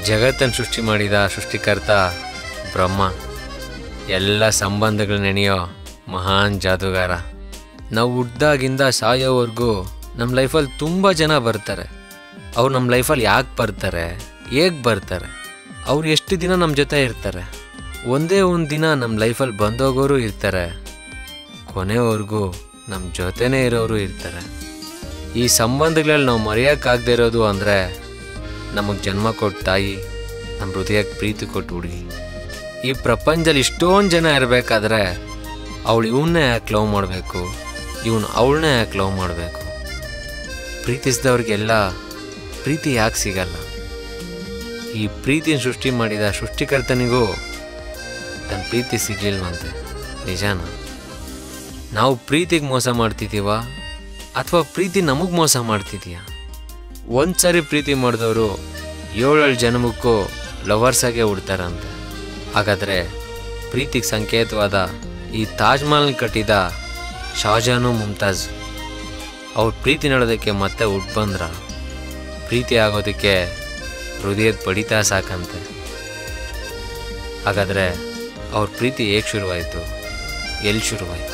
ಜಗತ್ತನ್ನು ಸೃಷ್ಟಿ ಮಾಡಿದ ಸೃಷ್ಟಿಕರ್ತ ಬ್ರಹ್ಮ ಎಲ್ಲ ಸಂಬಂಧಗಳು ನೆನೆಯೋ ಮಹಾನ್ ಜಾದೂಗಾರ ನಾವು ಹುಡ್ದಾಗಿಂದ ಸಾಯೋವರೆಗೂ ನಮ್ಮ ಲೈಫಲ್ಲಿ ತುಂಬ ಜನ ಬರ್ತಾರೆ ಅವ್ರು ನಮ್ಮ ಲೈಫಲ್ಲಿ ಯಾಕೆ ಬರ್ತಾರೆ ಹೇಗೆ ಬರ್ತಾರೆ ಅವ್ರು ಎಷ್ಟು ದಿನ ನಮ್ಮ ಜೊತೆ ಇರ್ತಾರೆ ಒಂದೇ ಒಂದು ದಿನ ನಮ್ಮ ಲೈಫಲ್ಲಿ ಬಂದೋಗೋರು ಇರ್ತಾರೆ ಕೊನೆವರೆಗೂ ನಮ್ಮ ಜೊತೆನೇ ಇರೋರು ಇರ್ತಾರೆ ಈ ಸಂಬಂಧಗಳಲ್ಲಿ ನಾವು ಮರೆಯೋಕ್ಕಾಗದೇ ಇರೋದು ಅಂದರೆ ನಮಗೆ ಜನ್ಮ ಕೊಟ್ಟ ತಾಯಿ ನಮ್ಮ ಹೃದಯಕ್ಕೆ ಪ್ರೀತಿ ಕೊಟ್ಟು ಹುಡುಗಿ ಈ ಪ್ರಪಂಚದಲ್ಲಿ ಇಷ್ಟೊಂದು ಜನ ಇರಬೇಕಾದ್ರೆ ಅವಳು ಇವನ್ನೇ ಯಾಕೆ ಲವ್ ಮಾಡಬೇಕು ಇವನು ಅವಳನ್ನೇ ಯಾಕೆ ಲವ್ ಮಾಡಬೇಕು ಪ್ರೀತಿಸಿದವ್ರಿಗೆಲ್ಲ ಪ್ರೀತಿ ಯಾಕೆ ಸಿಗಲ್ಲ ಈ ಪ್ರೀತಿನ ಸೃಷ್ಟಿ ಮಾಡಿದ ಸೃಷ್ಟಿಕರ್ತನಿಗೂ ತನ್ನ ಪ್ರೀತಿ ಸಿಗ್ಲಿಲ್ವಂತೆ ನಿಜಾನ ನಾವು ಪ್ರೀತಿಗೆ ಮೋಸ ಮಾಡ್ತಿದ್ದೀವ ಅಥವಾ ಪ್ರೀತಿ ನಮಗೆ ಮೋಸ ಮಾಡ್ತಿದೀಯಾ ಒಂದು ಸರಿ ಪ್ರೀತಿ ಮಾಡಿದವರು ಏಳೇಳು ಜನ್ಮಕ್ಕೂ ಲವರ್ಸಾಗೆ ಹುಡ್ತಾರಂತೆ ಹಾಗಾದರೆ ಪ್ರೀತಿಗೆ ಸಂಕೇತವಾದ ಈ ತಾಜ್ ಮಹಲ್ ಕಟ್ಟಿದ ಶಾಜಾನು ಮುಮ್ತಾಜ್ ಅವ್ರ ಪ್ರೀತಿ ನೋಡೋದಕ್ಕೆ ಮತ್ತೆ ಹುಟ್ಟು ಬಂದ್ರ ಪ್ರೀತಿ ಆಗೋದಕ್ಕೆ ಹೃದಯದ ಬಡಿತ ಸಾಕಂತೆ ಹಾಗಾದರೆ ಅವ್ರ ಪ್ರೀತಿ ಹೇಗೆ ಶುರುವಾಯಿತು ಎಲ್ಲಿ ಶುರುವಾಯಿತು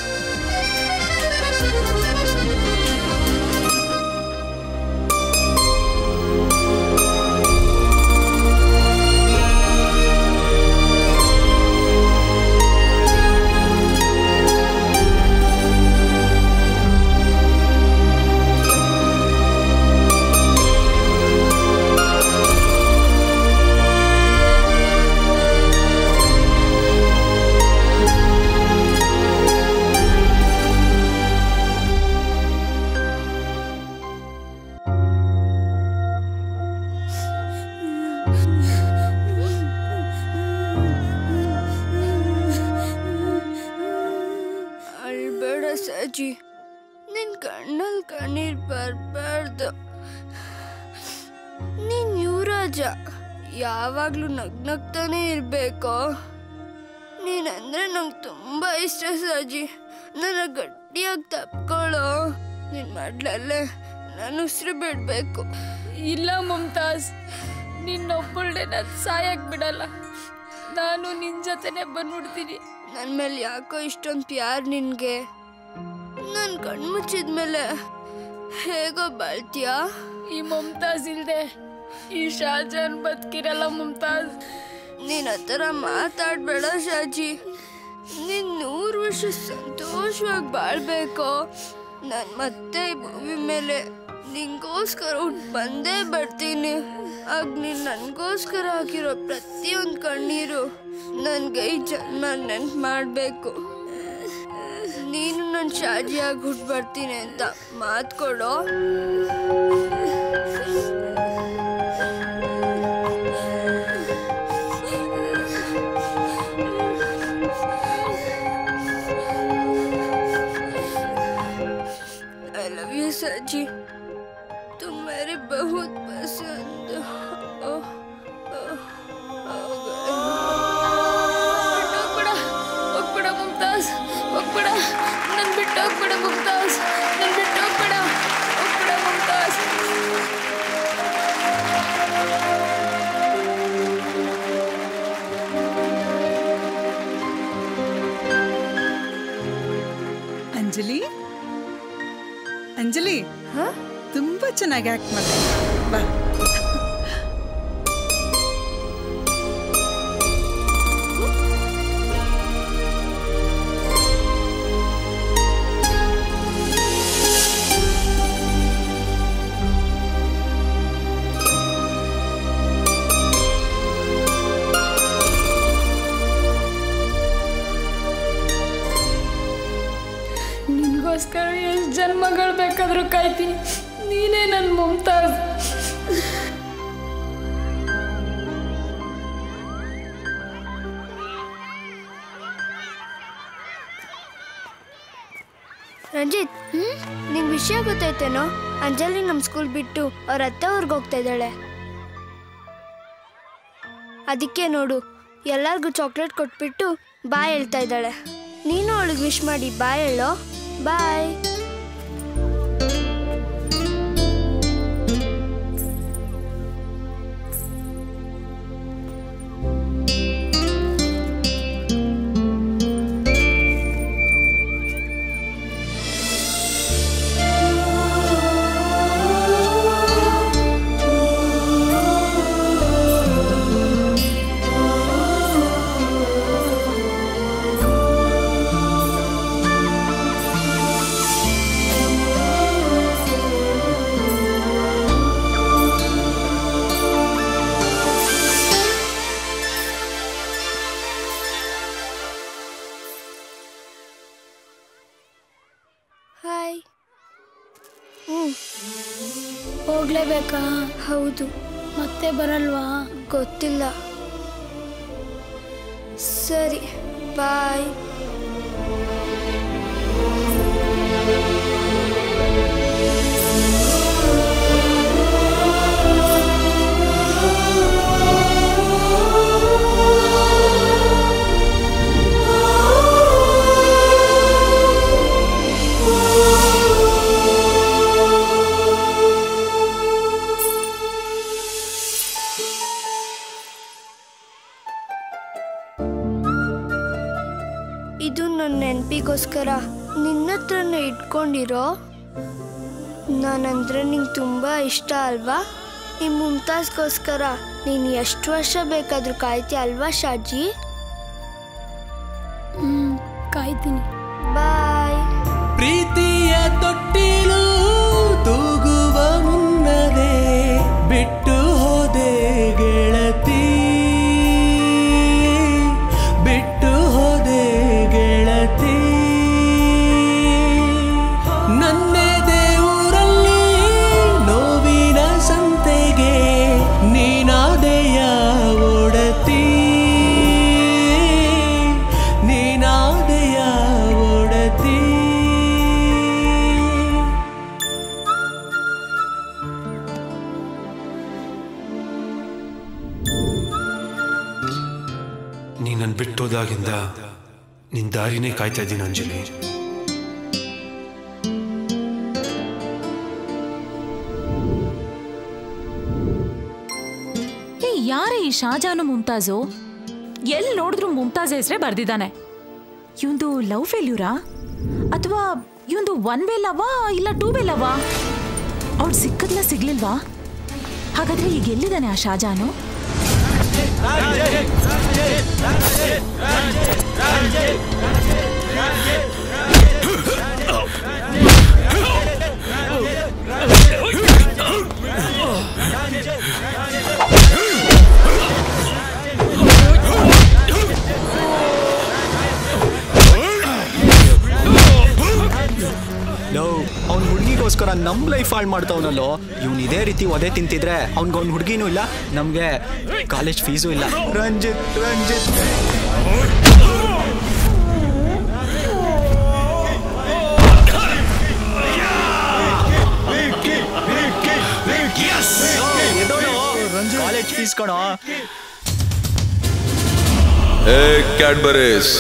ಅಳ್ಬೇಡ ಸಜಿ ನಿನ್ ಕಣ್ಣಲ್ಲಿ ಕಣ್ಣೀರ್ ಬರ್ಬಾರ್ದು ನೀನ್ ಯುವರಾಜ ಯಾವಾಗ್ಲೂ ನಗ್ನಗ್ತಾನೆ ಇರ್ಬೇಕು ನೀನಂದ್ರೆ ನಂಗೆ ತುಂಬಾ ಇಷ್ಟ ಸಜಿ ನನ್ನ ಗಟ್ಟಿಯಾಗಿ ತಪ್ಕೊಳ್ಳೋ ನಿನ್ ಮಾಡ್ಲಲ್ಲೇ ನಾನು ಉಸಿರು ಬಿಡ್ಬೇಕು ಇಲ್ಲ ಮುಮ್ತಾಜ್ ನಿನ್ನೊಬ್ಬಳನ್ನೇ ನಾನು ಸಾಯಕ್ ಬಿಡಲ್ಲ ನಾನು ನಿನ್ ಜೊತೆನೆ ಬಂದ್ಬಿಡ್ತೀನಿ ನನ್ ಮೇಲೆ ಯಾಕೋ ಇಷ್ಟೊಂದು ಪ್ಯಾರ್ ನಿನ್ಗೆ ನನ್ ಕಣ್ಮುಚ್ಚಿದ್ಮೇಲೆ ಹೇಗೋ ಬಾಳ್ತೀಯಾ ಈ ಮುಮ್ತಾಜ್ ಇಲ್ದೆ ಈ ಶಾಜಾನ್ ಬದುಕಿರಲ್ಲ ಮುಮ್ತಾಜ್ ನೀನ್ ಆ ಥರ ಮಾತಾಡ್ಬೇಡ ಶಾಜಿ ನೀನ್ ನೂರು ವರ್ಷ ಸಂತೋಷವಾಗಿ ಬಾಳ್ಬೇಕು ನಾನ್ ಮತ್ತೆ ಈ ಭೂಮಿ ಮೇಲೆ ನಿಂಗೋಸ್ಕರ ಹುಟ್ಟು ಬಂದೇ ಬರ್ತೀನಿ ಆಗ ನೀನ್ ನನ್ಗೋಸ್ಕರ ಹಾಕಿರೋ ಪ್ರತಿಯೊಂದು ಕಣ್ಣೀರು ನನ್ಗೆ ಈ ಜನ್ಮ ನೆನ್ಪು ಮಾಡಬೇಕು ನೀನು ನನ್ನ ಶಾಜಿಯಾಗಿ ಹುಟ್ಟು ಬರ್ತೀನಿ ಅಂತ ಮಾತು ಕೊಡೋ आई लव यू सजी तुम मेरी बहुत पसंद हो हो- हो गए। ಹೋಗ್ಬೇಡ ಹೋಗ್ಬೇಡ ಮುಮ್ತಾಜ್ ಹೋಗ್ಬೇಡ ನನ್ ಬಿಟ್ಟು ಹೋಗ್ಬೇಡ ಮುಮ್ತಾಜ್ ನನ್ ಬಿಟ್ಟು ಹೋಗ್ಬೇಡ ಹೋಗ್ಬೇಡ ಮುಮ್ತಾಜ್ ಅಂಜಲಿ ಅಂಜಲಿ ತುಂಬಾ ಚೆನ್ನಾಗಿ ಆಕ್ಟ್ ಮಾಡಿದೆ ಬಾ ನಿನ್ಗೋಸ್ಕರ ಎಷ್ಟು ಜನ್ಮಗಳು ಬೇಕಾದ್ರೂ ಕಾಯ್ತೀನಿ ನೀನೇ ನನ್ನ ಮುಮ್ತಾಜ್ ರಂಜಿತ್ ನಿಂಗೆ ವಿಷಯ ಗೊತ್ತೈತೇನೋ ಅಂಜಲಿ ನಮ್ಮ ಸ್ಕೂಲ್ ಬಿಟ್ಟು ಅವ್ರ ಅತ್ತೆ ಊರಿಗೆ ಹೋಗ್ತಾ ಇದ್ದಾಳೆ ಅದಕ್ಕೆ ನೋಡು ಎಲ್ಲರಿಗೂ ಚಾಕ್ಲೇಟ್ ಕೊಟ್ಬಿಟ್ಟು ಬಾಯ್ ಹೇಳ್ತಾ ಇದ್ದಾಳೆ ನೀನು ಅವಳಿಗೆ ವಿಶ್ ಮಾಡಿ ಬಾಯ್ ಹೇಳೋ ಬಾಯ್ ಹೋಗ್ಲೇಬೇಕಾ ಹೌದು ಮತ್ತೆ ಬರಲ್ವಾ ಗೊತ್ತಿಲ್ಲ ಸರಿ ಬಾಯ್ ಇದು ನನ್ನ ನೆನಪಿಗೋಸ್ಕರ ನಿನ್ನ ಹತ್ರನೇ ಇಟ್ಕೊಂಡಿರೋ ನಾನಂದ್ರೆ ನಿಂಗೆ ತುಂಬ ಇಷ್ಟ ಅಲ್ವಾ ಈ ಮುಮ್ತಾಜ್ಗೋಸ್ಕರ ನೀನು ಎಷ್ಟು ವರ್ಷ ಬೇಕಾದರೂ ಕಾಯ್ತೀಯ ಅಲ್ವಾ ಶಾಜಿ ಹ್ಮ್ ಕಾಯ್ತೀನಿ ಬಾಯ್ ಪ್ರೀತಿಯ ತೊಟ್ಟಿಲು ತೂಗುವ ಮುನ್ನವೇ ಬಿಟ್ಟು ಹೋದೆ ಗೆಳತಿ ಬಿಟ್ಟು ಹೋದೆ ಗೆಳತಿ ನನ್ನೇ ದೇವರಲ್ಲಿ ನೋವಿನ ಸಂತೆಗೆ ನೀನಾದೆಯ ಒಡತಿ ನೀನಾದೆಯ ಒಡತಿ ನೀ ನನ್ ಬಿಟ್ಟೋದಾಗಿಂದ ನಿನ್ ದಾರಿನೇ ಕಾಯ್ತಾ ಇದ್ದೀನಿ ಅಂಜಲಿ ಏ ಯಾರೇ ಈ ಶಾಜಾನು ಮುಮ್ತಾಜು ಎಲ್ಲಿ ನೋಡಿದ್ರು ಮುಮ್ತಾಜ್ ಹೆಸರೇ ಬರ್ದಿದ್ದಾನೆ ಇವಂದು ಲವ್ ಫೇಲ್ಯೂರಾ ಅಥವಾ ಇವಂದು ಒನ್ ವೇ ಲವಾ ಇಲ್ಲ ಟೂ ವೇ ಲವಾ ಅವ್ಳು ಸಿಕ್ಕದ್ಲ ಸಿಗ್ಲಿಲ್ವಾ ಹಾಗಾದ್ರೆ ಈಗ ಎಲ್ಲಿದ್ದಾನೆ ಆ ಶಾಜಾನು ಲೋ ಅವ್ನ ಹುಡುಗಿಗೋಸ್ಕರ ನಮ್ ಲೈಫ್ ಹಾಳು ಮಾಡ್ತಾವನಲ್ಲೋ ಇವ್ನು ಇದೇ ರೀತಿ ಒದೆ ತಿಂತಿದ್ರೆ ಅವ್ನಿಗೆ ಹುಡುಗಿನೂ ಇಲ್ಲ ನಮ್ಗೆ ಕಾಲೇಜ್ ಫೀಸು ಇಲ್ಲ ರಂಜಿತ್ ರಂಜಿತ್ ಕಾಲೇಜ್ ಫೀಸ್ ಕಣೋ ಏ ಕ್ಯಾಡ್ಬರೀಸ್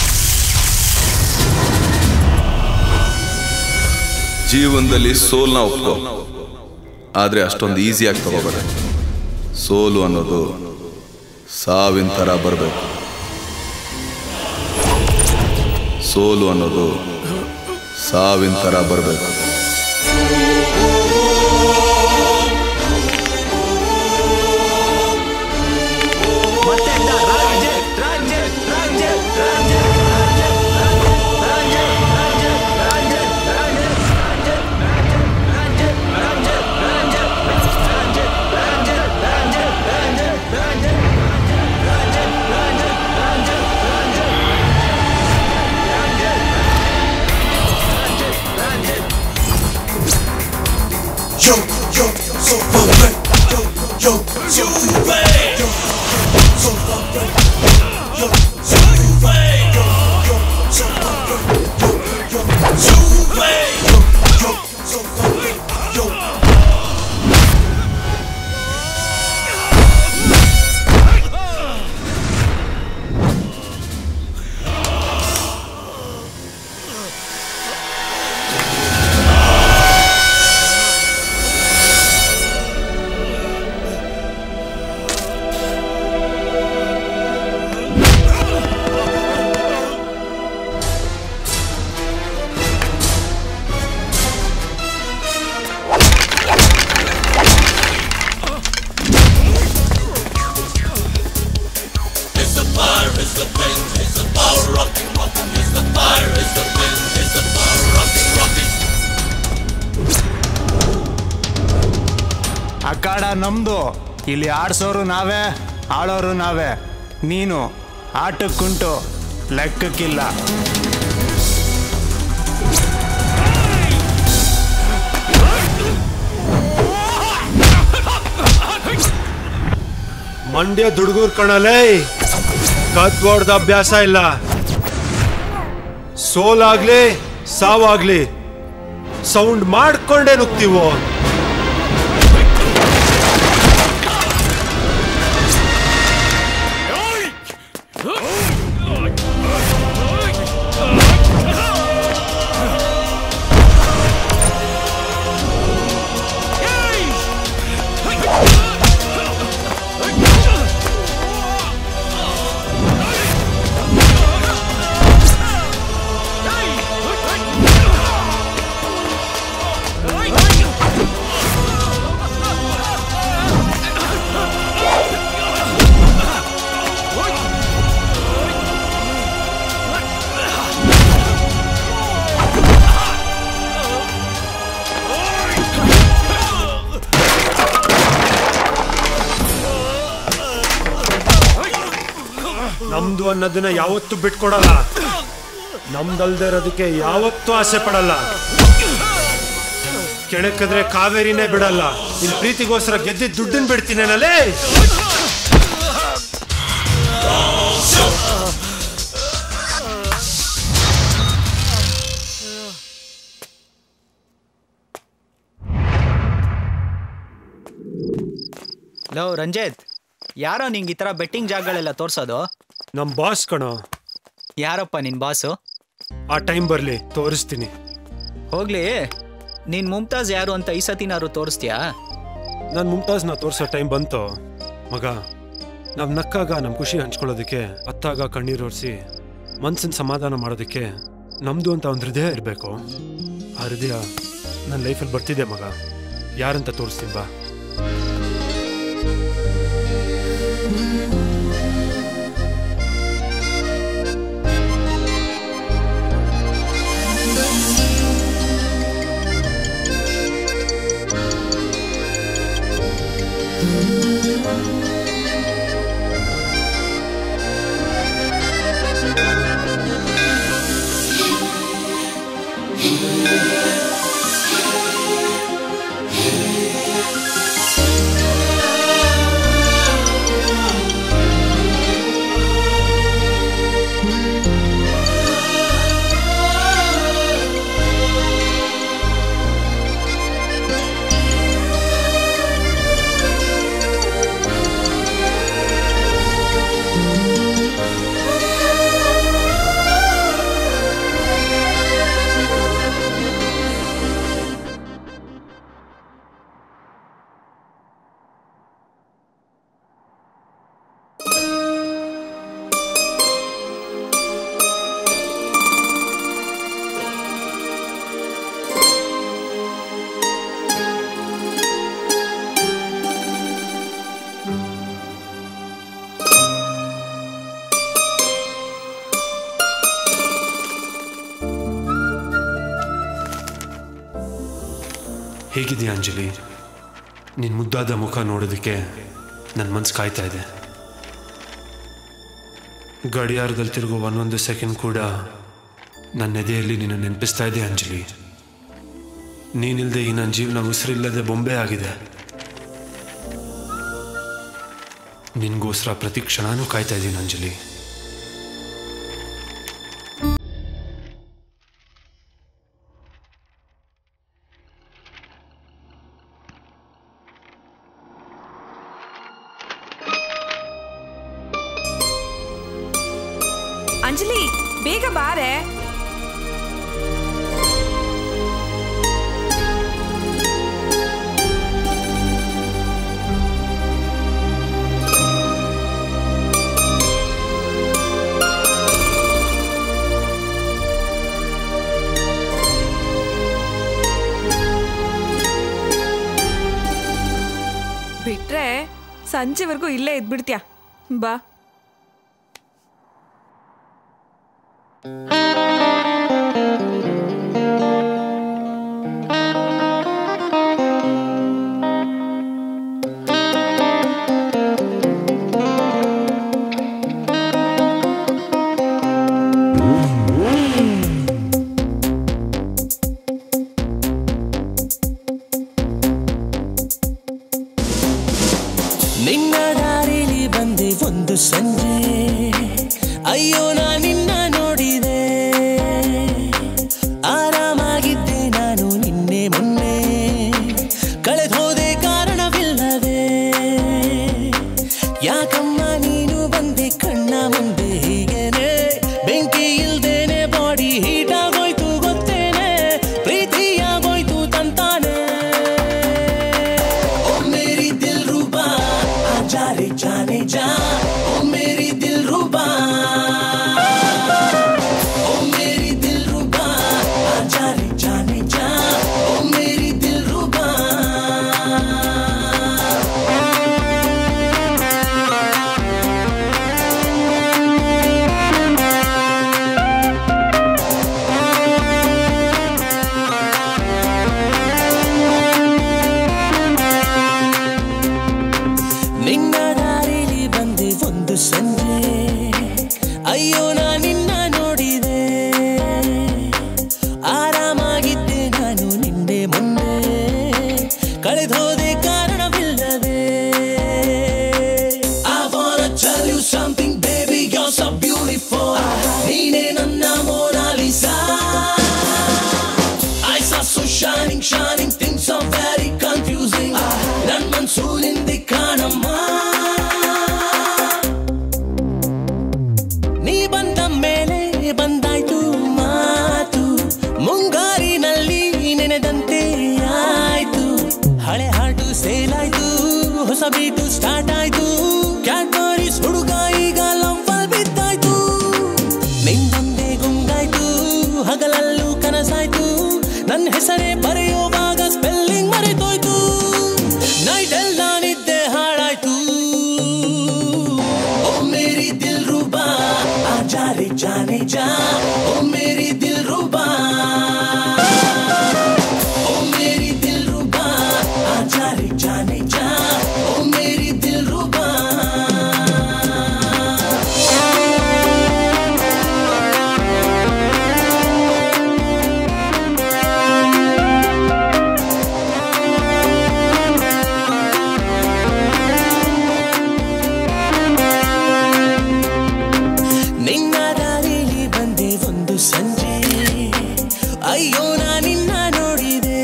ಜೀವನದಲ್ಲಿ ಸೋಲ್ನ ಒಪ್ಕೋ ಆದ್ರೆ ಅಷ್ಟೊಂದು ಈಸಿಯಾಗಿ ತಗೋಬೇಡ ಸೋಲು ಅನ್ನೋದು ಸಾವಿನ ಥರ ಬರಬೇಕು ಸೋಲು ಅನ್ನೋದು ಸಾವಿನ ಥರ ಬರಬೇಕು ಮತ್ತೆ Ranjit Ranjit Ranjit Ranjit Yo, yo, so perfect. Yo, yo, so perfect. Yo, so perfect. Yo, so perfect. Yo, yo, so perfect. Yo, yo, so perfect. Yo, yo, so perfect. Yo. ಅಖಾಡ ನಮ್ದು ಇಲ್ಲಿ ಆಡ್ಸೋರು ನಾವೇ ಆಳೋರು ನಾವೇ ನೀನು ಆಟಕ್ಕುಂಟು ಲೆಕ್ಕಕ್ಕಿಲ್ಲ ಮಂಡ್ಯ ದುಡ್ಗೂರ್ ಕಣಲೇ ಕತ್ವಾಡ್ದ ಅಭ್ಯಾಸ ಇಲ್ಲ ಸೋಲಾಗ್ಲಿ ಸಾವಾಗ್ಲಿ ಸೌಂಡ್ ಮಾಡ್ಕೊಂಡೇ ನುಗ್ತೀವೋ ನಮ್ದು ಅನ್ನೋದನ್ನ ಯಾವತ್ತೂ ಬಿಟ್ಕೊಡಲ್ಲ ನಮ್ದಲ್ದೇ ಇರೋದಕ್ಕೆ ಯಾವತ್ತೂ ಆಸೆ ಪಡಲ್ಲ ಕೆಣಕಿದ್ರೆ ಕಾವೇರಿನೇ ಬಿಡಲ್ಲ ಇಲ್ಲಿ ಪ್ರೀತಿಗೋಸ್ಕರ ಗೆದ್ದಿದ್ದ ದುಡ್ಡನ್ ಬಿಡ್ತೀನೇನಲ್ಲೇ ಲೋ ರಂಜಿತ್ ಯಾರೋ ನಿಂಗೆ ಈ ಥರ ಬೆಟ್ಟಿಂಗ್ ಜಾಗಗಳೆಲ್ಲ ತೋರ್ಸೋದು ನಮ್ ಬಾಸ್ ಕಣೋ ಯಾರಪ್ಪ ನಿನ್ ಬಾಸು ಆ ಟೈಮ್ ಬರ್ಲಿ ತೋರಿಸ್ತೀನಿ ಹೋಗ್ಲಿ ನೀನ್ ಮುಮ್ತಾಜ್ ಯಾರು ಅಂತ ಈ ಸತಿನಾರು ತೋರಿಸ್ತೀಯಾ ನಾನು ಮುಮ್ತಾಜ್ನ ತೋರ್ಸೋ ಟೈಮ್ ಬಂತು ಮಗ ನಾವ್ ನಕ್ಕಾಗ ನಮ್ ಖುಷಿ ಹಂಚ್ಕೊಳ್ಳೋದಕ್ಕೆ ಅತ್ತಾಗ ಕಣ್ಣೀರು ಒರೆಸಿ ಮನ್ಸಿನ ಸಮಾಧಾನ ಮಾಡೋದಕ್ಕೆ ನಮ್ದು ಅಂತ ಒಂದು ಹೃದಯ ಇರಬೇಕು ಆ ಹೃದಯ ನನ್ನ ಲೈಫಲ್ಲಿ ಬರ್ತಿದೆ ಮಗ ಯಾರಂತ ತೋರಿಸ್ತೀನಿ ಬಾ ಹೇಗಿದೆಯಾ ಅಂಜಲಿ ನಿನ್ನ ಮುದ್ದಾದ ಮುಖ ನೋಡೋದಕ್ಕೆ ನನ್ನ ಮನ್ಸು ಕಾಯ್ತಾ ಇದೆ ಗಡಿಯಾರದಲ್ಲಿ ತಿರುಗೋ ಒಂದೊಂದು ಸೆಕೆಂಡ್ ಕೂಡ ನನ್ನ ಎದೆಯಲ್ಲಿ ನಿನ್ನ ನೆನಪಿಸ್ತಾ ಇದೆ ಅಂಜಲಿ ನೀನಿಲ್ಲದೆ ಈ ನನ್ನ ಜೀವನ ಉಸಿರಿಲ್ಲದೆ ಬೊಂಬೆ ಆಗಿದೆ ನಿನ್ಗೋಸ್ಕರ ಪ್ರತಿ ಕ್ಷಣನೂ ಕಾಯ್ತಾ ಇದ್ದೀನಿ ಅಂಜಲಿ ಅಂಜಲಿ ಬೇಗ ಬಾರೆ ಬಿಟ್ರೆ ಸಂಜೆವರೆಗೂ ಇಲ್ಲೇ ಇದ್ಬಿಡ್ತೀಯ ಬಾ ನಿನ್ನ ದಾರಿಲಿ रे जाने जा ओ मेरी दिल रुबा ओ मेरी दिल रुबा आजा रे जाने जा ओ मेरी दिल रुबा ನಿನ್ನ ದಾರಿಲಿ ಬಂದೆ ಒಂದು ಸಂಜೆ ಅಯ್ಯೋ ನಾ ನಿನ್ನ ನೋಡಿದೆ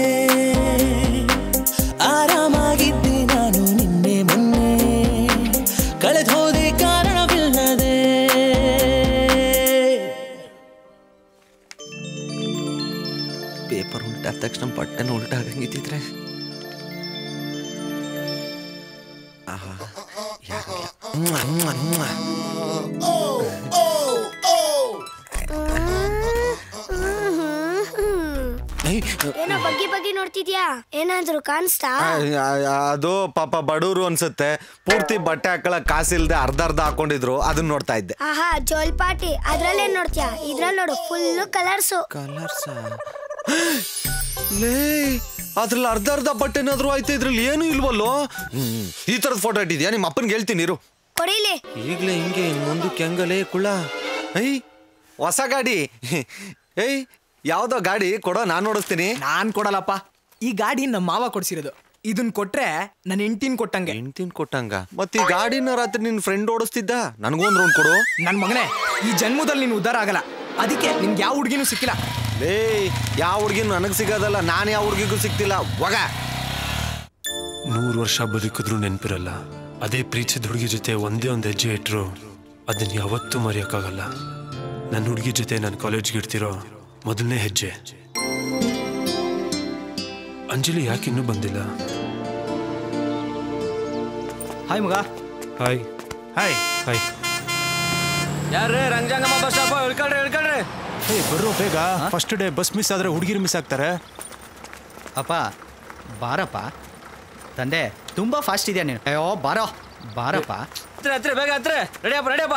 ಆರಾಮಾಗಿದ್ದೆ ನಾನು ನಿನ್ನೆ ಮೊನ್ನೆ ಕಳೆದು ಹೋದೆ ಕಾರಣವಿಲ್ಲದೆ ಪೇಪರ್ ಉಲ್ಟಾದ ತಕ್ಷಣ ಬಟ್ಟೆನ ಉಲ್ಟಾ ಆಗಂಗಿದ್ದಿದ್ರೆ ಆಹಾ ಯಾರು ಇಲ್ಲ. ಮ್ವಾ, ಮ್ವಾ, ಮ್ವಾ. ಏನೋ ಬಗ್ಗಿ ಬಗ್ಗಿ ನೋಡ್ತಿದ್ಯಾ ಏನಾದ್ರು ಕಾಣಿಸ್ತಾ ಆ, ಆ, ಅದು ಪಾಪ ಬಡವರು ಅನ್ಸುತ್ತೆ ಪೂರ್ತಿ ಬಟ್ಟೆ ಹಾಕೊಳಕ್ ಕಾಸಿಲ್ದೆ ಅರ್ಧ ಅರ್ಧ ಹಾಕೊಂಡಿದ್ರು ಅದನ್ನ ನೋಡ್ತಾ ಇದ್ದೆ ಆಹಾ ಜೋಲ್ ಪಾಟಿ ಅದ್ರಲ್ಲೇನ್ ನೋಡ್ತೀಯಾ ಇದ್ರಲ್ಲಿ ನೋಡು ಫುಲ್ ಕಲರ್ಸು ಕಲರ್ಸ ಲೇ ಅದ್ರಲ್ಲಿ ಅರ್ಧ ಅರ್ಧ ಬಟ್ಟೆ ಏನಾದ್ರು ಆಯ್ತು ಇದ್ರಲ್ಲಿ ಏನು ಇಲ್ವಲ್ಲೋ ಹ್ಮ್, ಈ ತರದ ಫೋಟೋ ಇಟ್ಟಿದ್ಯಾ ನಿಮ್ಮ ಅಪ್ಪನ್ಗೆ ಹೇಳ್ತೀನಿ ಇರು ಕೊಡಿಲಿ ಈಗ್ಲೇ ಹಿಂಗೆ ಇನ್ ಮುಂದಕ್ಕೆ ಹೆಂಗಲೇ ಕುಳ್ಳ ಐ ಹೊಸ ಗಾಡಿ ಏಯ್ ಯಾವ್ದೋ ಗಾಡಿ ಕೊಡೋ ನಾನ್ ನೋಡಿಸ್ತೀನಿ ನಾನ್ ಕೊಡಲ್ಲಪ್ಪ ಈ ಗಾಡಿ ನಮ್ಮ ಮಾವ ಕೊಡ್ಸಿರೋದು ಇದನ್ ಕೊಟ್ರೆ ನನ್ನ ಹೆಂಡ್ತಿನ್ ಕೊಟ್ಟಂಗೆ ಹೆಂಡ್ತಿನ್ ಕೊಟ್ಟಂಗ ಮತ್ತೆ ಈ ಗಾಡಿನ ರಾತ್ರಿ ನಿನ್ ಫ್ರೆಂಡ್ ಓಡಿಸ್ತಿದ್ದ ನನಗೊಂದ್ ರೌಂಡ್ ಕೊಡು ನನ್ ಮಗನೇ ಈ ಜನ್ಮದಲ್ಲಿ ನೀನು ಉದ್ಧಾರ ಆಗಲ್ಲ ಅದಕ್ಕೆ ನಿನ್ಗೆ ಯಾವ ಹುಡುಗಿನೂ ಸಿಕ್ಕಿಲ್ಲ ಲೇ ಯಾವ ಹುಡ್ಗಿನೂ ನನಗ್ ಸಿಗೋದಲ್ಲ ನಾನು ಯಾವ ಹುಡ್ಗಿಗೂ ಸಿಗ್ತಿಲ್ಲ ಒಗ ನೂರು ವರ್ಷ ಬದುಕಿದ್ರು ನೆನಪಿರಲ್ಲ ಅದೇ ಪ್ರೀತಿಸಿದ ಹುಡುಗಿ ಜೊತೆ ಒಂದೇ ಒಂದು ಹೆಜ್ಜೆ ಇಟ್ರು ಅದನ್ನ ಯಾವತ್ತೂ ಮರೆಯೋಕ್ಕಾಗಲ್ಲ ನನ್ನ ಹುಡುಗಿ ಜೊತೆ ನಾನು ಕಾಲೇಜ್ಗೆ ಇಡ್ತಿರೋ ಮೊದಲನೇ ಹೆಜ್ಜೆ ಅಂಜಲಿ ಯಾಕೆ ಇನ್ನೂ ಬಂದಿಲ್ಲ ಹಾಯ್ ಮಗ ಹಾಯ್ ಹಾಯ್ ಹಾಯ್ ಯಾರೇ ರಂಗಜಂಗಮ್ಮ ಬಸ್ ಸ್ಟಾಪ್ ಹೇಳ್ಕೊಳ್ರಿ ಹೇಳ್ಕೊಳ್ರಿ ಏ ಬರ್ರೋ ಬೇಗ ಫಸ್ಟ್ ಡೇ ಬಸ್ ಮಿಸ್ ಆದ್ರೆ ಹುಡುಗಿರು ಮಿಸ್ ಆಗ್ತಾರೆ ಅಪ್ಪ ಬಾರಪ್ಪ ತಂದೆ ತುಂಬಾ ಫಾಸ್ಟ್ ಇದೆಯಾ ನೀನು ಅಯ್ಯೋ ಬಾರೋ ಬಾರಪ್ಪ ಹತ್ರ ಹತ್ರ ಬೇಗ ಹತ್ರ ರೆಡಿಯಪ್ಪ ರೆಡಿಯಪ್ಪ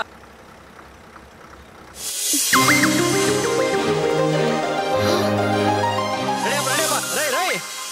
ರೆಡಿಯಪ್ಪ ರೆಡಿಯಪ್ಪ ರೈ ರೈ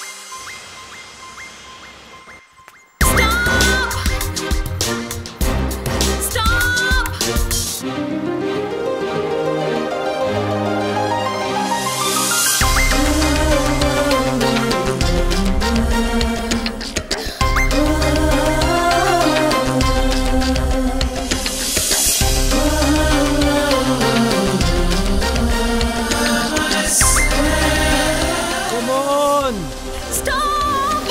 Come on! Stop!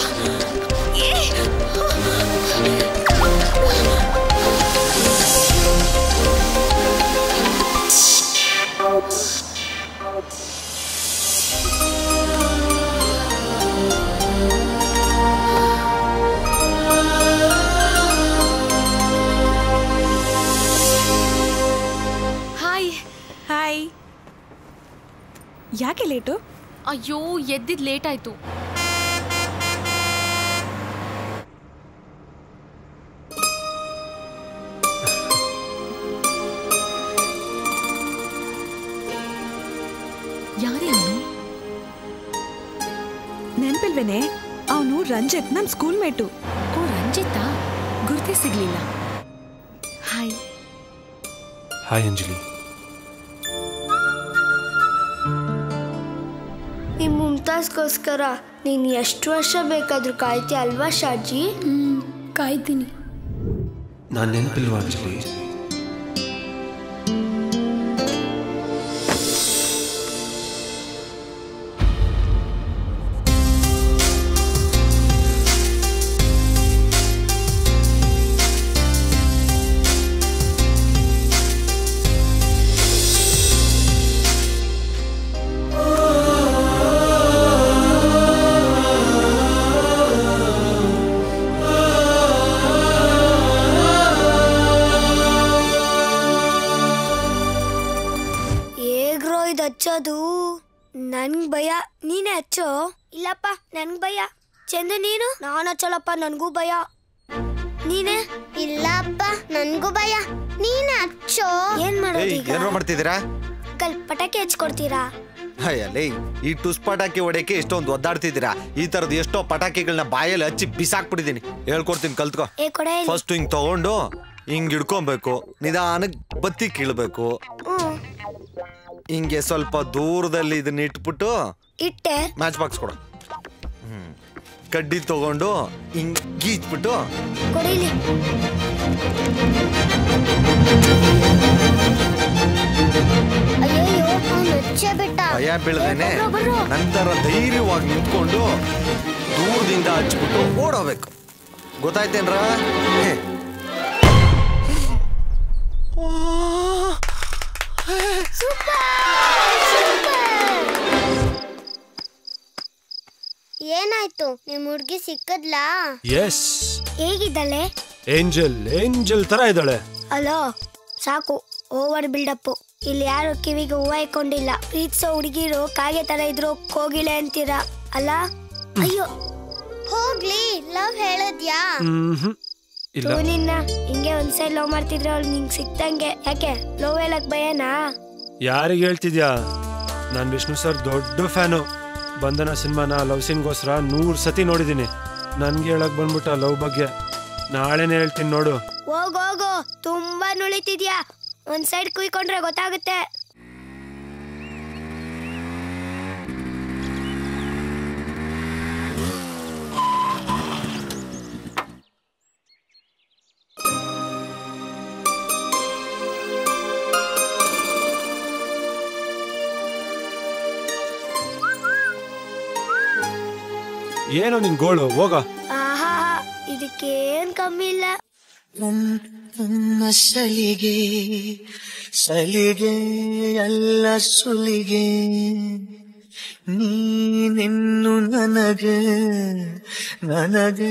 Hi hi ಯಾಕೆ ಲೇಟು ಅಯ್ಯೋ ಎದ್ದಿದ್ ಲೇಟ್ ಆಯ್ತು ಯಾರೇ ಅವನು ನೆನ್ಪಿಲ್ವೇನೆ ಅವನು ರಂಜಿತ್ ನಮ್ ಸ್ಕೂಲ್ ಮೇಟು ಓ ರಂಜಿತಾ ಗುರ್ತಿ ಸಿಗ್ಲಿಲ್ಲ ಹಾಯ್ ಹಾಯ್ ಅಂಜಲಿ ಈ ಮುಮ್ತಾಜ್ಗೋಸ್ಕರ ನೀನ್ ಎಷ್ಟು ವರ್ಷ ಬೇಕಾದ್ರೂ ಕಾಯ್ತೀಯ ಅಲ್ವಾ ಶಾಜಿ ಕಾಯ್ತೀನಿ ನಾನು ನೆನಪಿಲ್ವಾ ಅಂಜಲಿ ಹೇಗ್ರೋ ಇದು ಹಚ್ಚೋದು ನನ್ಗ್ ಭಯ ನೀನೇ ಹಚ್ಚೋ ಇಲ್ಲಪ್ಪ ನನ್ಗ್ ಭಯ ಚಂದ ನೀನು ನಾನು ಹಚ್ಚಲ್ಲಪ್ಪ ನನ್ಗೂ ಭಯ ನೀನೇ ಇಲ್ಲಪ್ಪ ನನ್ಗೂ ಭಯ ನೀನ್ ಹಚ್ಚೋ ಏನ್ ಏಯ್ ಮಾಡೋದೀಗ ಏನೋ ಮಾಡ್ತಿದ್ದೀರಾ ಕಲ್ ಪಟಾಕಿ ಹಚ್ಕೊಡ್ತೀರಾ ಅಯ್ಯಲೇ ಈ ಟುಸ್ ಪಟಾಕಿ ಹೊಡೆಯಕ್ಕೆ ಎಷ್ಟೊಂದು ಒದ್ದಾಡ್ತಿದ್ದೀರಾ ಈ ತರದ ಎಷ್ಟೋ ಪಟಾಕಿಗಳನ್ನ ಬಾಯಲ್ಲಿ ಹಚ್ಚಿ ಬಿಸಾಕ್ಬಿಟ್ಟಿದ್ದೀನಿ ಹೇಳ್ಕೊಡ್ತೀನಿ ಕಲ್ತ್ಕೋ ಏ ಕೊಡೆ ಇಲ್ಲಿ. ಫಸ್ಟ್ ಹಿಂಗ್ ತಗೊಂಡು ಹಿಂಗ್ ಹಿಡ್ಕೊಬೇಕು ನಿಧಾನಕ್ಕೆ ಬತ್ತಿ ಕೀಳ್ಬೇಕು ಹ್ಮ್ ಹಿಂಗೆ ಸ್ವಲ್ಪ ದೂರದಲ್ಲಿ ಇದನ್ನ ಇಟ್ಬಿಟ್ಟು ಇಟ್ಟೆ ಮ್ಯಾಚ್ ಬಾಕ್ಸ್ ಕೊಡು ಹ್ಮ್ ಕಡ್ಡಿ ತಗೊಂಡು ಹಿಂಗ್ ಗೀಚ್ಬಿಟ್ಟು ಕೊಡಿಲಿ ಅಯ್ಯಯ್ಯೋ ಅವ್ನು ಹಚ್ಚೇ ಬಿಟ್ಟ ಭಯ ಬೀಳದೇನೆ ಬರ್ರೋ, ಬರ್ರೋ. ನಂತರ ಧೈರ್ಯವಾಗಿ ನಿಂತ್ಕೊಂಡು ದೂರದಿಂದ ಹಚ್ಬಿಟ್ಟು ಓಡೋಬೇಕು ಗೊತ್ತಾಯ್ತೇನ್ರ ಹೇ. ಏನಾಯ್ತು ನಿಮ್ ಹುಡ್ಗಿ ಸಿಕ್ಕದ್ಲಾ ಎಸ್ ಹೇಗಿದ್ದಾಳೆ ಏಂಜಲ್ ಏಂಜಲ್ ತರ ಇದ್ದಾಳೆ ಅಲೋ ಸಾಕು ಓವರ್ ಬಿಲ್ಡಪ್ ಇಲ್ಲಿ ಯಾರು ಕಿವಿಗೆ ಹೂವ ಇಕ್ಕೊಂಡಿಲ್ಲ ಪ್ರೀತಿಸೋ ಹುಡುಗಿರು ಕಾಗೆ ತರ ಇದ್ರು ಕೋಗಿಲೆ ಅಂತೀರಾ ಅಲ್ಲ ಅಯ್ಯೋ ಹೋಗ್ಲಿ ಲವ್ ಹೇಳದ್ಯಾ ಹ್ಮ್ ಇಲ್ಲ ತೂ ನಿನ್ನ ಹಿಂಗೆ ಒಂದ್ಸೈಡ್ ಲವ್ ಮಾಡ್ತಿದ್ರೆ ಅವ್ಳು ನಿಂಗೆ ಸಿಕ್ತಂಗೆ ಯಾಕೆ ಲವ್ ಹೇಳಕ್ ಭಯನಾ ಯಾರಿಗೆ ಹೇಳ್ತಿದ್ಯಾ ನಾನು ವಿಷ್ಣು ಸರ್ ದೊಡ್ಡ ಫ್ಯಾನು ಬಂಧನ ಸಿನಿಮಾನ ಲವ್ ಸೀನ್ಗೋಸ್ಕರ ನೂರು ಸತಿ ನೋಡಿದ್ದೀನಿ ನನ್ಗೆ ಹೇಳಕ್ ಬಂದ್ಬಿಟ್ಟ ಲವ್ ಬಗ್ಗೆ ನಾಳೆನೇ ಹೇಳ್ತೀನಿ ನೋಡು ಹೋಗ್ ಹೋಗು ತುಂಬಾ ನುಳಿತಿದ್ಯಾ ಒಂದ್ ಸೈಡ್ ಕುಯ್ಕೊಂಡ್ರೆ ಗೊತ್ತಾಗುತ್ತೆ ಏನೋ ನಿನ್ ಗೋಳು ಹೋಗ ಆಹಾ ಇದಕ್ಕೇನ್ ಕಮ್ಮಿ ಇಲ್ಲ ನನ್ನ ಸಲಿಗೆ ಸಲಿಗೆ ಎಲ್ಲ ಸುಲಿಗೆ ನೀನೆನ್ನು ನನಗೆ ನನಗೆ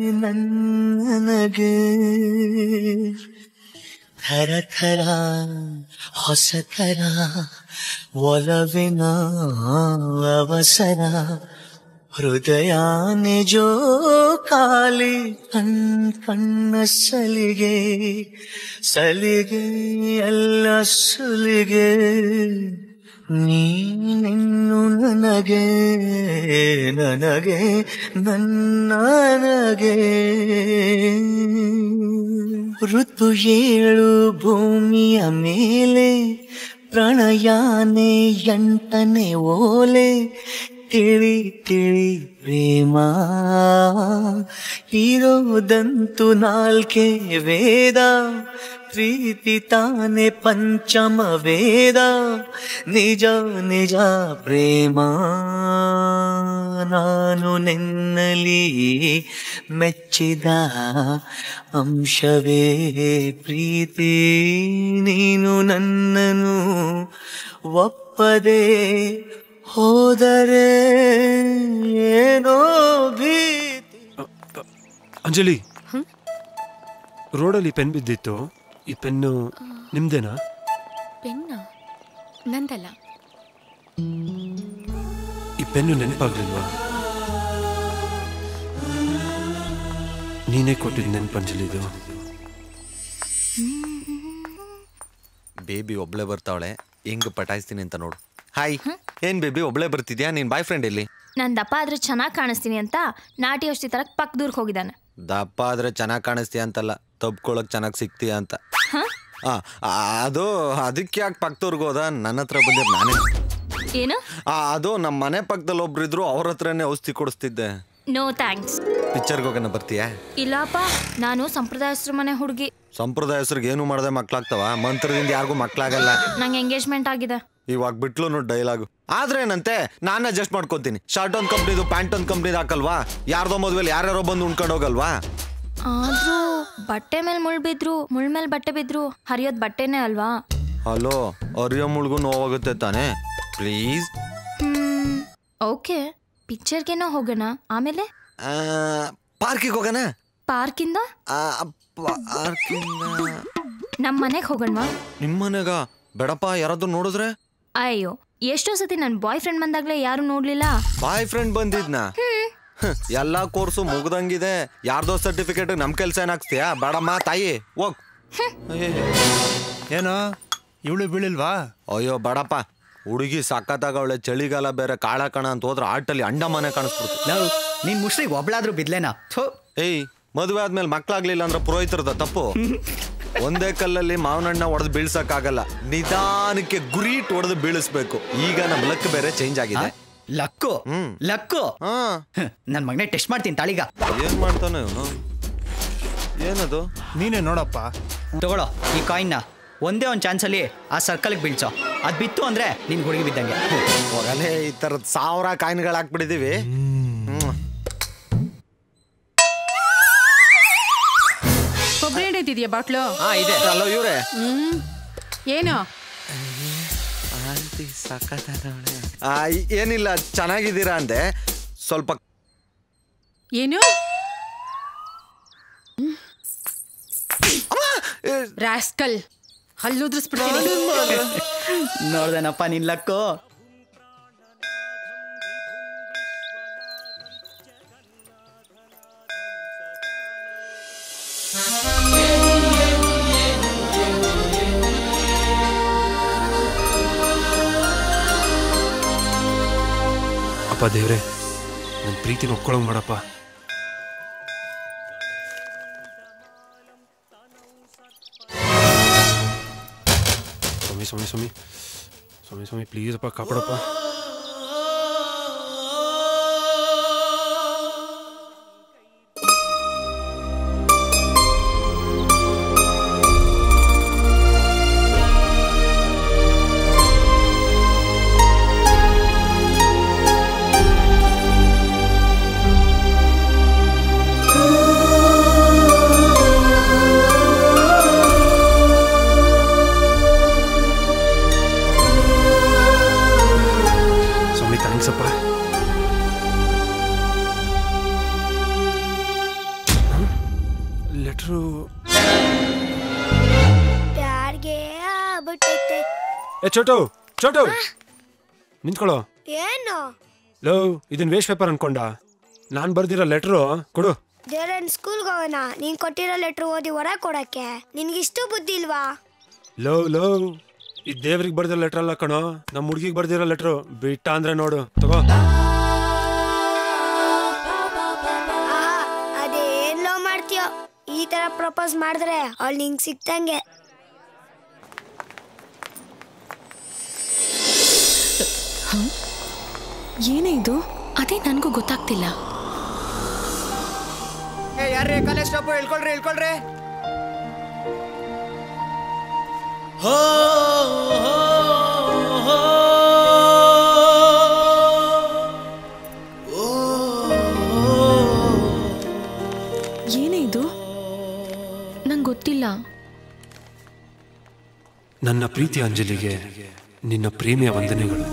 ನನಗೆ ಥರ ಥರ ಹೊಸ ಥರ ಒಲವಿನ ಅವಸರ ಹೃದಯ ನಿಜೋ ಕಾಲಿ ಕಣ್ ಕಣ್ಣ ಸಲಿಗೆ ಸಲಿಗೆ ಎಲ್ಲ ಸುಲಿಗೆ ನೀನಿನ್ನು ನನಗೆ ನನಗೆ ನನ್ನನಗೆ ಋತು ಏಳು ಭೂಮಿಯ ಮೇಲೆ ಪ್ರಣಯಾನೆ ಎಂಟನೆ ಓಲೆ ತಿಳಿ ತಿಳಿ ಪ್ರೇಮ ಇರೋದಂತು ನಾಲ್ಕೆ ವೇದ ಪ್ರೀತಿ ತಾನೆ ಪಂಚಮ ವೇದ ನಿಜ ನಿಜ ಪ್ರೇಮ ನಾನು ನೆನ್ನಲಿ ಮೆಚ್ಚಿದ ಅಂಶವೇ ಪ್ರೀತಿ ನೀನು ನನ್ನನು ಒಪ್ಪದೆ ಹೋದರೆ ಏನೋ ಭೀತಿ ಅಂಜಲಿ ರೋಡಲ್ಲಿ ಪೆನ್ ಬಿದ್ದಿತ್ತು ಈ ಪೆನ್ನು ನಿಮ್ದೇನಾ ಪೆನ್ನ ನಂದಲ್ಲ ಈ ಪೆನ್ನು ನೆನಪಾಗ್ಲಿಲ್ವಾ ನೀನೇ ಕೊಟ್ಟಿದ್ದು ನೆನಪು ಅಂಜಲಿ ಇದು ಬೇಬಿ ಒಬ್ಳೆ ಬರ್ತಾವಳೆ ಹೆಂಗ್ ಪಟಾಯಿಸ್ತೀನಿ ಅಂತ ನೋಡು ಹಾಯ್ ಏನ್ ಬೇಬಿ ಒಬ್ಳೆ ಬರ್ತಿದ್ಯಾ ನಿನ್ ಬಾಯ್ ಫ್ರೆಂಡ್ ಎಲ್ಲಿ ನಾನು ದಪ್ಪ ಆದ್ರೆ ಚೆನ್ನಾಗಿ ಕಾಣಿಸ್ತೀನಿ ಅಂತ ನಾಟಿ ಔಷಧಿ ತರಕ್ ಪಕ್ಕದೂರ್ಗೆ ಹೋಗಿದ್ದಾನೆ ದಪ್ಪ ಆದ್ರೆ ಚೆನ್ನಾಗಿ ಕಾಣಿಸ್ತೀಯ ಅಂತಲ್ಲ ತಬ್ಕೊಳಕ್ ಚೆನ್ನಾಗಿ ಸಿಗ್ತೀಯ ಅಂತ ಆ, ಆ, ಅದು ಅದಕ್ಕೆ ಯಾಕೆ ಪಕ್ಕದವ್ರಿಗೆ ಹೋದ ನನ್ನ ಹತ್ರ ಬಂದಿರ್ ನಾನೇ ಏನು ಆ, ಅದು ನಮ್ಮ ಮನೆ ಪಕ್ಕದಲ್ಲಿ ಒಬ್ರು ಇದ್ರು ಅವ್ರ ಹತ್ರನೇ ಔಷಧಿ ಕೊಡಿಸ್ತಿದ್ದೆ ನೋ ಥ್ಯಾಂಕ್ಸ್ ಪಿಕ್ಚರ್ಗೆ ಹೋಗೋಣ ಬರ್ತೀಯಾ ಇಲ್ಲಪ್ಪ ನಾನು ಸಂಪ್ರದಾಯಸ್ಥರ ಮನೆ ಹುಡುಗಿ ಸಂಪ್ರದಾಯ ಹೆಸರಿಗೆ ಏನು ಮಾಡದೆ ಮಕ್ಳಾಗ್ತಾವ ಮಂತ್ರದಿಂದ ಯಾರಿಗೂ ಮಕ್ಳಾಗಲ್ಲ ನಂಗೆ ಎಂಗೇಜ್ಮೆಂಟ್ ಆಗಿದೆ ಇವಾಗ ಬಿಟ್ಲು ನೋಡಿ ಡೈಲಾಗು ಆದ್ರೆ ಏನಂತೆ ನಾನು ಅಡ್ಜಸ್ಟ್ ಮಾಡ್ಕೊತೀನಿ ಶರ್ಟ್ ಒಂದು ಕಂಪ್ನಿದು ಪ್ಯಾಂಟ್ ಒಂದು ಕಂಪ್ನಿದು ಹಾಕಲ್ವಾ ಯಾರ್ದೋ ಮದ್ವೆಲಿ ಯಾರ್ಯಾರೋ ಬಂದು ಉಣ್ಕೊಂಡು ಹೋಗಲ್ವಾ ಆದ್ರೂ ಬಟ್ಟೆ ಮೇಲೆ ಮುಳ್ ಬಿದ್ರು ಮುಳ್ ಮೇಲೆ ಬಟ್ಟೆ ಬಿದ್ರು ಹರಿಯೋದ್ ಬಟ್ಟೆನೇ ಅಲ್ವಾ ಹಲೋ ಅರಿಯೋ ಮುಳ್ಗು ನೋವಾಗುತ್ತೆ ತಾನೇ ಪ್ಲೀಸ್ ಹ್ಮ್ ಓಕೆ ಪಿಕ್ಚರ್ಗೆನೋ ಹೋಗೋಣ ಆಮೇಲೆ ಪಾರ್ಕಿಗೆ ಹೋಗೋಣ ಪಾರ್ಕಿಂದ ಪಾರ್ಕಿಂದ ನಮ್ಮ ಮನೆಗೆ ಹೋಗೋಣವಾ ನಿಮ್ಮ ಮನೆಗ ಬೇಡಪ್ಪ ಯಾರಾದ್ರೂ ನೋಡಿದ್ರೆ ಅಯ್ಯೋ ಎಷ್ಟೋ ಸತಿ ನನ್ನ ಬಾಯ್ ಫ್ರೆಂಡ್ ಬಂದಾಗ್ಲೇ ಯಾರು ನೋಡ್ಲಿಲ್ಲ ಬಾಯ್ ಫ್ರೆಂಡ್ ಬಂದಿದ್ನ ಹ್ಮ್, ಎಲ್ಲಾ ಕೋರ್ಸು ಮುಗ್ದಂಗಿದೆ ಯಾರ್ದೋ ಸರ್ಟಿಫಿಕೇಟ್ ನಮ್ ಕೆಲ್ಸ ಏನಾಗ್ತೀಯಾ ಬೇಡಮ್ಮ ತಾಯಿ ಹೋಗ್ ಏನೋ ಇವಳು ಬೀಳಿಲ್ವಾ ಅಯ್ಯೋ ಬಡಪ್ಪ ಹುಡುಗಿ ಸಖತ್ತಾಗವಳೆ ಚಳಿಗಾಲ ಬೇರೆ ಕಾಳ ಕಣ ಅಂತ ಹೋದ್ರೆ ಆಟಲ್ಲಿ ಅಂಡ ಮನೆ ಕಾಣಿಸ್ಬಿಡ್ತು ಲವ್ ನೀನ್ ಮುಷ್ರಿಗೆ ಒಬ್ಳಾದ್ರೂ ಬಿದ್ಲೇನಾ ಥೋ ಏಯ್ ಮದುವೆ ಆದ್ಮೇಲೆ ಮಕ್ಳಾಗ್ಲಿಲ್ಲ ಅಂದ್ರೆ ಪುರೋಹಿತರದ ತಪ್ಪು ಒಂದೇ ಕಲ್ಲಲ್ಲಿ ಮಾವನಣ್ಣ ಹೊಡೆದು ಬೀಳ್ಸಕ್ಕಾಗಲ್ಲ ನಿಧಾನಕ್ಕೆ ಗುರಿ ಹೊಡೆದು ಬೀಳಿಸ್ಬೇಕು ಈಗ ನಮ್ ಲಕ್ ಬೇರೆ ಚೇಂಜ್ ಆಗಿದೆ ಲಕ್ಕು ಲಕ್ಕು ನನ್ ಮಗನೇ ಟೆಸ್ಟ್ ಮಾಡ್ತೀನಿ ತಾಳಿಗ ಏನ್ ಮಾಡ್ತಾನೆ ಇವನು ಏನದು ನೀನೇ ನೋಡಪ್ಪ ತಗೊಳ್ಳೋ ಈ ಕಾಯಿನ್ನ ಒಂದೇ ಒಂದು ಚಾನ್ಸಲ್ಲಿ ಆ ಸರ್ಕಲ್ಗೆ ಬೀಳ್ಸೋ ಅದು ಬಿತ್ತು ಅಂದ್ರೆ ನಿನ್ ಹುಡುಗಿ ಬಿದ್ದಂಗೆ ಹೋಗಲೇ ಈ ತರದ್ ಸಾವಿರ ಕಾಯಿನ್ಗಳು ಹಾಕ್ಬಿಟ್ಟಿದೀವಿ ಕೊಬ್ಬರಿ ಎಣ್ಣೆ ಇದೆಯಾ ಬಾಟ್ಲು ಹಾ ಇದೆ ಹಲೋ ಇವ್ರೆ ಹ್ಮ್ ಏನು ಆ, ಏನಿಲ್ಲ ಚೆನ್ನಾಗಿದ್ದೀರಾ ಅಂದೆ ಸ್ವಲ್ಪ ಏನು ರಾಸ್ಕಲ್ ಹಲ್ಲುದ್ರಿಸ್ಬಿಡ್ತೀನಿ ನೋಡ್ದೇನಪ್ಪ ನಿನ್ ಲಕ್ಕು ಅಪ್ಪ ದೇವ್ರೆ ನನ್ನ ಪ್ರೀತಿನ ಒಪ್ಕೊಳಂಗ್ ಮಾಡಪ್ಪ ಸ್ವಾಮಿ ಸ್ವಾಮಿ ಸ್ವಾಮಿ ಸ್ವಾಮಿ ಸ್ವಾಮಿ ಪ್ಲೀಸ್ ಅಪ್ಪ ಕಾಪಾಡಪ್ಪ ಸ್ವಾಮಿ ಥ್ಯಾಂಕ್ಸ್ ಅಪ್ಪ ಲೆಟ್ರು ಪ್ಯಾರ್ಗೆ ಆಗ್ಬಿಟ್ಟೈತೆ ಏ ಚೋಟು ಚೋಟು ನಿಂತ್ಕೊಳ್ಳೋ ಏನು ಲೋ ಇದನ್ ವೇಸ್ಟ್ ಪೇಪರ್ ಅನ್ಕೊಂಡ ನಾನ್ ಬರ್ದಿರೋ ಲೆಟ್ರು ಕೊಡು ದೇವ್ರನ್ ಸ್ಕೂಲ್ಗೆ ಹೋಗೋಣ ನೀನ್ ಕೊಟ್ಟಿರೋ ಲೆಟ್ರ್ ಓದಿ ಹೊರ ಕೊಡಕ್ಕೆ ನಿನ್ಗಿಷ್ಟು ಬುದ್ಧಿ ಇಲ್ವಾ ಲೋ ಲೋ ಈ ದೇವ್ರಿಗೆ ಬರ್ದಿರೋ ಲೆಟ್ರ್ ಅಲ್ಲ ಕಣೋ ನಮ್ಮ ಹುಡುಗಿಗೆ ಬರ್ದಿರೋ ಲೆಟ್ರು ಬಿಟ್ಟ ಅಂದ್ರೆ ನೋಡು ತಗೋ ಅದೇನ್ ಲವ್ ಮಾಡ್ತೀಯೋ ಈ ತರ ಪ್ರಪೋಸ್ ಮಾಡಿದ್ರೆ ಅವಳು ನಿಂಗೆ ಸಿಕ್ತಂಗೆ ಏನೇ ಇದು ಅದೇ ನನಗೂ ಗೊತ್ತಾಗ್ತಿಲ್ಲ ಏ ಯಾರ್ರಿ ಕಾಲೇಜ್ ಸ್ಟಾಪ್ ಇಳ್ಕೊಳ್ರಿ ಇಳ್ಕೊಳ್ರಿ ಏನೇ ಇದು ನಂಗೆ ಗೊತ್ತಿಲ್ಲ ನನ್ನ ಪ್ರೀತಿ ಅಂಜಲಿಗೆ ನಿನ್ನ ಪ್ರೇಮಿಯ ವಂದನೆಗಳು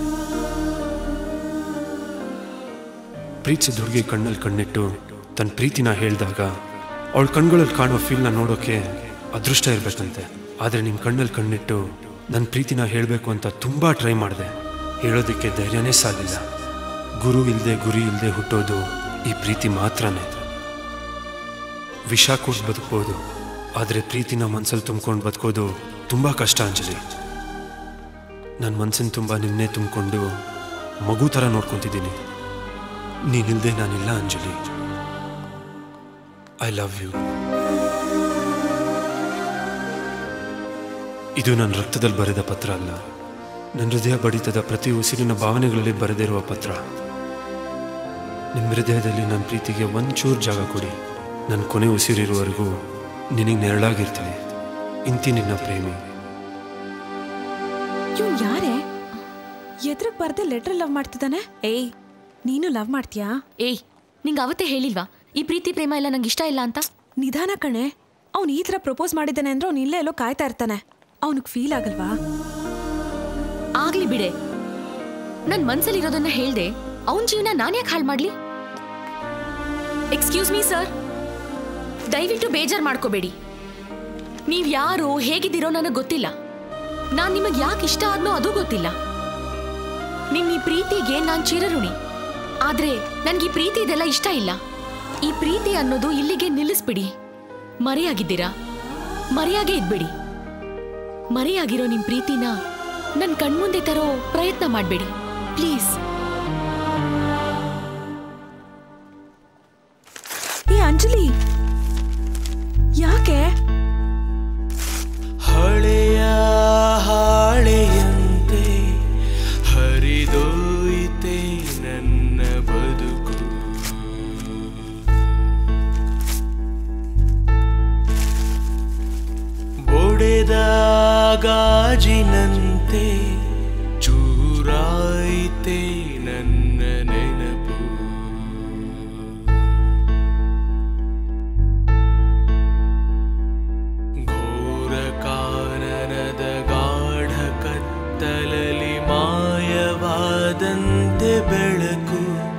ಪ್ರೀತಿಸಿದ ಹುಡುಗಿ ಕಣ್ಣಲ್ಲಿ ಕಣ್ಣಿಟ್ಟು ತನ್ನ ಪ್ರೀತಿನ ಹೇಳಿದಾಗ ಅವಳ ಕಣ್ಗಳಲ್ಲಿ ಕಾಣುವ ಫೀಲ್ನ ನೋಡೋಕೆ ಅದೃಷ್ಟ ಇರಬೇಕಂತೆ ಆದರೆ ನಿಮ್ಮ ಕಣ್ಣಲ್ಲಿ ಕಣ್ಣಿಟ್ಟು ನನ್ನ ಪ್ರೀತಿನ ಹೇಳಬೇಕು ಅಂತ ತುಂಬ ಟ್ರೈ ಮಾಡಿದೆ ಹೇಳೋದಕ್ಕೆ ಧೈರ್ಯನೇ ಸಾಲಿಲ್ಲ ಗುರು ಇಲ್ಲದೆ ಗುರಿ ಇಲ್ಲದೆ ಹುಟ್ಟೋದು ಈ ಪ್ರೀತಿ ಮಾತ್ರನೇ ವಿಷ ಕುಡ್ದು ಬದುಕ್ಬೋದು ಆದರೆ ಪ್ರೀತಿನ ಮನ್ಸಲ್ಲಿ ತುಂಬ್ಕೊಂಡು ಬದುಕೋದು ತುಂಬ ಕಷ್ಟ ಅಂಜಲಿ ನನ್ನ ಮನ್ಸಿನ ತುಂಬ ನಿನ್ನೆ ತುಂಬಿಕೊಂಡು ಮಗು ಥರ ನೋಡ್ಕೊತಿದ್ದೀನಿ ನೀನಿಲ್ದೆ ನಾನಿಲ್ಲ ಅಂಜಲಿ ಐ ಲವ್ ಯು ಇದು ನನ್ನ ರಕ್ತದಲ್ಲಿ ಬರೆದ ಪತ್ರ ಅಲ್ಲ ನನ್ನ ಹೃದಯ ಬಡಿತದ ಪ್ರತಿ ಉಸಿರಿನ ಭಾವನೆಗಳಲ್ಲಿ ಬರೆದಿರುವ ಪತ್ರ ನಿಮ್ಮ ಹೃದಯದಲ್ಲಿ ನನ್ನ ಪ್ರೀತಿಗೆ ಒಂಚೂರು ಜಾಗ ಕೊಡಿ ನನ್ನ ಕೊನೆ ಉಸಿರಿರುವವರೆಗೂ ನಿನಗೆ ನೆರಳಾಗಿರ್ತೀನಿ ಇಂತಿ ನಿನ್ನ ಪ್ರೇಮಿ ಇವ್ನು ಯಾರೇ ಎದ್ರಿಗೆ ಬರ್ದೆ ಲೆಟರ್ ಲವ್ ಮಾಡ್ತಿದ್ದಾನೆ ಏಯ್ ನೀನು ಲವ್ ಮಾಡ್ತೀಯಾ ಏಯ್ ನಿಂಗೆ ಅವತ್ತೇ ಹೇಳಿಲ್ವಾ ಈ ಪ್ರೀತಿ ಪ್ರೇಮ ಎಲ್ಲ ನಂಗೆ ಇಷ್ಟ ಇಲ್ಲ ಅಂತ ನಿಧಾನ ಕಣೆ ಅವ್ನು ಈ ಥರ ಪ್ರಪೋಸ್ ಮಾಡಿದ್ದಾನೆ ಅಂದ್ರೆ ಅವ್ನು ಇಲ್ಲೇ ಎಲ್ಲೋ ಕಾಯ್ತಾ ಇರ್ತಾನೆ ಅವನಿಗೆ ಫೀಲ್ ಆಗಲ್ವಾ ಆಗ್ಲಿ ಬಿಡೆ ನನ್ ಮನ್ಸಲ್ಲಿರೋದನ್ನ ಹೇಳ್ದೆ ಅವನ್ ಜೀವನ ನಾನ್ ಯಾಕೆ ಹಾಳು ಮಾಡ್ಲಿ ಎಕ್ಸ್ಕ್ಯೂಸ್ ಮೀ ಸರ್ ದಯವಿಟ್ಟು ಬೇಜಾರ್ ಮಾಡ್ಕೋಬೇಡಿ ನೀವ್ ಯಾರು ಹೇಗಿದ್ದೀರೋ ನನಗೆ ಗೊತ್ತಿಲ್ಲ ನಾನ್ ನಿಮಗ್ ಯಾಕೆ ಇಷ್ಟ ಆದ್ನೋ ಅದು ಗೊತ್ತಿಲ್ಲ ನಿಮ್ ಈ ಪ್ರೀತಿಗೆ ನಾನ್ ಚಿರಋಣಿ ಆದ್ರೆ ನನ್ಗೆ ಈ ಪ್ರೀತಿ ಇದೆಲ್ಲ ಇಷ್ಟ ಇಲ್ಲ ಈ ಪ್ರೀತಿ ಅನ್ನೋದು ಇಲ್ಲಿಗೆ ನಿಲ್ಲಿಸ್ಬಿಡಿ ಮರೆಯಾಗಿದ್ದೀರಾ ಮರೆಯಾಗೆ ಇದ್ಬಿಡಿ ಮರೆಯಾಗಿರೋ ನಿಮ್ ಪ್ರೀತಿನ ನನ್ ಕಣ್ಮುಂದೆ ತರೋ ಪ್ರಯತ್ನ ಮಾಡ್ಬೇಡಿ ಪ್ಲೀಸ್ ಏ ಅಂಜಲಿ ಯಾಕೆ ಹಳೆಯ ಹಾಳೆಯಂತೆ ಹರಿದೋಯಿತೆ ನನ್ನ ಬದುಕು ಬೊಡೆದ ಗಾಜಿನಂತೆ ಚೂರಾಯಿತೆ ನನ್ನ ನೆನಪು ಘೋರ ಕಾನನದ ಗಾಢ ಕತ್ತಲಲಿ ಮಾಯವಾದಂತೆ ಬೆಳಕು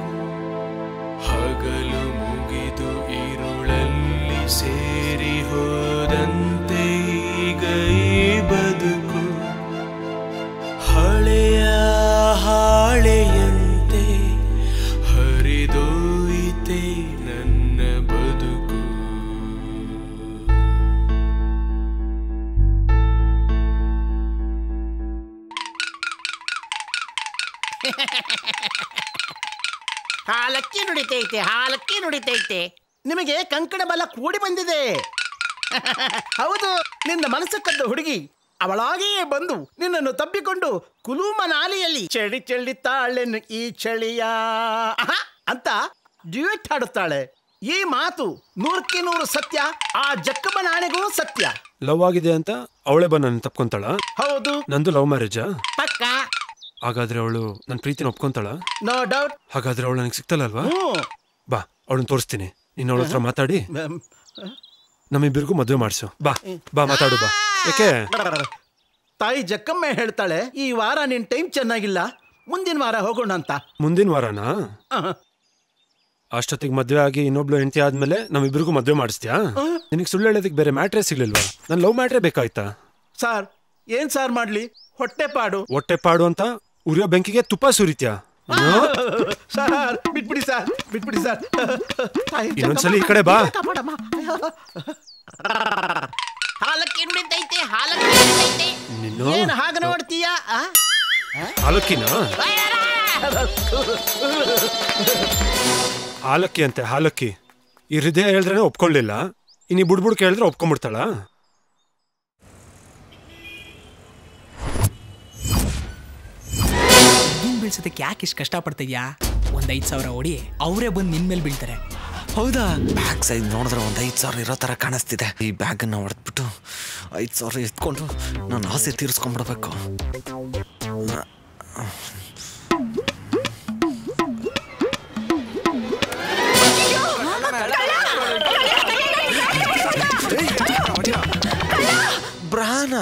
ಹಗಲು ಮುಗಿದು ಇರುಳಲ್ಲಿ ಸೇರಿ ಹೋದಂತೆ ಈಗ ಈ ಬದುಕು ಹಳೆಯ ಹಾಳೆಯಂತೆ ಹರಿದೋಯಿತೆ ನನ್ನ ಬದುಕು ಹಾಲಕ್ಕಿ ನುಡಿತೈತೆ ಹಾಲಕ್ಕಿ ನುಡಿತೈತೆ ನಿಮಗೆ ಕಂಕಣ ಬಲ ಕೂಡಿ ಬಂದಿದೆ ಹೌದು ನಿನ್ನ ಮನಸ್ಸು ಕದ್ದ ಹುಡುಗಿ ಅವಳಾಗಿಯೇ ಬಂದು ನಿನ್ನನ್ನು ತಬ್ಬಿಕೊಂಡು ಕುಲುಮ ನಾಲಿಯಲ್ಲಿ ಚಳಿ ಚೆಲ್ಲಿತ್ತಾಳೆನ್ನು ಈ ಚಳಿಯ ಆಹಾ, ಅಂತ ಡ್ಯೂಯೆಟ್ ಹಾಡುತ್ತಾಳೆ ಈ ಮಾತು ನೂರಕ್ಕೆ ನೂರು ಸತ್ಯ ಆ ಜಕ್ಕಮ್ಮ ನಾಣೆಗೂ ಸತ್ಯ ಲವ್ ಆಗಿದೆ ಅಂತ ಅವಳೇ ಬಂದು ನನ್ನ ತಪ್ಕೊಂತಾಳ ಹೌದು ನಂದು ಲವ್ ಮ್ಯಾರೇಜಾ ಪಕ್ಕ ಹಾಗಾದ್ರೆ ಅವಳು ನನ್ನ ಪ್ರೀತಿನ ಒಪ್ಕೊಂತಾಳ ನೋ ಡೌಟ್ ಹಾಗಾದ್ರೆ ಅವಳು ನನಗೆ ಸಿಗ್ತಲ್ಲಲ್ವಾ ಬಾ ಅವಳನ್ನ ತೋರಿಸ್ತೀನಿ ನೀನು ಅವಳ ಹತ್ರ ಮಾತಾಡಿ ನಮ್ಮಿಬ್ಬರಿಗೂ ಮದುವೆ ಮಾಡಿಸು ಬಾ ಬಾ ಮಾತಾಡು ಬಾ ಯಾಕೆ ತಾಯಿ ಜಕ್ಕಮ್ಮ ಹೇಳ್ತಾಳೆ ಈ ವಾರ ನಿನ್ ಟೈಮ್ ಚೆನ್ನಾಗಿಲ್ಲ ಮುಂದಿನ ವಾರ ಹೋಗೋಣ ಅಂತ ಮುಂದಿನ ವಾರನಾ ಆಹಾ. ಅಷ್ಟೊತ್ತಿಗೆ ಮದುವೆ ಆಗಿ ಇನ್ನೊಬ್ಳು ಹೆಂಡತಿ ಆದ್ಮೇಲೆ ನಮ್ಮಿಬ್ಬರಿಗೂ ಮದುವೆ ಮಾಡಿಸ್ತೀಯಾ ನಿನಗೆ ಸುಳ್ಳು ಹೇಳೋದಕ್ಕೆ ಬೇರೆ ಮ್ಯಾಟ್ರೇ ಸಿಗ್ಲಿಲ್ವಾ ನನ್ ಲವ್ ಮ್ಯಾಟ್ರೇ ಬೇಕಾಯ್ತಾ ಸಾರ್ ಏನ್ ಸಾರ್ ಮಾಡ್ಲಿ ಹೊಟ್ಟೆ ಪಾಡು ಹೊಟ್ಟೆ ಪಾಡು ಅಂತ ಉರಿಯೋ ಬೆಂಕಿಗೆ ತುಪ್ಪ ಸುರಿತ್ಯಾ ಸಾರ್ ಬಿಟ್ಬಿಡಿ ಸರ್ ಬಿಟ್ಬಿಡಿ ಸರ್ ತಾಯಿ ಇನ್ನೊಂದ್ಸಲಿ ಈ ಕಡೆ ಬಾ. ಕಾಪಾಡಮ್ಮ. ಹಾಲಕ್ಕಿ ನುಡಿತೈತೆ ಹಾಲಕ್ಕಿ ನುಡಿತೈತೆ ನಿನ್ನು ಏನ್ ಹಾಗೆ ನೋಡ್ತೀಯಾ ಆ? ಹಾಲಕ್ಕಿನ ಹಾಲಕ್ಕಿ ಅಂತೆ ಹಾಲಕ್ಕಿ ಈ ಹೃದಯ ಹೇಳಿದ್ರೆ ಒಪ್ಕೊಳ್ಳಿಲ್ಲ ಇನ್ನು ಈ ಬುಡ್ಬುಡ್ ಕೇಳಿದ್ರೆ ಒಪ್ಕೊಂಡ್ಬಿಡ್ತಾಳ ನೀನ್ ಬೀಳ್ಸೋದಕ್ಕೆ ಯಾಕೆ ಇಷ್ಟು ಕಷ್ಟಪಡ್ತೀಯಾ ಒಂದ್ ಐದ್ ಸಾವಿರ ಹೊಡಿ ಅವರೇ ಬಂದು ನಿನ್ ಮೇಲೆ ಬೀಳ್ತಾರೆ ಹೌದಾ ಬ್ಯಾಗ್ ಸೈಜ್ ನೋಡಿದ್ರೆ ಒಂದು ಐದು ಸಾವಿರ ಇರೋ ಥರ ಕಾಣಿಸ್ತಿದೆ ಈ ಬ್ಯಾಗನ್ನು ಹೊಡೆದ್ಬಿಟ್ಟು ಐದು ಸಾವಿರ ಎತ್ಕೊಂಡು ನಾನು ಆಸೆ ತೀರಿಸ್ಕೊಂಡ್ಬಿಡ್ಬೇಕು ಬ್ರಾನ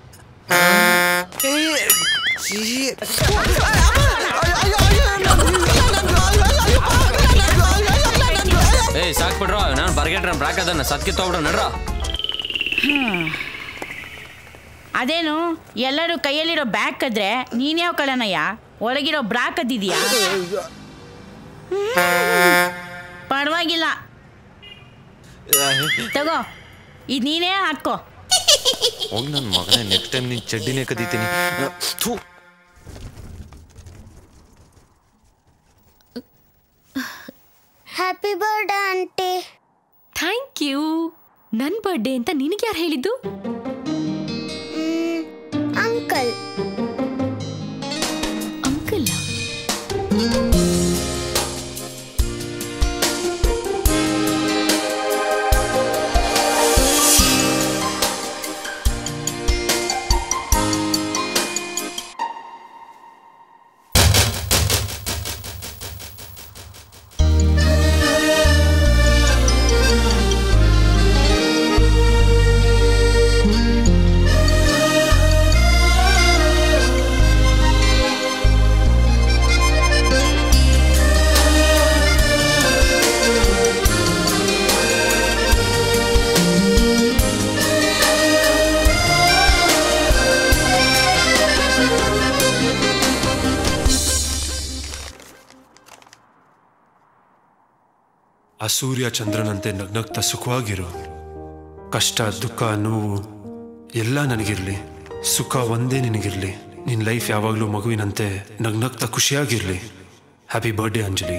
ಏಯ್ ಸಾಕ್ ಬಿಡ್ರೋ ನಾನು ಬರ್ಗೆಟ್ರ ಬ್ರಾಕ್ ಅದನ್ನ ಸತ್ಕಿ ತಗೊಬಿಡು ನಡ್ರ ಹ್ಮ್. ಅದೇನು ಎಲ್ಲರೂ ಕೈಯಲ್ಲಿರೋ ಬ್ಯಾಗ್ ಕದ್ರೆ ನೀನ್ಯಾವ ಕಳನಯ್ಯ ಒಳಗಿರೋ ಬ್ರಾ ಕದ್ದಿದ್ಯಾ ಪರವಾಗಿಲ್ಲ ತಗೋ ಇದು ನೀನೇ ಹಾಕೋ ಹೋಗಿ ನನ್ನ ಮಗನೇ ನೆಕ್ಸ್ಟ್ ಟೈಮ್ ನೀನು ಚಡ್ಡಿನೇ ಕದೀತೀನಿ ಥೂ happy birthday aunty thank you ನನ್ನ ಬರ್ಡೇ ಅಂತ ನಿನಗೆ ಯಾರು ಹೇಳಿದ್ದು ಅಂಕಲ್ ಅಂಕಲ್ ಆ ಸೂರ್ಯ ಚಂದ್ರನಂತೆ ನಗ್ನಗ್ತಾ ಸುಖವಾಗಿರು ಕಷ್ಟ ದುಃಖ ನೋವು ಎಲ್ಲ ನನಗಿರಲಿ ಸುಖ ಒಂದೇ ನಿನಗಿರಲಿ ನಿನ್ನ ಲೈಫ್ ಯಾವಾಗಲೂ ಮಗುವಿನಂತೆ ನಗ್ನಗ್ತಾ ಖುಷಿಯಾಗಿರಲಿ ಹ್ಯಾಪಿ ಬರ್ಡೇ ಅಂಜಲಿ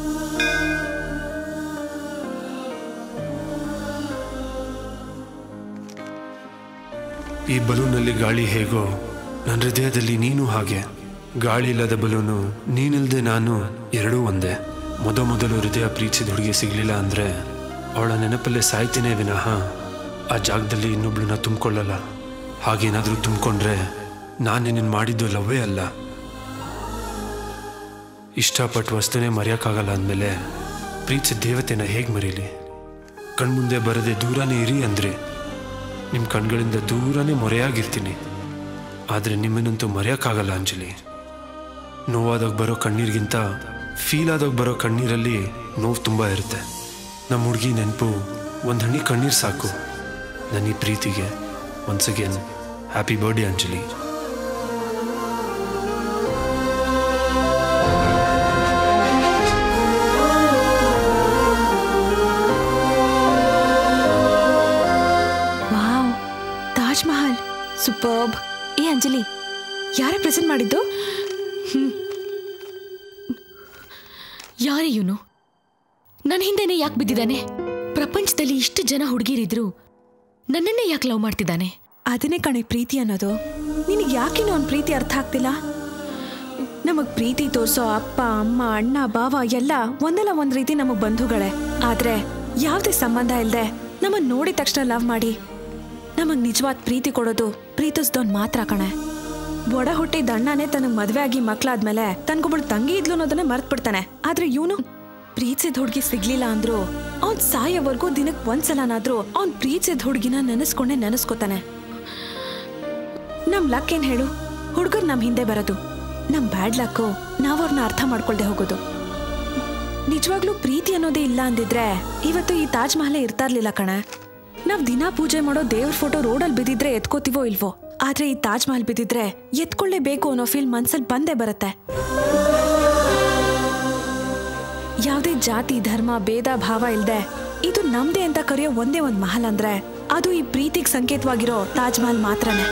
ಈ ಬಲೂನಲ್ಲಿ ಗಾಳಿ ಹೇಗೋ ನನ್ನ ಹೃದಯದಲ್ಲಿ ನೀನು ಹಾಗೆ ಗಾಳಿ ಇಲ್ಲದ ಬಲೂನು ನೀನಿಲ್ದೆ ನಾನು ಎರಡೂ ಒಂದೇ ಮೊದ ಮೊದಲು ಹೃದಯ ಪ್ರೀತಿಸಿದ ಹುಡುಗಿ ಸಿಗ್ಲಿಲ್ಲ ಅಂದ್ರೆ ಅವಳ ನೆನಪಲ್ಲೇ ಸಾಯ್ತೀನಿ ವಿನಃ ಆ ಜಾಗದಲ್ಲಿ ಇನ್ನೊಬ್ಳನ್ನ ತುಂಬಿಕೊಳ್ಳಲ್ಲ ಹಾಗೇನಾದರೂ ತುಂಬಿಕೊಂಡ್ರೆ ನಾನು ನಿನ್ನ ಮಾಡಿದ್ದು ಲವ್ವೇ ಅಲ್ಲ ಇಷ್ಟಪಟ್ಟು ವಸ್ತುನೇ ಮರೆಯೋಕ್ಕಾಗಲ್ಲ ಅಂದಮೇಲೆ ಪ್ರೀತಿಸಿದ ದೇವತೆನ ಹೇಗೆ ಮರೀಲಿ ಕಣ್ಮುಂದೆ ಬರದೆ ದೂರನೇ ಇರಿ ಅಂದ್ರಿ ನಿಮ್ಮ ಕಣ್ಗಳಿಂದ ದೂರನೇ ಮೊರೆಯಾಗಿರ್ತೀನಿ ಆದರೆ ನಿಮ್ಮನ್ನಂತೂ ಮರೆಯೋಕ್ಕಾಗಲ್ಲ ಅಂಜಲಿ ನೋವಾದಾಗ ಬರೋ ಕಣ್ಣೀರಿಗಿಂತ ಫೀಲ್ ಆದಾಗ ಬರೋ ಕಣ್ಣೀರಲ್ಲಿ ನೋವು ತುಂಬ ಇರುತ್ತೆ ನಮ್ಮ ಹುಡುಗಿ ನೆನಪು ಒಂದು ಹಣ್ಣಿ ಕಣ್ಣೀರು ಸಾಕು ನನ್ನ ಈ ಪ್ರೀತಿಗೆ once again happy birthday Anjali wow Taj Mahal superb ಏ ಅಂಜಲಿ ಯಾರೇ ಪ್ರೆಸೆಂಟ್ ಮಾಡಿದ್ದು ಯಾರೇ ಇವನು ನನ್ನ ಹಿಂದೆನೆ ಯಾಕೆ ಬಿದ್ದಿದ್ದಾನೆ ಪ್ರಪಂಚದಲ್ಲಿ ಇಷ್ಟು ಜನ ಹುಡುಗಿರಿದ್ರು ನನ್ನನ್ನೇ ಯಾಕೆ ಲವ್ ಮಾಡ್ತಿದ್ದಾನೆ ಅದನ್ನೇ ಕಣೆ ಪ್ರೀತಿ ಅನ್ನೋದು ನಿನಗೆ ಯಾಕಿನ್ನೂ ಅವ್ನ ಪ್ರೀತಿ ಅರ್ಥ ಆಗ್ತಿಲ್ಲ ನಮಗ್ ಪ್ರೀತಿ ತೋರ್ಸೋ ಅಪ್ಪ ಅಮ್ಮ ಅಣ್ಣ ಭಾವ ಎಲ್ಲ ಒಂದಲ್ಲ ಒಂದ್ ರೀತಿ ನಮಗ್ ಬಂಧುಗಳೇ ಆದ್ರೆ ಯಾವ್ದೇ ಸಂಬಂಧ ಇಲ್ದೆ ನಮ್ಮನ್ ನೋಡಿದ ತಕ್ಷಣ ಲವ್ ಮಾಡಿ ನಮಗ್ ನಿಜವಾದ ಪ್ರೀತಿ ಕೊಡೋದು ಪ್ರೀತಿಸ್ದೋನ್ ಮಾತ್ರ ಕಣೆ ಒಡ ಹುಟ್ಟಿದ ಅಣ್ಣನೇ ತನಗ್ ಮದ್ವೆ ಆಗಿ ಮಕ್ಳಾದ್ಮೇಲೆ ತನ್ಗೊಬ್ಬಳು ತಂಗಿ ಇದ್ಲು ಅನ್ನೋದನ್ನೇ ಮರ್ತ್ ಬಿಡ್ತಾನೆ ಆದ್ರೆ ಇವನು ಪ್ರೀತಿಸಿದ ಹುಡುಗಿ ಸಿಗ್ಲಿಲ್ಲ ಅಂದ್ರು ಅವ್ನ್ ಸಾಯೋವರೆಗೂ ದಿನಕ್ ಒಂದ್ಸಲನಾದ್ರೂ ಅವ್ನ್ ಪ್ರೀತಿಸಿದ ಹುಡುಗಿನ ನೆನೆಸ್ಕೊಂಡೆ ನೆನೆಸ್ಕೊತಾನೆ ನಮ್ ಲಕ್ ಏನ್ ಹೇಳು ಹುಡುಗರು ನಮ್ ಹಿಂದೆ ಬರೋದು ನಮ್ ಬ್ಯಾಡ್ ಲಕ್ಕು ನಾವ್ರನ್ನ ಅರ್ಥ ಮಾಡ್ಕೊಳ್ದೆ ಹೋಗೋದು ನಿಜವಾಗ್ಲೂ ಪ್ರೀತಿ ಅನ್ನೋದೇ ಇಲ್ಲ ಅಂದಿದ್ರೆ ಇವತ್ತು ಈ ತಾಜ್ ಮಹಲೇ ಇರ್ತಾ ಇರ್ಲಿಲ್ಲ ಕಣ ನಾವ್ ದಿನಾ ಪೂಜೆ ಮಾಡೋ ದೇವ್ರ ಫೋಟೋ ರೋಡಲ್ಲಿ ಬಿದ್ದಿದ್ರೆ ಎತ್ಕೋತೀವೋ ಇಲ್ವೋ ಆದ್ರೆ ಈ ತಾಜ್ ಮಹಲ್ ಬಿದ್ದಿದ್ರೆ ಎತ್ಕೊಳ್ಳೇಬೇಕು ಅನ್ನೋ ಫೀಲ್ ಮನ್ಸಲ್ಲಿ ಬಂದೇ ಬರುತ್ತೆ ಯಾವ್ದೇ ಜಾತಿ ಧರ್ಮ ಭೇದ ಭಾವ ಇಲ್ದೆ ಇದು ನಮ್ದೇ ಅಂತ ಕರೆಯೋ ಒಂದೇ ಒಂದ್ ಮಹಲ್ ಅಂದ್ರೆ ಅದು ಈ ಪ್ರೀತಿಗ್ ಸಂಕೇತವಾಗಿರೋ ತಾಜ್ ಮಹಲ್ ಮಾತ್ರನೇ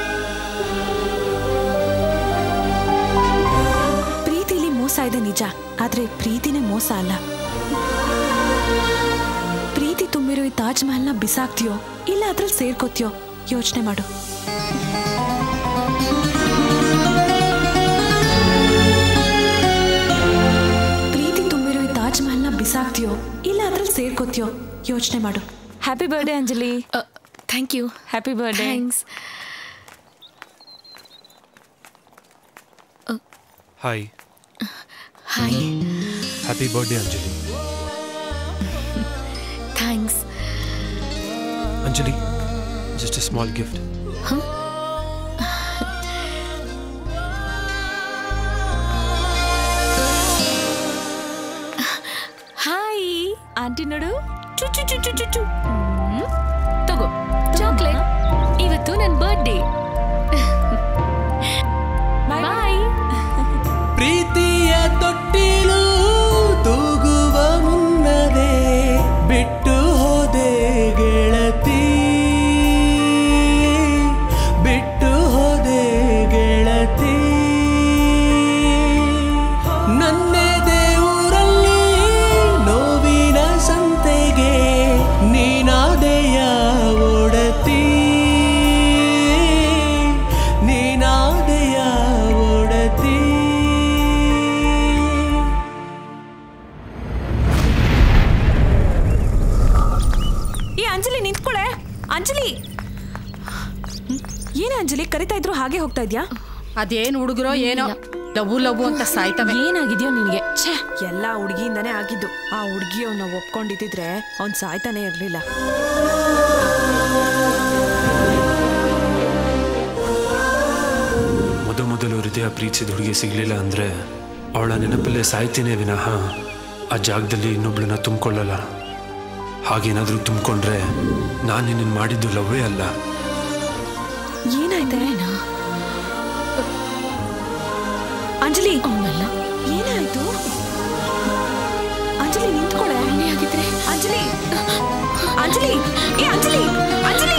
ಪ್ರೀತಿಲಿ ಮೋಸ ಇದೆ ನಿಜ ಆದ್ರೆ ಪ್ರೀತಿನೇ ಮೋಸ ಅಲ್ಲ ಪ್ರೀತಿ ತುಂಬಿರೋ ಈ ತಾಜ್ ಮಹಲ್ನ ಬಿಸಾಕ್ತಿಯೋ ಇಲ್ಲ ಅದ್ರಲ್ಲಿ ಸೇರ್ಕೋತಿಯೋ ಯೋಚನೆ ಮಾಡು ಪ್ರೀತಿ ತುಂಬಿರೋ ಈ ತಾಜ್ ಮಹಲ್ನ ಬಿಸಾಕ್ತಿಯೋ ಇಲ್ಲ ಅದ್ರಲ್ಲಿ ಸೇರ್ಕೋತಿಯೋ ಯೋಚನೆ ಮಾಡು happy birthday Anjali thank you happy birthday thanks hi hi happy birthday Anjali thanks Anjali just a small gift hi aunty ನೋಡು ಚು ಚು ಚು ಚು ಚು ಚು ಹ್ಮ್. ತಗೋ ಚಾಕ್ಲೇಟ್ ಇವತ್ತು ನನ್ನ ಬರ್ಡೇ ಬಾಯ್ ಪ್ರೀತಿಯ ತೊಟ್ಟಿಲು ತೂಗುವ ಮುನ್ನವೇ ಬಿಟ್ಟು ಹೋದೆ ಗೆಳತಿ ಬಿಟ್ಟು ಹೋದೆ ಗೆಳತಿ ನನ್ನೇ ದೇವರಲ್ಲಿ ನೋವಿನ ಸಂತೆಗೆ ನೀನಾದೆಯ ಒಡತಿ ನೀನಾದೆಯ ಒಡತಿ ಏ ಅಂಜಲಿ ನಿಂತ್ಕೊಳೆ ಅಂಜಲಿ ಏನ ಅಂಜಲಿ ಕರಿತಾ ಇದ್ರು ಹಾಗೆ ಹೋಗ್ತಾ ಇದ್ಯಾ ಅದೇನ್ ಹುಡುಗರೋ ಏನೋ ಲವು ಲವು ಅಂತ ಸಾಯ್ತವೆ ಏನಾಗಿದ್ಯೋ ನಿನಗೆ ಛೇ ಎಲ್ಲ ಹುಡುಗಿಯಿಂದಾನೇ ಆಗಿದ್ದು ಆ ಹುಡುಗಿ ಅವನ್ನ ಒಪ್ಕೊಂಡಿದ್ದಿದ್ರೆ ಅವ್ನ್ ಸಾಯ್ತಾನೆ ಇರ್ಲಿಲ್ಲ ಮೊದ ಮೊದಲು ಹೃದಯ ಪ್ರೀತಿಸಿದ ಹುಡುಗಿ ಸಿಗ್ಲಿಲ್ಲ ಅಂದ್ರೆ ಅವಳ ನೆನಪಲ್ಲೇ ಸಾಯ್ತೀನಿ ವಿನಃ ಆ ಜಾಗದಲ್ಲಿ ಇನ್ನೊಬ್ಳನ್ನ ತುಂಬಿಕೊಳ್ಳಲ್ಲ ಹಾಗೇನಾದ್ರೂ ತುಂಬಿಕೊಂಡ್ರೆ ನಾನು ನಿನ್ನ ಮಾಡಿದ್ದು ಲವ್ವೇ ಅಲ್ಲ ಏನಾಯ್ತೆ ಅಂಜಲಿ ಅವನಲ್ಲ ಏನಾಯ್ತು ಅಂಜಲಿ ನಿಂತ್ಕೊಳೆ ಆಗಿದ್ರೆ ಅಂಜಲಿ ಅಂಜಲಿ ಏ ಅಂಜಲಿ ಅಂಜಲಿ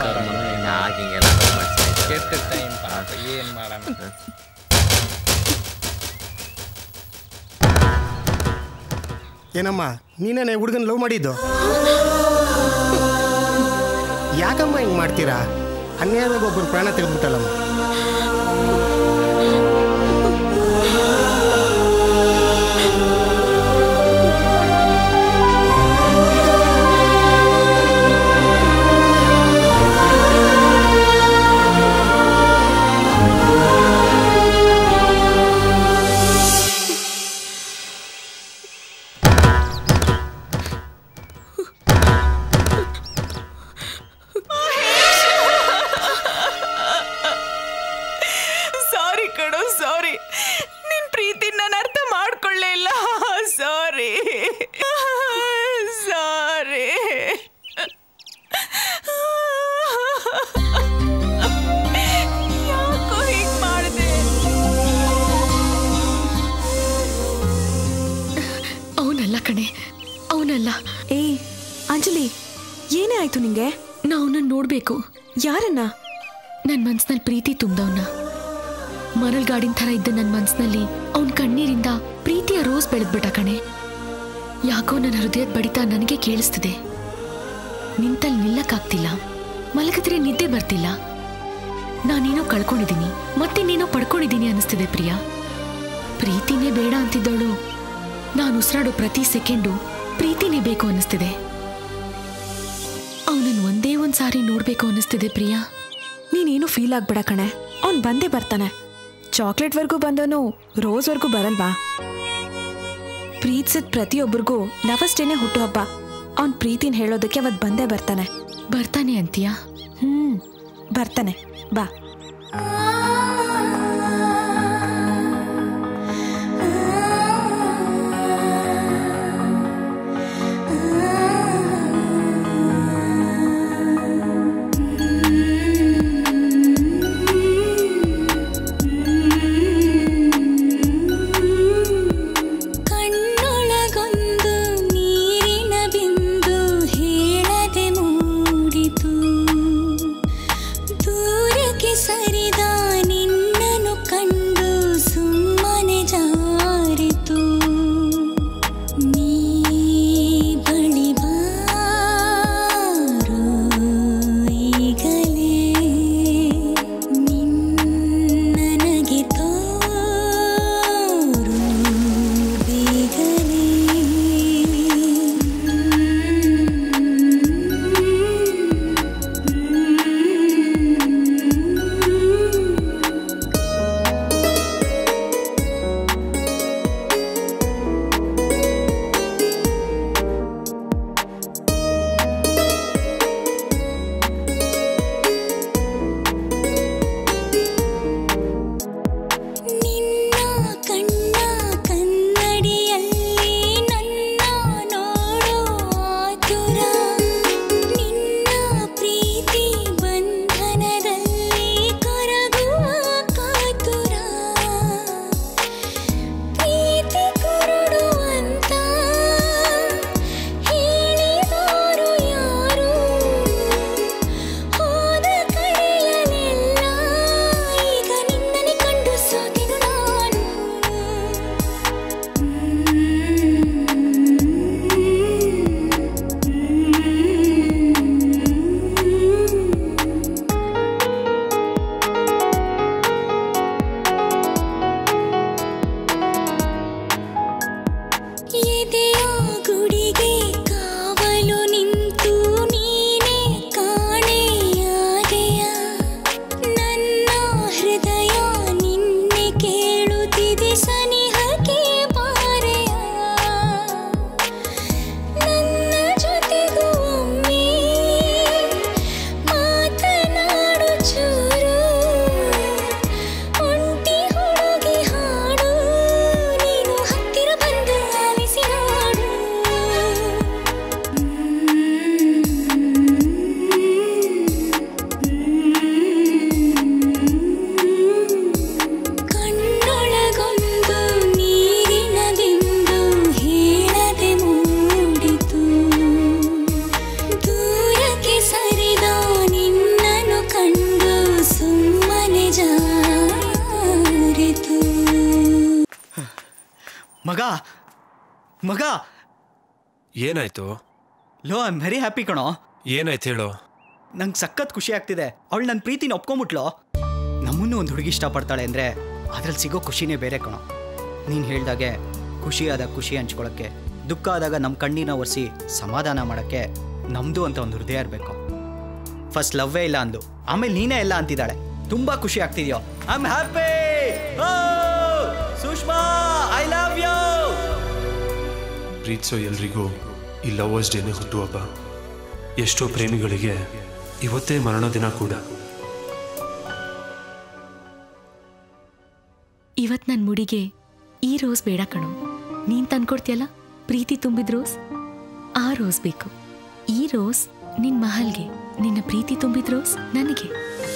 ಆಗಿಂಗೆಲ್ಲ ಕೆಟ್ಟ ಟೈಮ್ ಪಾಪ ಏನ್ ಮಾಡೋಣ ಏನಮ್ಮ ನೀನೇನೆ ಹುಡುಗನ ಲವ್ ಮಾಡಿದ್ದು ಯಾಕಮ್ಮ ಹಿಂಗೆ ಮಾಡ್ತೀರಾ ಅನ್ಯಾಯವಾಗಿ ಒಬ್ಬರು ಪ್ರಾಣ ತೆಗೆದ್ಬಿಟ್ಟಲ್ಲಮ್ಮ ಸಾರಿ ಕಣೋ ಸಾರಿ ನಿನ್ ಪ್ರೀತಿ ನಾನು ಅರ್ಥ ಮಾಡ್ಕೊಳ್ಳೇ ಇಲ್ಲ ಸಾರಿ ಸಾರಿ ಯಾಕೋ ಹೀಗ್ ಮಾಡಿದೆ ಅವನಲ್ಲ ಕಣೆ ಅವನಲ್ಲ ಏಯ್ ಅಂಜಲಿ ಏನೇ ಆಯ್ತು ನಿಂಗೆ ನಾ ಅವನನ್ನ ನೋಡ್ಬೇಕು ಯಾರನ್ನ ನನ್ನ ಮನ್ಸಿನಲ್ಲಿ ಪ್ರೀತಿ ತುಂಬ್ದವನ್ನ ಮರಳ್ಗಾಡಿನ ಥರ ಇದ್ದ ನನ್ನ ಮನ್ಸಿನಲ್ಲಿ ಅವನ ಕಣ್ಣೀರಿಂದ ಪ್ರೀತಿಯ ರೋಸ್ ಬೆಳೆದ್ಬಿಟ್ಟ ಕಣೆ ಯಾಕೋ ನನ್ನ ಹೃದಯದ ಬಡಿತ ನನಗೆ ಕೇಳಿಸ್ತಿದೆ ನಿಂತಲ್ಲಿ ನಿಲ್ಲಕ್ಕಾಗ್ತಿಲ್ಲ ಮಲಗಿದ್ರೆ ನಿದ್ದೆ ಬರ್ತಿಲ್ಲ ನಾನೇನೋ ಕಳ್ಕೊಂಡಿದ್ದೀನಿ ಮತ್ತಿನ್ನೇನೋ ಪಡ್ಕೊಂಡಿದ್ದೀನಿ ಅನಿಸ್ತಿದೆ ಪ್ರಿಯಾ ಪ್ರೀತಿನೇ ಬೇಡ ಅಂತಿದ್ದವಳು ನಾನು ಉಸಿರಾಡೋ ಪ್ರತಿ ಸೆಕೆಂಡು ಪ್ರೀತಿನೇ ಬೇಕು ಅನ್ನಿಸ್ತಿದೆ ಅವನನ್ನು ಒಂದೇ ಒಂದ್ ಸಾರಿ ನೋಡ್ಬೇಕು ಅನ್ನಿಸ್ತಿದೆ ಪ್ರಿಯಾ ನೀನೇನು ಫೀಲ್ ಆಗ್ಬೇಡ ಕಣೆ ಅವ್ನ್ ಬಂದೇ ಬರ್ತಾನೆ ಚಾಕ್ಲೇಟ್ವರೆಗೂ ಬಂದವನು ರೋಸ್ವರೆಗೂ ಬರಲ್ವಾ ಪ್ರೀತಿಸಿದ ಪ್ರತಿಯೊಬ್ಬರಿಗೂ ಲವಸ್ ಡೇನೆ ಹುಟ್ಟುಹಬ್ಬ ಅವ್ನ್ ಪ್ರೀತಿನ ಹೇಳೋದಕ್ಕೆ ಅವತ್ ಬಂದೇ ಬರ್ತಾನೆ ಬರ್ತಾನೆ ಅಂತೀಯಾ ಹ್ಮ್ ಬರ್ತಾನೆ ಬಾ ಕಣ್ಣೊಳಗೊಂದು ನೀರಿನ ಬಿಂದು ಹೇಳದೆ ಮೂಡಿತು ದೂರಕ್ಕೆ ಸರಿದ ನೀ ಮಗ ಮಗ ಏನಾಯ್ತು ಲೋ ಐ ಆಮ್ ವೆರಿ ಹ್ಯಾಪಿ ಕಣೋ ಏನಾಯ್ತು ಹೇಳು ನಂಗೆ ಸಖತ್ ಖುಷಿ ಆಗ್ತಿದೆ ಅವಳು ನನ್ನ ಪ್ರೀತಿನ ಒಪ್ಕೊಂಬಿಟ್ಲು ನಮ್ಮನ್ನು ಒಂದು ಹುಡುಗಿ ಇಷ್ಟಪಡ್ತಾಳೆ ಅಂದರೆ ಅದ್ರಲ್ಲಿ ಸಿಗೋ ಖುಷಿನೇ ಬೇರೆ ಕಣೋ ನೀನು ಹೇಳ್ದಾಗೆ ಖುಷಿ ಆದಾಗ ಖುಷಿ ಹಂಚ್ಕೊಳಕ್ಕೆ ದುಃಖ ಆದಾಗ ನಮ್ಮ ಕಣ್ಣೀನ ಒರೆಸಿ ಸಮಾಧಾನ ಮಾಡೋಕ್ಕೆ ನಮ್ಮದು ಅಂತ ಒಂದು ಹೃದಯ ಇರಬೇಕು ಫಸ್ಟ್ ಲವ್ವೇ ಇಲ್ಲ ಅಂದು ಆಮೇಲೆ ನೀನೇ ಎಲ್ಲ ಅಂತಿದ್ದಾಳೆ ತುಂಬ ಖುಷಿ ಆಗ್ತಿದ್ಯೋ I am happy Sushma I love you ಪ್ರೀತಿಸೋ ಎಲ್ರಿಗೂ ಈ ಲವರ್ಸ್ ಡೇನೆ ಹುಟ್ಟುಹಬ್ಬ ಎಷ್ಟೋ ಪ್ರೇಮಿಗಳಿಗೆ ಇವತ್ತೇ ಮರಣ ದಿನ ಕೂಡ ಇವತ್ ನನ್ ಮುಡಿಗೆ ಈ ರೋಸ್ ಬೇಡ ಕಣೋ ನೀನ್ ತಂದ್ಕೊಡ್ತೀಯಲ್ಲ ಪ್ರೀತಿ ತುಂಬಿದ ರೋಸ್ ಆ ರೋಸ್ ಬೇಕು ಈ ರೋಸ್ ನಿನ್ ಮಹಲ್ಗೆ ನಿನ್ನ ಪ್ರೀತಿ ತುಂಬಿದ ರೋಸ್ ನನಗೆ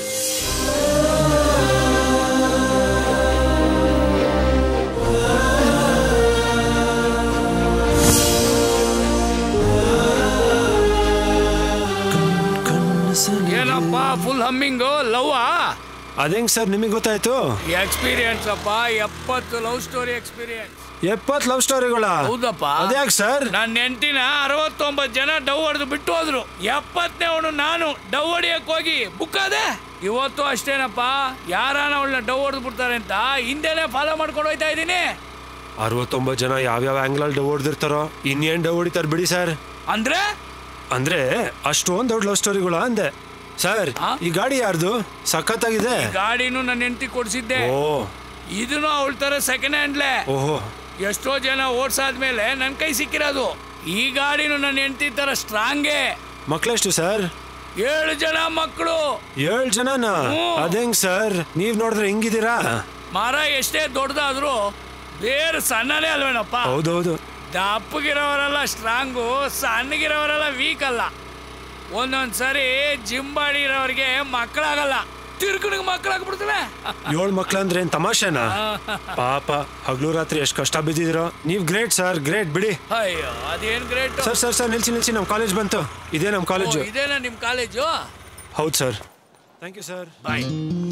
ಏನಪ್ಪ ಫುಲ್ ಹಮ್ಮಿಂಗು ಲವ್ ಅದೇಂಗ್ ಸರ್ ನಿಮಗೆ ಗೊತ್ತಾಯ್ತು ಎಕ್ಸ್ಪೀರಿಯನ್ಸ್ ಅಪ್ಪ ಎಪ್ಪತ್ತು ಲವ್ ಸ್ಟೋರಿ ಎಕ್ಸ್ಪೀರಿಯನ್ಸ್ ಎಪ್ಪತ್ ಲವ್ ಸ್ಟೋರಿಗಳ ಹೌದಪ್ಪ ಅದ್ಯಾಕ್ ಸರ್ ನನ್ನ ಹೆಂಡತಿನ ಅರವತ್ತೊಂಬತ್ತು ಜನ ಡವ್ ಹೊಡೆದು ಬಿಟ್ಟು ಹೋದ್ರು ಎಪ್ಪತ್ತನೇ ಅವನು ನಾನು ಡವ್ ಹೊಡಿಯಕ್ ಹೋಗಿ ಬುಕ್ ಆದೆ ಇವತ್ತು ಅಷ್ಟೇನಪ್ಪ ಯಾರಾನ ಅವಳನ್ನ ಡವ್ ಹೊಡೆದು ಬಿಡ್ತಾರೆ ಅಂತ ಹಿಂದೆನೆ ಫಾಲೋ ಮಾಡ್ಕೊಂಡು ಹೋಯ್ತಾ ಇದ್ದೀನಿ ಅರವತ್ತೊಂಬತ್ತು ಜನ ಯಾವ್ಯಾವ ಆಂಗ್ಲಲ್ಲಿ ಡವ್ ಹೊಡೆದಿರ್ತಾರೋ ಇನ್ನೇನ್ ಡವ್ ಹೊಡಿತಾರ ಬಿಡಿ ಸರ್ ಅಂದ್ರೆ ಅಂದ್ರೆ ಅಷ್ಟೊಂದ್ ದೊಡ್ಡ ಲವ್ ಸ್ಟೋರಿಗಳ ಅಂದೆ ಸರ್ ಈ ಗಾಡಿ ಯಾರ್ದು ಸಖತ್ತಾಗಿದೆ ಗಾಡಿನೂ ನನ್ನ ಹೆಂಡತಿ ಕೊಡ್ಸಿದ್ದೆ ಓ ಇದನ್ನು ಅವಳ ತರ ಸೆಕೆಂಡ್ ಹ್ಯಾಂಡ್ಲೆ ಓಹೋ ಎಷ್ಟೋ ಜನ ಓಡ್ಸಾದ್ಮೇಲೆ ನನ್ನ ಕೈ ಸಿಕ್ಕಿರೋದು ಈ ಗಾಡಿನೂ ನನ್ನ ಹೆಂಡತಿ ತರ ಸ್ಟ್ರಾಂಗೇ ಮಕ್ಳೆಷ್ಟು ಸರ್ ಏಳು ಜನ ಮಕ್ಕಳು ಏಳ್ ಜನನ ಹ್ಮ್. ಅದೇಂಗ್ ಸರ್ ನೀವ್ ನೋಡಿದ್ರೆ ಹಿಂಗಿದ್ದೀರಾ ಮರ ಎಷ್ಟೇ ದೊಡ್ಡದಾದ್ರೂ ಬೇರೆ ಸಣ್ಣನೇ ಅಲ್ವೇನಪ್ಪ ಹೌದೌದು ದಪ್ಪಗಿರೋರೆಲ್ಲ ಸ್ಟ್ರಾಂಗು ಸಣ್ಣಗಿರೋರೆಲ್ಲ ವೀಕ್ ಅಲ್ಲ ಒಂದೊಂದ್ ಸರಿ ಜಿಮ್ ಬಾಡಿ ಇರೋರಿಗೆ ಮಕ್ಕಳಾಗಲ್ಲ ತಿರ್ಗಣಿಗೆ ಮಕ್ಕಳಾಗ್ಬಿಡ್ತವೆ ಏಳ್ ಮಕ್ಳಂದ್ರೆ ಏನ್ ತಮಾಷೆನಾ ಪಾಪ ಹಗ್ಲು ರಾತ್ರಿ ಎಷ್ಟು ಕಷ್ಟ ಬಿದ್ದಿದಿರೋ ನೀವ್ ಗ್ರೇಟ್ ಸರ್ ಗ್ರೇಟ್ ಬಿಡಿ ಅಯ್ಯೋ ಅದೇನ್ ಗ್ರೇಟ್ ಸರ್ ಸರ್ ಸರ್ ನಿಲ್ಸಿ ನಿಲ್ಸಿ ನಮ್ ಕಾಲೇಜ್ ಬಂತು ಇದೇ ನಮ್ ಕಾಲೇಜು ಇದೇನಾ ನಿಮ್ ಕಾಲೇಜು ಹೌದು sir thank you sir bye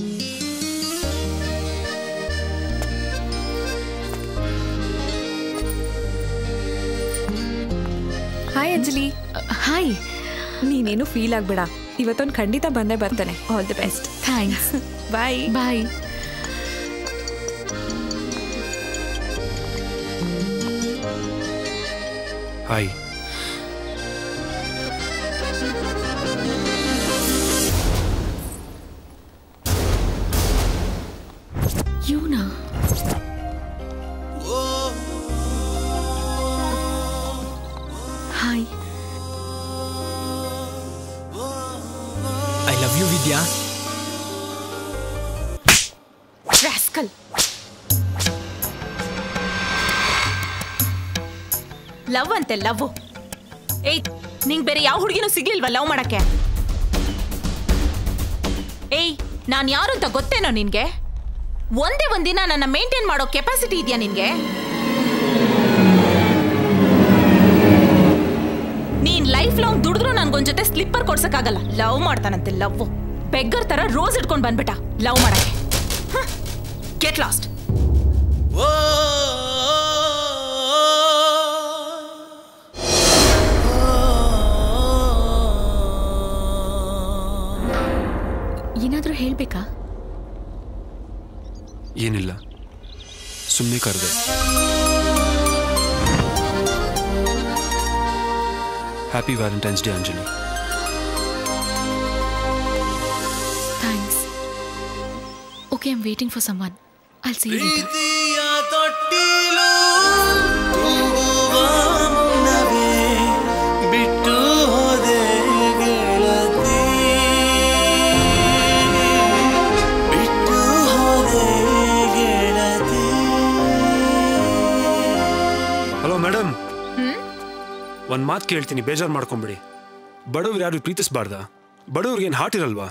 hi Anjali hi ನೀನೇನು ಫೀಲ್ ಆಗ್ಬೇಡ ಇವತ್ತೊಂದು ಖಂಡಿತ ಬಂದೇ ಬರ್ತಾನೆ all the best thanks bye bye hi ಇವನಾ hi I love you Vidya rascal love ಅಂತೆ ಲವ್ ಏಯ್ ನಿಂಗ್ ಬೇರೆ ಯಾವ ಹುಡುಗಿನೂ ಸಿಗ್ಲಿಲ್ವಾ ಲವ್ ಮಾಡಕ್ಕೆ ಏಯ್ ನಾನ್ ಯಾರು ಅಂತ ಗೊತ್ತೇನೋ ನಿನ್ಗೆ ಒಂದೇ ಒಂದಿನ ನನ್ನ ಮೇಂಟೈನ್ ಮಾಡೋ ಕೆಪಾಸಿಟಿ ಇದೆಯಾ ನಿನ್ಗೆ ನೀನ್ ಲೈಫ್ ಲಾಂಗ್ ದುಡಿದ್ರು ನನ್ಗೊಂದ್ ಜೊತೆ ಸ್ಲಿಪ್ಪರ್ ಕೊಡ್ಸಕ್ಕಾಗಲ್ಲ ಲವ್ ಮಾಡ್ತಾನಂತೆ ಲವ್ ಬೆಗ್ಗರ್ ತರ ರೋಸ್ ಇಟ್ಕೊಂಡ್ ಬಂದ್ಬಿಟ್ಟ ಲವ್ ಮಾಡಕ್ಕೆ ಗೆಟ್ ಲಾಸ್ಟ್ ಏನಾದ್ರೂ ಹೇಳ್ಬೇಕಾ ಏನಿಲ್ಲ ಸುಮ್ಮನೆ ಕರೆದೆ happy valentine's day Anjali thanks okay I'm waiting for someone I'll see ಪ್ರೀತಿಯ ತೊಟ್ಟಿಲು ತುಂಬುವ ಮುನ್ನವೇ ಬಿಟ್ಟು ಹೋದೆ ಗೆಳತಿ ಬಿಟ್ಟು ಹೋದೆ ಗೆಳತಿ ಹಲೋ ಮೇಡಮ್ ಒಂದ್ ಮಾತು ಕೇಳ್ತೀನಿ ಬೇಜಾರು ಮಾಡ್ಕೊಂಬಿಡಿ ಬಡವ್ರು ಯಾರು ಪ್ರೀತಿಸ್ಬಾರ್ದ ಬಡವ್ರಿಗೇನು ಹಾರ್ಟ್ ಇರಲ್ವಾ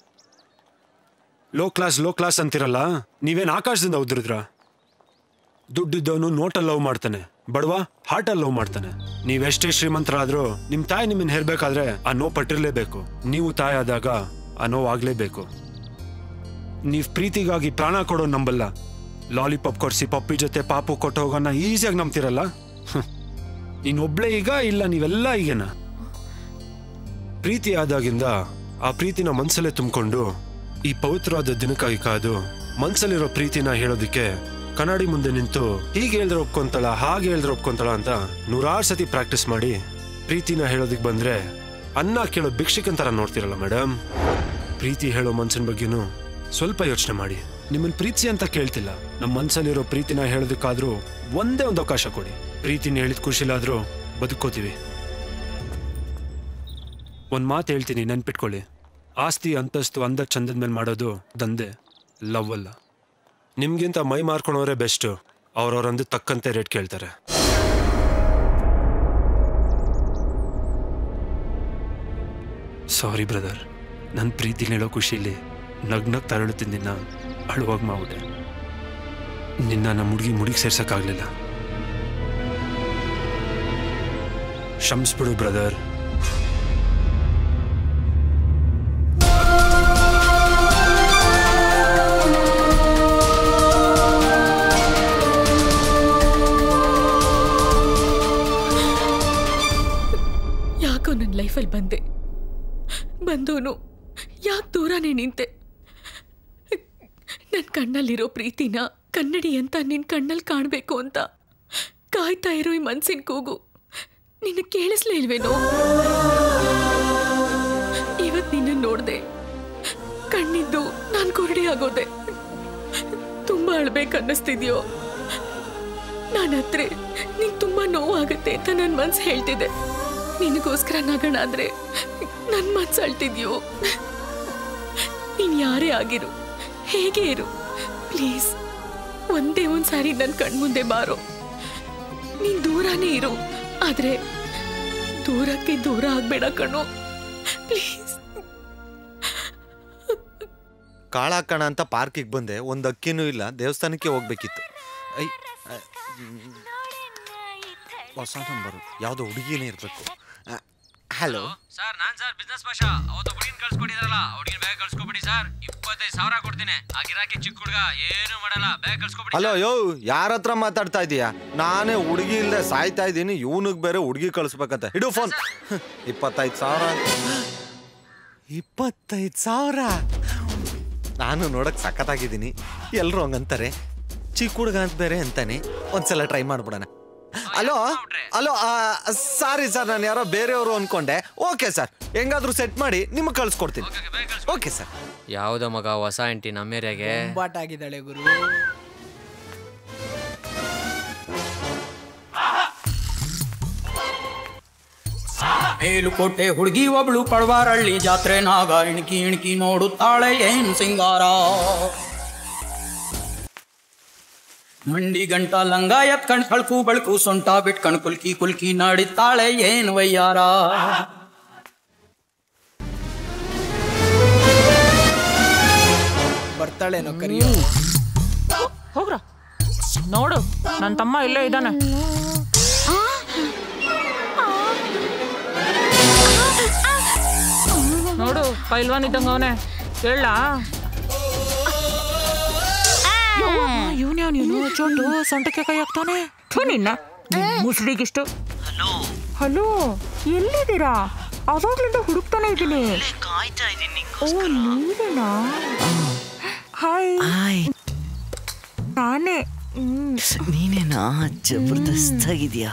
ಲೋ ಕ್ಲಾಸ್ ಲೋ ಕ್ಲಾಸ್ ಅಂತಿರಲ್ಲ ನೀವೇನು ಆಕಾಶದಿಂದ ಉದ್ರಿದ್ರ ದುಡ್ಡಿದ್ದವನು ನೋಟಲ್ಲಿ ಲವ್ ಮಾಡ್ತಾನೆ ಬಡವ ಹಾರ್ಟಲ್ಲಿ ಲವ್ ಮಾಡ್ತಾನೆ ನೀವೆಷ್ಟೇ ಶ್ರೀಮಂತರಾದ್ರೂ ನಿಮ್ ತಾಯಿ ನಿಮ್ಮನ್ನ ಹೇರ್ಬೇಕಾದ್ರೆ ಆ ನೋವು ಪಟ್ಟಿರ್ಲೇಬೇಕು ನೀವು ತಾಯಿ ಆದಾಗ ಆ ನೋವು ಆಗ್ಲೇಬೇಕು ನೀವ್ ಪ್ರೀತಿಗಾಗಿ ಪ್ರಾಣ ಕೊಡೋ ನಂಬಲ್ಲ ಲಾಲಿಪಾಪ್ ಕೊಡ್ಸಿ ಪಪ್ಪಿ ಜೊತೆ ಪಾಪು ಕೊಟ್ಟು ಹೋಗೋಣ ಈಸಿಯಾಗಿ ನಂಬ್ತಿರಲ್ಲ ಹ್ಮ್. ನೀನ್ ಒಬ್ಳೆ ಈಗ ಇಲ್ಲ ನೀವೆಲ್ಲ ಈಗೇನ ಪ್ರೀತಿ ಆದಾಗಿಂದ ಆ ಪ್ರೀತಿನ ಮನ್ಸಲ್ಲೇ ತುಂಬಿಕೊಂಡು ಈ ಪವಿತ್ರವಾದ ದಿನಕ್ಕಾಗಿ ಕಾದು ಮನ್ಸಲ್ಲಿರೋ ಪ್ರೀತಿನ ಹೇಳೋದಿಕ್ಕೆ ಕನ್ನಡಿ ಮುಂದೆ ನಿಂತು ಹೀಗೆ ಹೇಳಿದ್ರೆ ಒಪ್ಕೊಂತಾಳ ಹಾಗೆ ಹೇಳಿದ್ರೆ ಒಪ್ಕೊಂತಾಳ ಅಂತ ನೂರಾರು ಸತಿ ಪ್ರಾಕ್ಟೀಸ್ ಮಾಡಿ ಪ್ರೀತಿನ ಹೇಳೋದಿಕ್ ಬಂದ್ರೆ ಅನ್ನ ಕೇಳೋ ಭಿಕ್ಷಕನ್ ತರ ನೋಡ್ತಿರಲ್ಲ ಮೇಡಮ್ ಪ್ರೀತಿ ಹೇಳೋ ಮನ್ಸಿನ ಬಗ್ಗೆನೂ ಸ್ವಲ್ಪ ಯೋಚನೆ ಮಾಡಿ ನಿಮ್ಮನ್ನ ಪ್ರೀತಿ ಅಂತ ಕೇಳ್ತಿಲ್ಲ ನಮ್ಮ ಮನ್ಸಲ್ಲಿರೋ ಪ್ರೀತಿನ ಹೇಳೋದಕ್ಕಾದ್ರೂ ಒಂದೇ ಒಂದು ಅವಕಾಶ ಕೊಡಿ ಪ್ರೀತಿನ ಹೇಳಿದ ಖುಷಿಲಾದ್ರೂ ಬದುಕೋತೀವಿ ಒಂದ್ ಮಾತು ಹೇಳ್ತೀನಿ ನೆನ್ಪಿಟ್ಕೊಳ್ಳಿ ಆಸ್ತಿ ಅಂತಸ್ತು ಅಂದ ಚಂದದ ಮೇಲೆ ಮಾಡೋದು ದಂಧೆ ಲವ್ ಅಲ್ಲ ನಿಮ್ಗಿಂತ ಮೈ ಮಾರ್ಕೊಂಡವರೇ ಬೆಸ್ಟ್ ಅವ್ರವ್ರಂದು ತಕ್ಕಂತೆ ರೇಟ್ ಕೇಳ್ತಾರೆ ಸಾರಿ ಬ್ರದರ್ ನನ್ನ ಪ್ರೀತಿ ಹೇಳೋ ಖುಷಿಲಿ ನಗ್ ನಗ್ ತರಳುತ್ತಿದ್ದ ನಿನ್ನ ಅಳುವಾಗ ಮಾಡ್ಬಿಟ್ಟೆ ನಿನ್ನ ನಮ್ಮ ಹುಡುಗಿ ಮುಡಿಗೆ ಸೇರ್ಸಕ್ಕಾಗ್ಲಿಲ್ಲ ಕ್ಷಮಿಸ್ಬಿಡು ಬ್ರದರ್ ಯಾಕೋ ನನ್ನ ಲೈಫಲ್ಲಿ ಬಂದೆ ಬಂದೋನು ಯಾಕೆ ದೂರನೇ ನಿಂತೆ ನನ್ನ ಕಣ್ಣಲ್ಲಿರೋ ಪ್ರೀತಿನ ಕನ್ನಡಿ ಅಂತ ನಿನ್ನ ಕಣ್ಣಲ್ಲಿ ಕಾಣಬೇಕು ಅಂತ ಕಾಯ್ತಾ ಇರೋ ಈ ಮನ್ಸಿನ ಕೂಗು ನಿನ್ನ ಕೇಳಿಸ್ಲೇ ಇಲ್ವೇನೋ ಇವತ್ತು ನಿನ್ನ ನೋಡ್ದೆ ಕಣ್ಣಿದ್ದು ನಾನು ಕುರುಡಿ ಆಗೋದೆ ತುಂಬ ಅಳ್ಬೇಕನ್ನಿಸ್ತಿದ್ಯೋ ನಾನು ಹತ್ರ ನಿಂಗೆ ತುಂಬ ನೋವಾಗುತ್ತೆ ಅಂತ ನನ್ನ ಮನ್ಸು ಹೇಳ್ತಿದೆ ನಿನಗೋಸ್ಕರ ನಗಣ ಆದ್ರೆ ನನ್ನ ಮನ್ಸು ಅಳ್ತಿದ್ಯೋ ನೀನು ಯಾರೇ ಆಗಿರು ಹೇಗೆ ಇರು ಪ್ಲೀಸ್ ಒಂದೇ ಒಂದು ಸಾರಿ ನನ್ನ ಕಣ್ಮುಂದೆ ಬಾರೋ ನೀನ್ ದೂರನೇ ಇರು ಆದ್ರೆ ದೂರಕ್ಕೆ ದೂರ ಆಗ್ಬೇಡ ಕಣೋ ಪ್ಲೀಸ್ ಕಾಳಾಕಣ ಅಂತ ಪಾರ್ಕಿಗೆ ಬಂದೆ ಒಂದು ಅಕ್ಕಿನೂ ಇಲ್ಲ ದೇವಸ್ಥಾನಕ್ಕೆ ಹೋಗ್ಬೇಕಿತ್ತು ಐ ಆ, ಮ್, ಹೊಸ ನಂಬರು ಯಾವುದೋ ಹುಡುಗಿನೇ ಇರಬೇಕು ಹಲೋ ಸರ್ ನಾನ್ ಸರ್ ಬಿಸ್ನೆಸ್ ಭಾಷಾ ಅವತ್ತು ಹುಡುಗಿನ ಕಳ್ಸ್ಕೊಟ್ಟಿದ್ರಲ್ಲ ಹುಡುಗಿನ ಬೇಗ ಕಳ್ಸ್ಕೊಬಿಡಿ ಸರ್ ಇಪ್ಪತ್ತೈದು ಸಾವಿರ ಕೊಡ್ತೀನಿ ಆ ಗಿರಾಕಿ ಚಿಕ್ಕ ಹುಡುಗ ಏನು ಮಾಡಲ್ಲ ಬೇಗ ಕಳ್ಸ್ಕೊಬಿಡಿ ಹಲೋ ಯೋ ಯಾರ ಹತ್ರ ಮಾತಾಡ್ತಾ ಇದೀಯಾ ನಾನೇ ಹುಡುಗಿ ಇಲ್ಲದೆ ಸಾಯ್ತಾ ಇದ್ದೀನಿ ಇವನಿಗೆ ಬೇರೆ ಹುಡುಗಿ ಕಳಿಸ್ಬೇಕಂತೆ ಇಡು ಫೋನ್ ಇಪ್ಪತ್ತೈದು ಸಾವಿರ ಇಪ್ಪತ್ತೈದು ಸಾವಿರ ನಾನು ನೋಡಕ್ ಸಖತ್ತಾಗಿದ್ದೀನಿ ಎಲ್ರು ಹಂಗಂತಾರೆ ಚಿಕ್ಕ ಹುಡುಗ ಅಂತ ಬೇರೆ ಅಂತಾನೆ ಒಂದ್ಸಲ ಟ್ರೈ ಮಾಡ್ಬಿಡೋಣ ಹಲೋ ಹಲೋ ಸಾರಿ ಸರ್ ನಾನು ಯಾರೋ ಬೇರೆಯವರು ಅನ್ಕೊಂಡೆ ಓಕೆ ಸರ್ ಹೆಂಗಾದ್ರೂ ಸೆಟ್ ಮಾಡಿ ನಿಮಗೆ ಕಳ್ಸ್ಕೊಡ್ತೀನಿ ಓಕೆ ಸರ್ ಯಾವುದೋ ಮಗ ಹೊಸ ಆಂಟಿ ನಮ್ಮ ಏರಿಯಾಗೆ ಬಾಟ್ ಆಗಿದ್ದಾಳೆ ಗುರು ಮೇಲುಕೋಟೆ ಹುಡುಗಿ ಒಬ್ಳು ಪಡವಾರಳ್ಳಿ ಜಾತ್ರೆ ನಾಗ ಇಣಕಿ ಇಣಕಿ ನೋಡುತ್ತಾಳೆ ಏನ್ ಸಿಂಗಾರ ಮಂಡಿ ಗಂಟ ಲಂಗ ಎತ್ಕಂಡ್ ಕಳ್ಕು ಬಳ್ಕು ಸೊಂಟ ಬಿಟ್ಕಂಡ್ ಕುಲ್ಕಿ ಕುಲ್ಕಿ ನಡಿತಾಳೆ ಏನ್ ವಯ್ಯಾರ ಬರ್ತಾಳೇನೋ ಕರಿಯೋ ಹೋಗ್ರ ನೋಡು ನನ್ನ ತಮ್ಮ ಇಲ್ಲೇ ಇದ್ದಾನೆ ನೋಡು ಪೈಲ್ವಾನ್ ಇದ್ದಂಗ ಅವನೇ ಕೇಳ ಇವನ್ ಯಾವ ನೀನು ಚೊಂಡು ಸೊಂಟಕ್ಕೆ ಕೈ ಹಾಕ್ತಾನೆ ಥು ನಿನ್ನ ಮುಸ್ಲಿಗಿಷ್ಟು ಹಲೋ ಎಲ್ಲಿದ್ದೀರಾ ಅವಾಗ್ಲಿಂದ ಹುಡುಕ್ತಾನೆ ಇದ್ದೀನಿ ಓ ನೀವೇನಾ ಹಾಯ್ ನಾನೇ ಹ್ಮ್. ನೀನೇನಾ ಜಬರ್ದಸ್ತ್ ಆಗಿದ್ಯಾ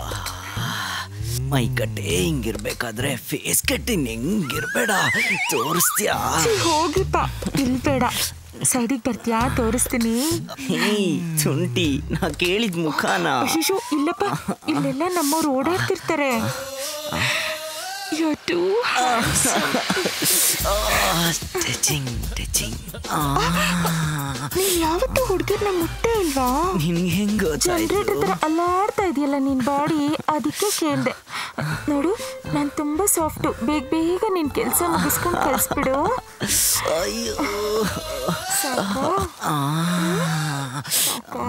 ಮೈ ಕಟ್ಟೆ ಹಿಂಗಿರ್ಬೇಕಾದ್ರೆ ಫೇಸ್ ಕಟ್ಟಿಂಗ್ ಹೆಂಗಿರ್ಬೇಡ ತೋರಿಸ್ತೀಯಾ ಛೀ, ಹೋಗಿಪ್ಪ ಇಲ್ಲಿ ಬೇಡ ಸೈಡಿಗೆ ಬರ್ತೀಯಾ ತೋರಿಸ್ತೀನಿ ಹೇ ತುಂಟಿ ನಾ ಕೇಳಿದ ಮುಖಾನ ಶಿಶು ಇಲ್ಲಪ್ಪ ಇಲ್ಲೆಲ್ಲ ನಮ್ಮವ್ರು ಓಡಾಡ್ತಿರ್ತಾರೆ You're too handsome. Touching touching ನೀನ್ ಯಾವತ್ತೂ ಹುಡುಗಿರ್ನ ಮುಟ್ಟೆ ಇಲ್ವಾ ನಿನ್ಗೆ ಹೆಂಗ್ ಗೊತ್ತಾಯ್ತು ಜನರೇಟರ್ ತರ ಅಲ್ಲಾಡ್ತಾ ಇದೆಯಲ್ಲ ನಿನ್ ಬಾಡಿ ಅದಕ್ಕೆ ಕೇಳ್ದೆ ನೋಡು ನಾನ್ ತುಂಬಾ ಸಾಫ್ಟು ಬೇಗ ಬೇಗ ನಿನ್ ಕೆಲ್ಸ ಮುಗಿಸ್ಕೊಂಡು ಕಳ್ಸ್ಬಿಡು ಅಯ್ಯೋ ಸಾಕಾ? ಆ. ಸಾಕಾ?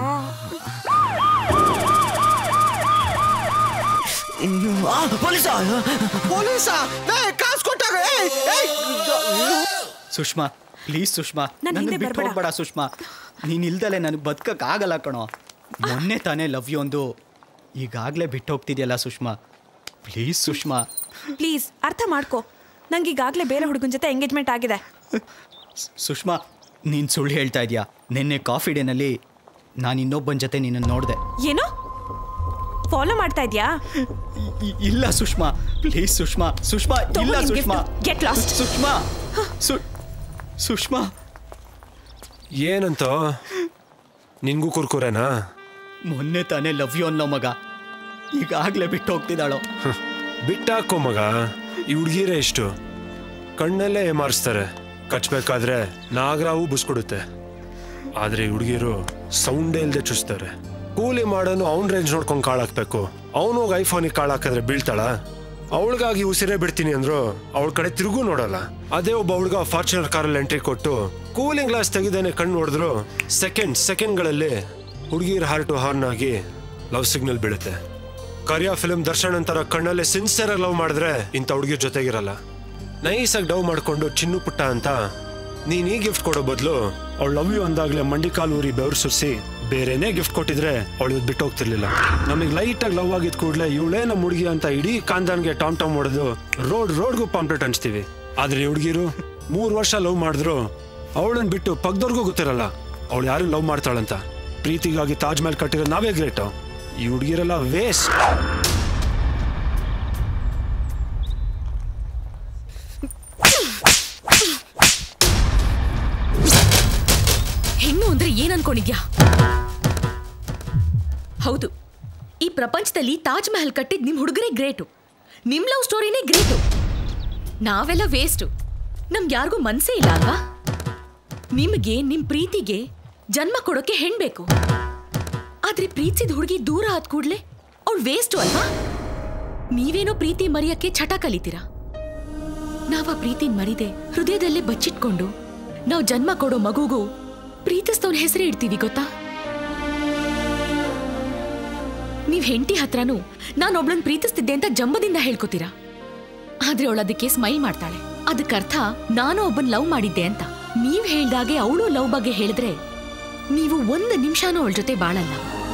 ಇನ್ನು ಆ, ಪೊಲೀಸ ಪೊಲೀಸ ಕಾಸು ಕೊಟ್ಟಾಗ ಸುಷ್ಮಾ ಪ್ಲೀಸ್ ಸುಷ್ಮಾ ನನ್ ನನ್ನ ಹಿಂದೆ ಬಿಟ್ಟು ಬರ್ಬೇಡ. ಹೋಗ್ಬೇಡ ಸುಷ್ಮಾ ನೀನ್ ಇಲ್ದಲೆ ನನಗೆ ಬದುಕಕ್ ಆಗಲ್ಲ ಕಣೋ ಮೊನ್ನೆ ತಾನೇ ಲವ್ ಯು ಒಂದು ಈಗಾಗಲೇ ಬಿಟ್ಟು ಹೋಗ್ತಿದ್ಯಲ್ಲ ಸುಷ್ಮಾ ಪ್ಲೀಸ್ ಸುಷ್ಮಾ ಪ್ಲೀಸ್ ಅರ್ಥ ಮಾಡ್ಕೋ ನಂಗೆ ಈಗಾಗಲೇ ಬೇರೆ ಹುಡುಗನ ಜೊತೆ ಎಂಗೇಜ್ಮೆಂಟ್ ಆಗಿದೆ ಸುಷ್ಮಾ ನೀನು ಸುಳ್ಳು ಹೇಳ್ತಾ ಇದೀಯಾ ನಿನ್ನೆ ಕಾಫಿ ಡೇನಲ್ಲಿ ನಾನು ಇನ್ನೊಬ್ಬನ ಜೊತೆ ನಿನ್ನನ್ನು ನೋಡಿದೆ ಏನು ಫಾಲೋ ಮಾಡ್ತಾ ಇದ್ಯಾ ಇಲ್ಲ ಸುಷ್ಮಾ ಪ್ಲೀಸ್ ಸುಷ್ಮಾ ಸುಷ್ಮಾ ತಗೋ ಇಲ್ಲ ನಿನ್ Sushma gift. Get lost. Sushma ಸು- ಸುಷ್ಮಾ ಏನಂತ ನಿನ್ಗೂ ಕುರ್ಕುರೇನಾ ಮೊನ್ನೆ ತಾನೇ ಲವ್ ಯು ಅನ್ನೋ ಮಗ ಈಗಾಗಲೇ ಬಿಟ್ಟು ಹೋಗ್ತಿದ್ದಾಳೋ ಬಿಟ್ಟಾಕೋ ಮಗ ಈ ಹುಡುಗಿರೇ ಇಷ್ಟು ಕಣ್ಣಲ್ಲೇ ಏಮಾರಿಸ್ತಾರೆ ಕಚ್ಬೇಕಾದ್ರೆ ನಾಗರಾವು ಬುಸ್ಕೊಡುತ್ತೆ ಆದ್ರೆ ಈ ಹುಡುಗಿರು ಸೌಂಡೇ ಇಲ್ದೆ ಚುಸ್ತಾರೆ ಕೂಲಿ ಮಾಡೋನು ಅವ್ನ ರೇಂಜ್ ನೋಡ್ಕೊಂಡು ಕಾಳಾಕ್ಬೇಕು ಅವನು ಹೋಗಿ ಐಫೋನಿಗೆ ಕಾಳಾಕಿದ್ರೆ ಬೀಳ್ತಾಳ ಅವಳಿಗಾಗಿ ಉಸಿರೇ ಬಿಡ್ತೀನಿ ಅಂದ್ರು ಅವಳ ಕಡೆ ತಿರುಗೂ ನೋಡಲ್ಲ ಅದೇ ಒಬ್ಬ ಹುಡುಗ ಫಾರ್ಚುನರ್ ಕಾರಲ್ಲಿ ಎಂಟ್ರಿ ಕೊಟ್ಟು ಕೂಲಿಂಗ್ ಗ್ಲಾಸ್ ತೆಗೆದೇನೆ ಕಣ್ಣು ಹೊಡೆದ್ರು ಸೆಕೆಂಡ್ ಸೆಕೆಂಡ್ಗಳಲ್ಲಿ ಹುಡುಗಿರ ಹಾರ್ಟ್ ಟು ಹಾರ್ನ್ ಆಗಿ ಲವ್ ಸಿಗ್ನಲ್ ಬೀಳುತ್ತೆ ಕರಿಯಾ ಫಿಲ್ಮ್ ದರ್ಶನ್ ಅಂತರ ಕಣ್ಣಲ್ಲೇ ಸಿನ್ಸಿಯರ್ ಲವ್ ಮಾಡಿದ್ರೆ ಇಂಥ ಹುಡುಗಿರ್ ಜೊತೆಗಿರಲ್ಲ ನೈಸಾಗಿ ಡವ್ ಮಾಡ್ಕೊಂಡು ಚಿನ್ನು ಪುಟ್ಟ ಅಂತ ನೀನ್ ಈ ಗಿಫ್ಟ್ ಕೊಡೋ ಬದಲು ಅವಳು ಲವ್ ಯು ಅಂದಾಗ್ಲೇ ಮಂಡಿ ಕಾಲು ಊರಿ ಬೆವರು ಸುರಿಸಿ ಬೇರೆನೇ ಗಿಫ್ಟ್ ಕೊಟ್ಟಿದ್ರೆ ಅವಳು ಬಿಟ್ಟು ಹೋಗ್ತಿರ್ಲಿಲ್ಲ ನಮಗೆ ಲೈಟ್ ಆಗಿ ಲವ್ ಆಗಿದ್ ಕೂಡಲೇ ಇವಳೇ ನಮ್ಮ ಹುಡುಗಿ ಅಂತ ಇಡೀ ಕಾಂದಾನ್ಗೆ ಟಾಮ್ ಟಾಮ್ ಹೊಡೆದು ರೋಡ್ ರೋಡ್ಗೂ ಪಾಂಪ್ಲೆಟ್ ಹಂಚ್ತೀವಿ ಆದ್ರೆ ಈ ಹುಡುಗಿರು ಮೂರು ವರ್ಷ ಲವ್ ಮಾಡಿದ್ರು ಅವಳನ್ನ ಬಿಟ್ಟು ಪಕ್ಕದವ್ರಿಗೂ ಗೊತ್ತಿರಲ್ಲ ಅವಳು ಯಾರು ಲವ್ ಮಾಡ್ತಾಳಂತ ಪ್ರೀತಿಗಾಗಿ ತಾಜ್ ಮಹಲ್ ಕಟ್ಟಿರೋ ನಾವೇ ಗ್ರೇಟ್ ಈ ಹುಡುಗಿರೆಲ್ಲ ವೇಸ್ಟ್ ಹೆಣ್ಣು ಅಂದ್ರೆ ಏನ್ ಅನ್ಕೊಂಡಿದ್ಯಾ ಹೌದು ಈ ಪ್ರಪಂಚದಲ್ಲಿ ತಾಜ್ ಮಹಲ್ ಕಟ್ಟಿದ್ ನಿಮ್ ಹುಡುಗರೇ ಗ್ರೇಟು ನಿಮ್ ಲವ್ ಸ್ಟೋರಿನೇ ಗ್ರೇಟು ನಾವೆಲ್ಲ ವೇಸ್ಟು ನಮ್ಗೆ ಯಾರಿಗೂ ಮನ್ಸೇ ಇಲ್ಲ ಅಲ್ವಾ ನಿಮಗೆ ನಿಮ್ ಪ್ರೀತಿಗೆ ಜನ್ಮ ಕೊಡೋಕೆ ಹೆಣ್ ಬೇಕು ಆದ್ರೆ ಪ್ರೀತಿಸಿದ ಹುಡುಗಿ ದೂರ ಆದ ಕೂಡ್ಲೆ ಅವಳು ವೇಸ್ಟು ಅಲ್ವಾ ನೀವೇನೋ ಪ್ರೀತಿ ಮರೆಯಕ್ಕೆ ಚಟ ಕಲಿತೀರಾ ನಾವ ಪ್ರೀತಿನ್ ಮರಿದೆ ಹೃದಯದಲ್ಲೇ ಬಚ್ಚಿಟ್ಕೊಂಡು ನಾವು ಜನ್ಮ ಕೊಡೋ ಮಗುಗೂ ಪ್ರೀತಿಸ್ತವನ ಹೆಸರೇ ಇಡ್ತೀವಿ ಗೊತ್ತಾ ನೀವ್ ಹೆಂಡತಿ ಹತ್ರನೂ ನಾನೊಬ್ಳನ್ ಪ್ರೀತಿಸ್ತಿದ್ದೆ ಅಂತ ಜಂಬದಿಂದ ಹೇಳ್ಕೊತೀರಾ ಆದ್ರೆ ಅವಳು ಅದಕ್ಕೆ ಸ್ಮೈಲ್ ಮಾಡ್ತಾಳೆ ಅದಕ್ಕರ್ಥ ನಾನು ಒಬ್ಬನ್ ಲವ್ ಮಾಡಿದ್ದೆ ಅಂತ ನೀವ್ ಹೇಳ್ದಾಗೆ ಅವಳು ಲವ್ ಬಗ್ಗೆ ಹೇಳಿದ್ರೆ ನೀವು ಒಂದು ನಿಮಿಷನೂ ಅವಳ ಜೊತೆ ಬಾಳಲ್ಲ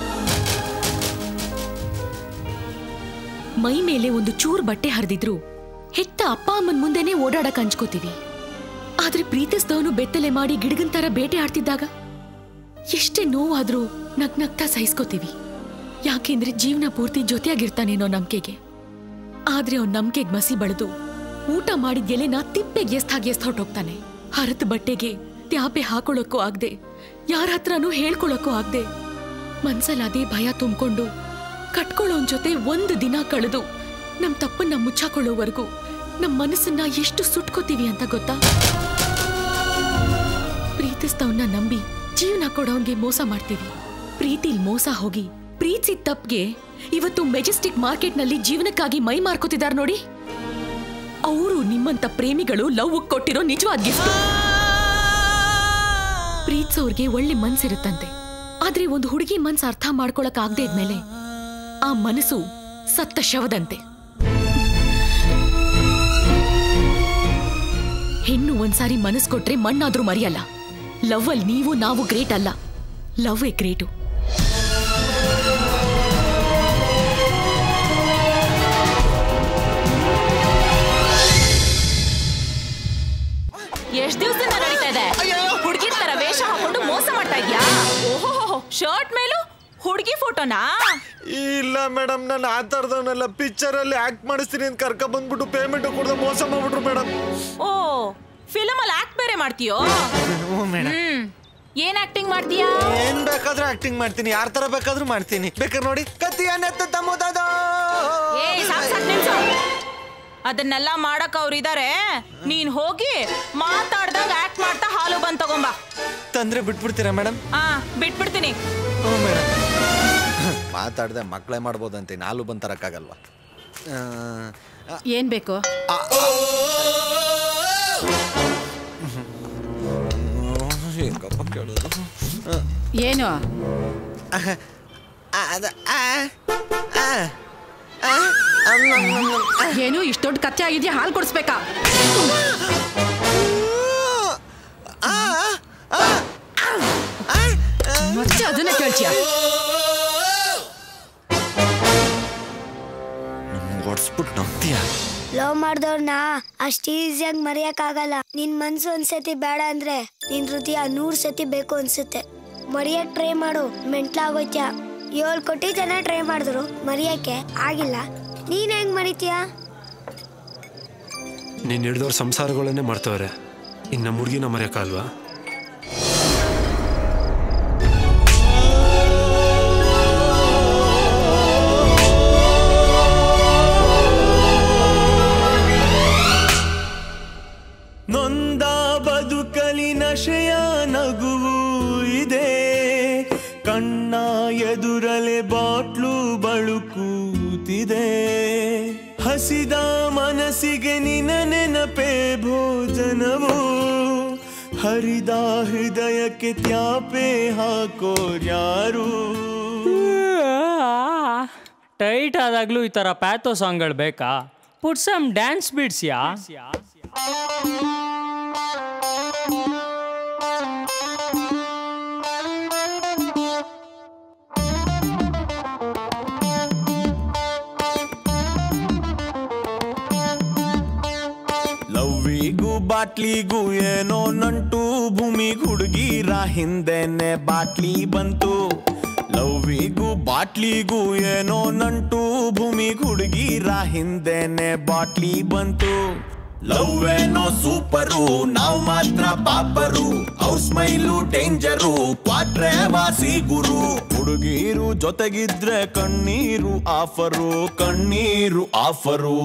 ಮೈ ಮೇಲೆ ಒಂದು ಚೂರ್ ಬಟ್ಟೆ ಹರಿದಿದ್ರು ಹೆತ್ತ ಅಪ್ಪ ಅಮ್ಮನ್ ಮುಂದೆನೆ ಓಡಾಡಕ್ ಹಂಚ್ಕೋತೀವಿ ಆದ್ರೆ ಪ್ರೀತಿಸ್ದವನು ಬೆತ್ತಲೆ ಮಾಡಿ ಗಿಡಗನ್ ತರ ಬೇಟೆ ಆಡ್ತಿದ್ದಾಗ ಎಷ್ಟೇ ನೋವಾದ್ರೂ ನಗ್ ನಗ್ತಾ ಸಹಿಸ್ಕೋತೀವಿ ಯಾಕೆಂದ್ರೆ ಜೀವನ ಪೂರ್ತಿ ಜೊತೆಯಾಗಿರ್ತಾನೇನೋ ನಂಬಿಕೆಗೆ ಆದ್ರೆ ಅವ್ನ ನಂಬಿಕೆಗೆ ಮಸಿ ಬಳಿದು ಊಟ ಮಾಡಿದ ಎಲೆನ ತಿಪ್ಪೆಗೆ ಎಸ್ತಾಗಿ ಎಸ್ತ್ ಹೊರ್ಟೋಗ್ತಾನೆ ಹರತ್ ಬಟ್ಟೆಗೆ ತ್ಯಾಪೆ ಹಾಕೊಳ್ಳೋಕ್ಕೂ ಆಗ್ದೆ ಯಾರ ಹತ್ರನೂ ಹೇಳ್ಕೊಳಕ್ಕೂ ಆಗ್ದೆ ಮನ್ಸಲ್ಲಿ ಅದೇ ಭಯ ತುಂಬಿಕೊಂಡು ಕಟ್ಕೊಳ್ಳೋನ್ ಜೊತೆ ಒಂದು ದಿನ ಕಳೆದು ನಮ್ ತಪ್ಪನ್ನ ಮುಚ್ಚಾಕೊಳ್ಳೋವರೆಗೂ ನಮ್ ಮನಸ್ಸನ್ನ ಎಷ್ಟು ಸುಟ್ಕೋತೀವಿ ಅಂತ ಗೊತ್ತಾ ಪ್ರೀತಿಸ್ತವನ್ನ ನಂಬಿ ಜೀವನ ಕೊಡೋನ್ಗೆ ಮೋಸ ಮಾಡ್ತೀವಿ ಪ್ರೀತಿಲ್ ಮೋಸ ಹೋಗಿ ಪ್ರೀತಿಸಿದ ತಪ್ಗೆ ಇವತ್ತು ಮೆಜೆಸ್ಟಿಕ್ ಮಾರ್ಕೆಟ್ನಲ್ಲಿ ಜೀವನಕ್ಕಾಗಿ ಮೈ ಮಾರ್ಕೋತಿದಾರ್ ನೋಡಿ ಅವರು ನಿಮ್ಮಂತ ಪ್ರೇಮಿಗಳು ಲವ್ ಕೊಟ್ಟಿರೋ ನಿಜವಾದ ಗಿಫ್ಟ್ ಪ್ರೀತಿಸೋರ್ಗೆ ಒಳ್ಳೆ ಮನ್ಸಿರುತ್ತಂತೆ ಆದ್ರೆ ಒಂದು ಹುಡುಗಿ ಮನ್ಸು ಅರ್ಥ ಮಾಡ್ಕೊಳಕ್ ಆಗದೆ ಇದ್ಮೇಲೆ ಆ ಮನಸ್ಸು ಸತ್ತ ಶವದಂತೆ ಹೆಣ್ಣು ಒಂದ್ಸಾರಿ ಮನಸ್ ಕೊಟ್ರೆ ಮಣ್ಣಾದ್ರೂ ಮರಿಯಲ್ಲ ಲವ್ ಅಲ್ಲಿ ನೀವು ನಾವು ಗ್ರೇಟ್ ಅಲ್ಲ ಲವ್ ಎ ಗ್ರೇಟು ಎಷ್ಟ್ ದಿವಸದಿಂದ ನಡೀತಾ ಇದೆ ಹುಡುಗಿರ್ ತರ ವೇಷ ಹಾಕೊಂಡು ಮೋಸ ಮಾಡ್ತಾ ಇದ್ಯಾ ಓಹೋ ಶರ್ಟ್ ಮೇಲೂ ಹುಡುಗಿ ಫೋಟೋನಾ ಇಲ್ಲ ಮೇಡಮ್ ನಾನು ಆ ಥರದವನ್ನೆಲ್ಲ ಪಿಕ್ಚರಲ್ಲಿ ಆಕ್ಟ್ ಮಾಡಿಸ್ತೀನಿ ಅಂತ ಕರ್ಕ ಬಂದ್ಬಿಟ್ಟು ಪೇಮೆಂಟ್ ಕೊಡದೆ ಮೋಸ ಮಾಡ್ಬಿಟ್ರು ಮೇಡಮ್ ಓ ಫಿಲಮ್ ಅಲ್ಲಿ ಆಕ್ಟ್ ಬೇರೆ ಮಾಡ್ತೀಯೋ ಮೇಡಮ್ ಹ್ಮ್ ಏನ್ ಆಕ್ಟಿಂಗ್ ಮಾಡ್ತೀಯಾ ಏನ್ ಬೇಕಾದ್ರೂ ಆಕ್ಟಿಂಗ್ ಮಾಡ್ತೀನಿ ಯಾರ ತರ ಬೇಕಾದ್ರೂ ಮಾಡ್ತೀನಿ ಬೇಕಾದ್ರೆ ನೋಡಿ ಕತ್ತಿಯ ನೆತ್ತ ತಮ್ಮದಾದ ಏ ಸಾಕ್ ಸಾಕ್ ನಿಲ್ಸು ಅದನ್ನೆಲ್ಲ ಮಾಡಕ್ ಅವ್ರು ಇದಾರೆ ನೀನ್ ಹೋಗಿ ಮಾತಾಡ್ದಾಗ ಆಕ್ಟ್ ಮಾಡ್ತಾ ಹಾಲು ಬಂದ್ ತಗೊಂಬಾ ತಂದ್ರೆ ಬಿಟ್ಬಿಡ್ತೀರಾ ಮೇಡಮ್ ಆ ಬಿಟ್ಬಿಡ್ತೀನಿ ಹ್ಞೂ ಮೇಡಮ್ ಮಾತಾಡ್ದೆ ಮಕ್ಕಳೇ ಮಾಡ್ಬೋದಂತೆ ನಾಲು ಬಂದ್ ತರಕ್ಕಾಗಲ್ವಾ ಆ, ಏನ್ ಬೇಕು ಹೆಂಗಪ್ಪ ಕೇಳೋದು ಆ, ಏನು ಅದ ಆ, ಆ, ಆ, ಏನು ಇಷ್ಟ ದೊಡ್ಡ ಕಚ್ಚೆ ಆಗಿದ್ಯಾ ಹಾಲು ಕೊಡಿಸ್ಬೇಕಾ ಆ, ಆ, ಆ, ಮಾಡ್ದವ್ರನ್ನ ಅಷ್ಟ್ ಈಸಿಯಾಗಿ ಮರೆಯಕ್ಕಾಗಲ್ಲ ನಿನ್ ಮನ್ಸು ಒಂದ್ಸತಿ ಬೇಡ ಅಂದ್ರೆ ನಿನ್ ಹೃದಯ ನೂರ್ ಸತಿ ಬೇಕು ಅನ್ಸುತ್ತೆ ಮರಿಯಕ್ ಟ್ರೈ ಮಾಡು ಮೆಂಟ್ಲಾಗೋಯ್ತ್ಯಾ ಏಳ್ ಕೋಟಿ ಜನ ಟ್ರೈ ಮಾಡಿದ್ರು ಮರಿಯಕ್ಕೆ ಆಗಿಲ್ಲ ನೀನ್ ಹೆಂಗ್ ಮರಿತೀಯಾ ನೀನು ಹಿಡ್ದವ್ರ ಸಂಸಾರಗಳನ್ನೇ ಮಾಡ್ತವ್ರೆ ಇನ್ನು ನಮ್ಮ ಹುಡುಗಿನ ಮರೆಯೋಕ್ಕಲ್ವಾ ನೊಂದ ಬದುಕಲಿ ನಶೆಯ ನಗುವು ಇದೆ ಕಣ್ಣ ಎದುರಲೆ ಬಾಟ್ಲು ಬಳುಕೂತಿದೆ ಹಸಿದ ಮನಸ್ಸಿಗೆ ನಿನ ನೆನಪೇ ಭೋಜನವು ಹರಿದ ಹೃದಯಕ್ಕೆ ತ್ಯಾಪೆ ಹಾಕೋರ್ಯಾರು ಟೈಟ್ ಆದಾಗ್ಲೂ ಈ ಥರ ಪ್ಯಾಥೋ ಸಾಂಗ್ಗಳು ಬೇಕಾ ಪುಟ್ ಸಮ್ ಡ್ಯಾನ್ಸ್ ಬಿಡ್ಸ್ ಯಾ ಲವ್ವಿಗೂ ಬಾಟ್ಲಿಗೂ ಏನೋ ನಂಟು ಭೂಮಿಗ್ ಹುಡುಗಿರ ಹಿಂದೆನೆ ಬಾಟ್ಲಿ ಬಂತು ಲವ್ವಿಗೂ ಬಾಟ್ಲಿಗೂ ಏನೋ ನಂಟು ಭೂಮಿಗ್ ಹುಡುಗಿರ ಹಿಂದೆನೆ ಬಾಟ್ಲಿ ಬಂತು ಲವ್ ಏನೋ ಸೂಪರು ನಾವ್ ಮಾತ್ರ ಪಾಪರು ಅವ್ರ ಸ್ಮೈಲು ಡೇಂಜರು ಕ್ವಾಟ್ರೆ ವಾಸಿ ಗುರು ಹುಡುಗೀರು ಜೊತೆಗಿದ್ರೆ ಕಣ್ಣೀರು ಆಫರು ಕಣ್ಣೀರು ಆಫರು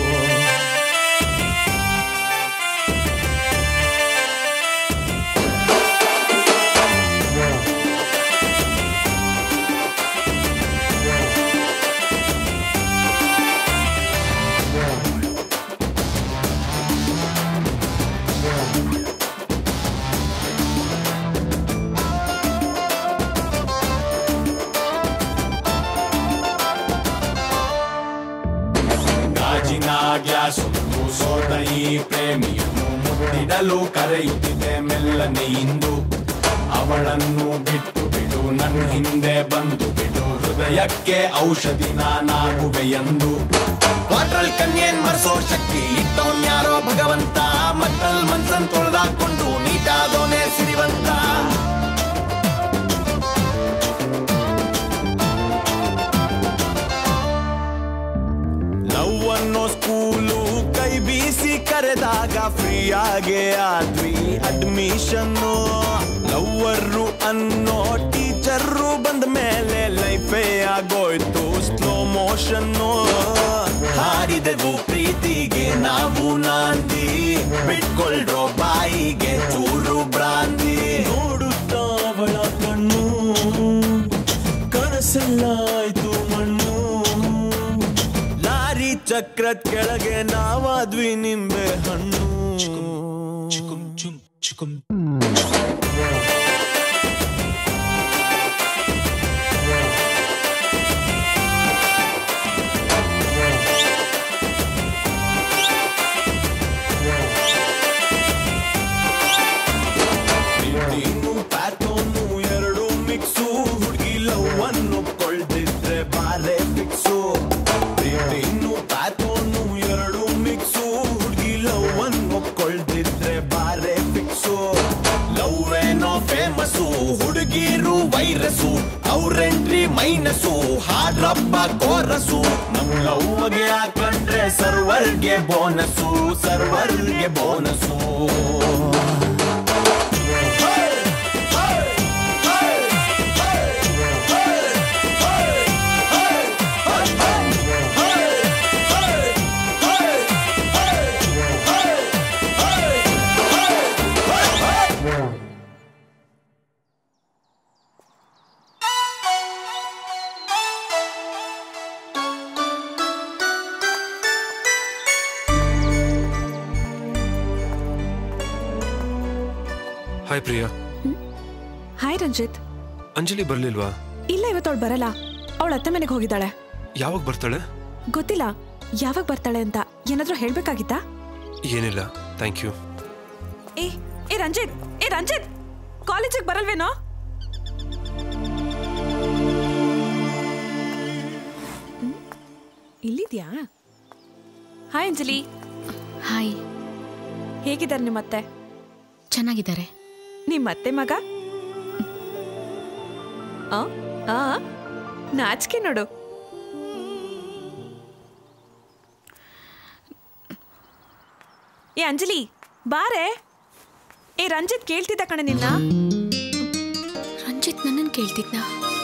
ಗಾಜಿನ ಗ್ಲಾಸು ಸೋದ ಈ ಪ್ರೇಮಿಯನ್ನು ಮುಟ್ಟಿಡಲು ಕರೆಯುತ್ತಿದೆ ಮೆಲ್ಲನೆ ಇಂದು ಅವಳನ್ನು ಬಿಟ್ಟು ಬಿಡು ನನ್ನ ಹಿಂದೆ ಬಂದು ಬಿಡು ಹೃದಯಕ್ಕೆ ಔಷಧಿ ನಾನಾಗುವೆ ಎಂದು ವಾಟ್ರಲ್ ಕನ್ಯೇನ್ ಮರ್ಸೋ ಶಕ್ತಿ ಇಟ್ಟೋನ್ ಯಾರೋ ಭಗವಂತ ಮತ್ತಲ್ ಮನ್ಸನ್ ತೊಳೆದಾಕೊಂಡು ನೀಟಾದೋನೆ ಸಿರಿವಂತ ಲವ್ ಅನ್ನೋ ಸ್ಕೂಲು ಕೈ ಬೀಸಿ ಕರೆದಾಗ ಫ್ರೀ ಆಗೇ ಆದ್ವಿ ಅಡ್ಮಿಷನ್ನು ಲವ್ವರು ಅನ್ನೋ ಟೀಚರ್ರು ಬಂದ ಮೇಲೆ ಲೈಫೇ ಆಗೋಯ್ತು ಸ್ಲೋ ಮೋಷನ್ನು ಹಾಡಿದೆವು ಪ್ರೀತಿಗೆ ನಾವು ನಾಂದಿ ಬಿಟ್ಕೊಳ್ರೋ ಬಾಯಿಗೆ ಚೂರು ಬ್ರಾಂದಿ ನೋಡುತ್ತಾ ಅವಳ ಕಣ್ಣು ಕನಸಲ್ಲಾಯ್ತು ಮಣ್ಣು ಲಾರಿ ಚಕ್ರದ ಕೆಳಗೆ ನಾವಾದ್ವಿ ನಿಂಬೆ ಹಣ್ಣು ಪ್ರೀತಿನೂ ಪ್ಯಾಥೋನು ಎರಡು ಮಿಕ್ಸು ಹುಡುಗಿ ಲವ್ ಅನ್ನು ಕೊಳ್ದಿದ್ರೆ ಬಾರೆ ಫಿಕ್ಸು ಪ್ರೀತಿನೂ ಪ್ಯಾಥೋನು ಎರಡು ಮಿಕ್ಸು ಹುಡುಗಿ ಲವ್ ಅನ್ನು ಕೊಳ್ದಿದ್ರೆ ಬಾರೆ ಫಿಕ್ಸು ಲವ್ ಏನೋ ಫೇಮಸ್ಸು ಹುಡುಗಿರು ವೈರಸ್ಸು ಅವ್ರೆಂಟ್ರಿ ಮೈನಸ್ಸು ಹಾಡ್ರಪ್ಪ ಕೋರಸು ನಮ್ ಲವ್ಗೆ ಹಾಕೊಂಡ್ರೆ ಸರ್ವರ್ಗೆ ಬೋನಸ್ಸು ಸರ್ವರ್ಗೆ bonus hi Priya hi Ranjit Anjali ಬರ್ಲಿಲ್ವಾ ಇಲ್ಲ ಇವತ್ತವಳು ಬರಲ್ಲ ಅವಳ ಅತ್ತೆ ಮನೆಗೆ ಹೋಗಿದ್ದಾಳೆ ಯಾವಾಗ ಬರ್ತಾಳೆ ಗೊತ್ತಿಲ್ಲ ಯಾವಾಗ ಬರ್ತಾಳೆ ಅಂತ ಏನಾದ್ರೂ ಹೇಳ್ಬೇಕಾಗಿತ್ತಾ ಏನಿಲ್ಲ ಥ್ಯಾಂಕ್ ಯು ಏ ಏ ರಂಜಿತ್ ಏ ರಂಜಿತ್ ಕಾಲೇಜಿಗೆ ಬರಲ್ವೇನೋ ಹ್ಮ್? ಇಲ್ಲಿದ್ಯಾ ಹಾಯ್ ಅಂಜಲಿ ಹಾಯ್ ಹೇಗಿದ್ದಾರೆ ನಿಮ್ಮತ್ತೆ ಚೆನ್ನಾಗಿದ್ದಾರೆ ನಿಮ್ಮತ್ತೆ ಮಗ ಆ ಆ ನಾಚಿಕೆ ನೋಡು ಏ ಅಂಜಲಿ ಬಾರೆ ಏ ರಂಜಿತ್ ಕೇಳ್ತಿದ್ದ ಕಣೆ ನಿನ್ನ ರಂಜಿತ್ ನನ್ನನ್ನು ಕೇಳ್ತಿದ್ನ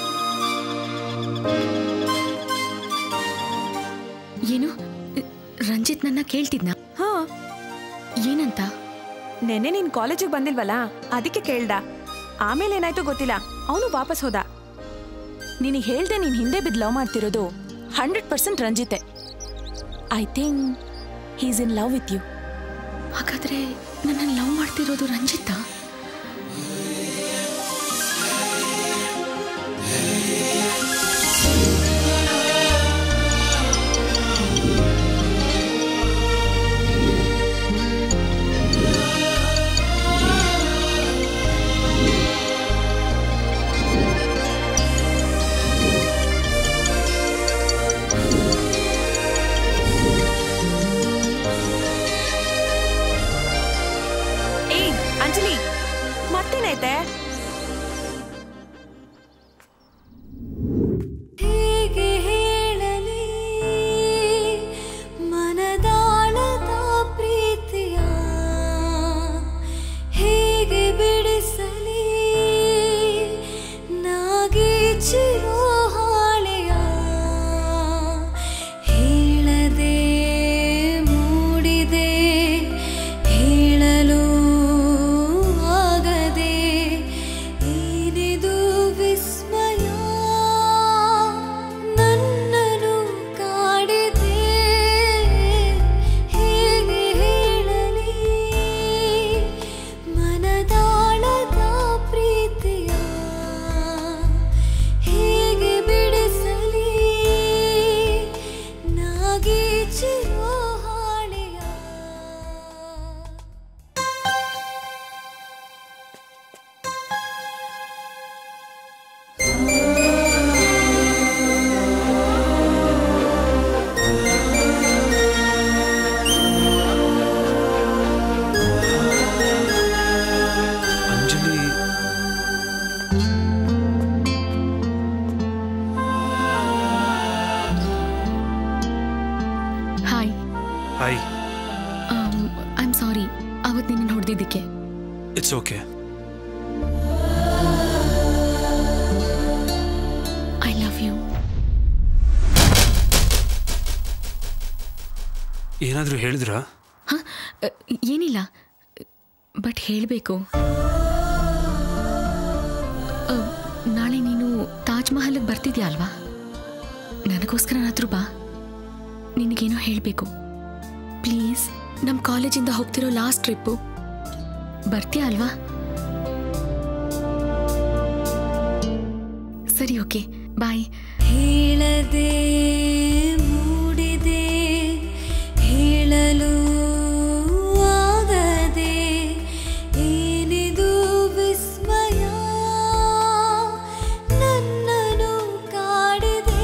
ಏನು ರಂಜಿತ್ ನನ್ನ ಕೇಳ್ತಿದ್ನ ಹಾ ಏನಂತ ನೆನ್ನೆ ನೀನ್ ಕಾಲೇಜಿಗೆ ಬಂದಿಲ್ವಲ್ಲ ಅದಕ್ಕೆ ಕೇಳ್ದ ಆಮೇಲೆ ಏನಾಯ್ತು ಗೊತ್ತಿಲ್ಲ ಅವನು ವಾಪಸ್ ಹೋದ ನಿನಗೆ ಹೇಳ್ದೆ ನೀನ್ ಹಿಂದೆ ಬಿದ್ದು ಲವ್ ಮಾಡ್ತಿರೋದು ಹಂಡ್ರೆಡ್ ಪರ್ಸೆಂಟ್ ರಂಜಿತೆ I think he's in love with you ಹಾಗಾದ್ರೆ ನನ್ನನ್ನು ಲವ್ ಮಾಡ್ತಿರೋದು ರಂಜಿತಾ ಏಯ್ ಅಂಜಲಿ ಮತ್ತೇನೈತೆ ಹೇಗೆ ಹೇಳಲಿ ಮನದಾಳದ ಪ್ರೀತಿಯ ಹೇಗೆ ಬಿಡಿಸಲಿ ನಾಗೀಚಿರೋ ಹಾಳೆಯ ಹೇಳದೆ ಮೂಡಿದೆ ಹೇಳಲು ಆಗದೆ ಏನಿದು ವಿಸ್ಮಯ ನನ್ನನು ಕಾಡಿದೆ ಹೇಗೆ ಹೇಳಲಿ ಮನದಾಳದ ಪ್ರೀತಿಯ ಹೇಗೆ ಬಿಡಿಸಲಿ ನಾಗೀಚಿರೋ ಹಾಳೆಯ Anjali hi hi I am sorry ಅವತ್ತು ನಿನ್ನ ಹೊಡೆದಿದ್ದಕ್ಕೆ it's okay I love you ಏನಾದರೂ ಹೇಳಿದ್ರಾ ಏನಿಲ್ಲ ಬಟ್ ಹೇಳಬೇಕು ನಾಳೆ ನೀನು ತಾಜ್ ಮಹಲ್ಗೆ ಬರ್ತಿದ್ಯಾ ಅಲ್ವಾ ನನಗೋಸ್ಕರನಾದ್ರೂ ಬಾ ನಿನಗೇನೋ ಹೇಳಬೇಕು ಪ್ಲೀಸ್ ನಮ್ಮ ಕಾಲೇಜಿಂದ ಹೋಗ್ತಿರೋ ಲಾಸ್ಟ್ ಟ್ರಿಪ್ಪು ಬರ್ತೀಯಾ ಅಲ್ವಾ ಸರಿ ಓಕೆ ಬಾಯ್ ಹೇಳದೆ ಮೂಡಿದೆ ಹೇಳಲು ಆಗದೆ ಏನಿದು ವಿಸ್ಮಯ ನನ್ನನು ಕಾಡಿದೆ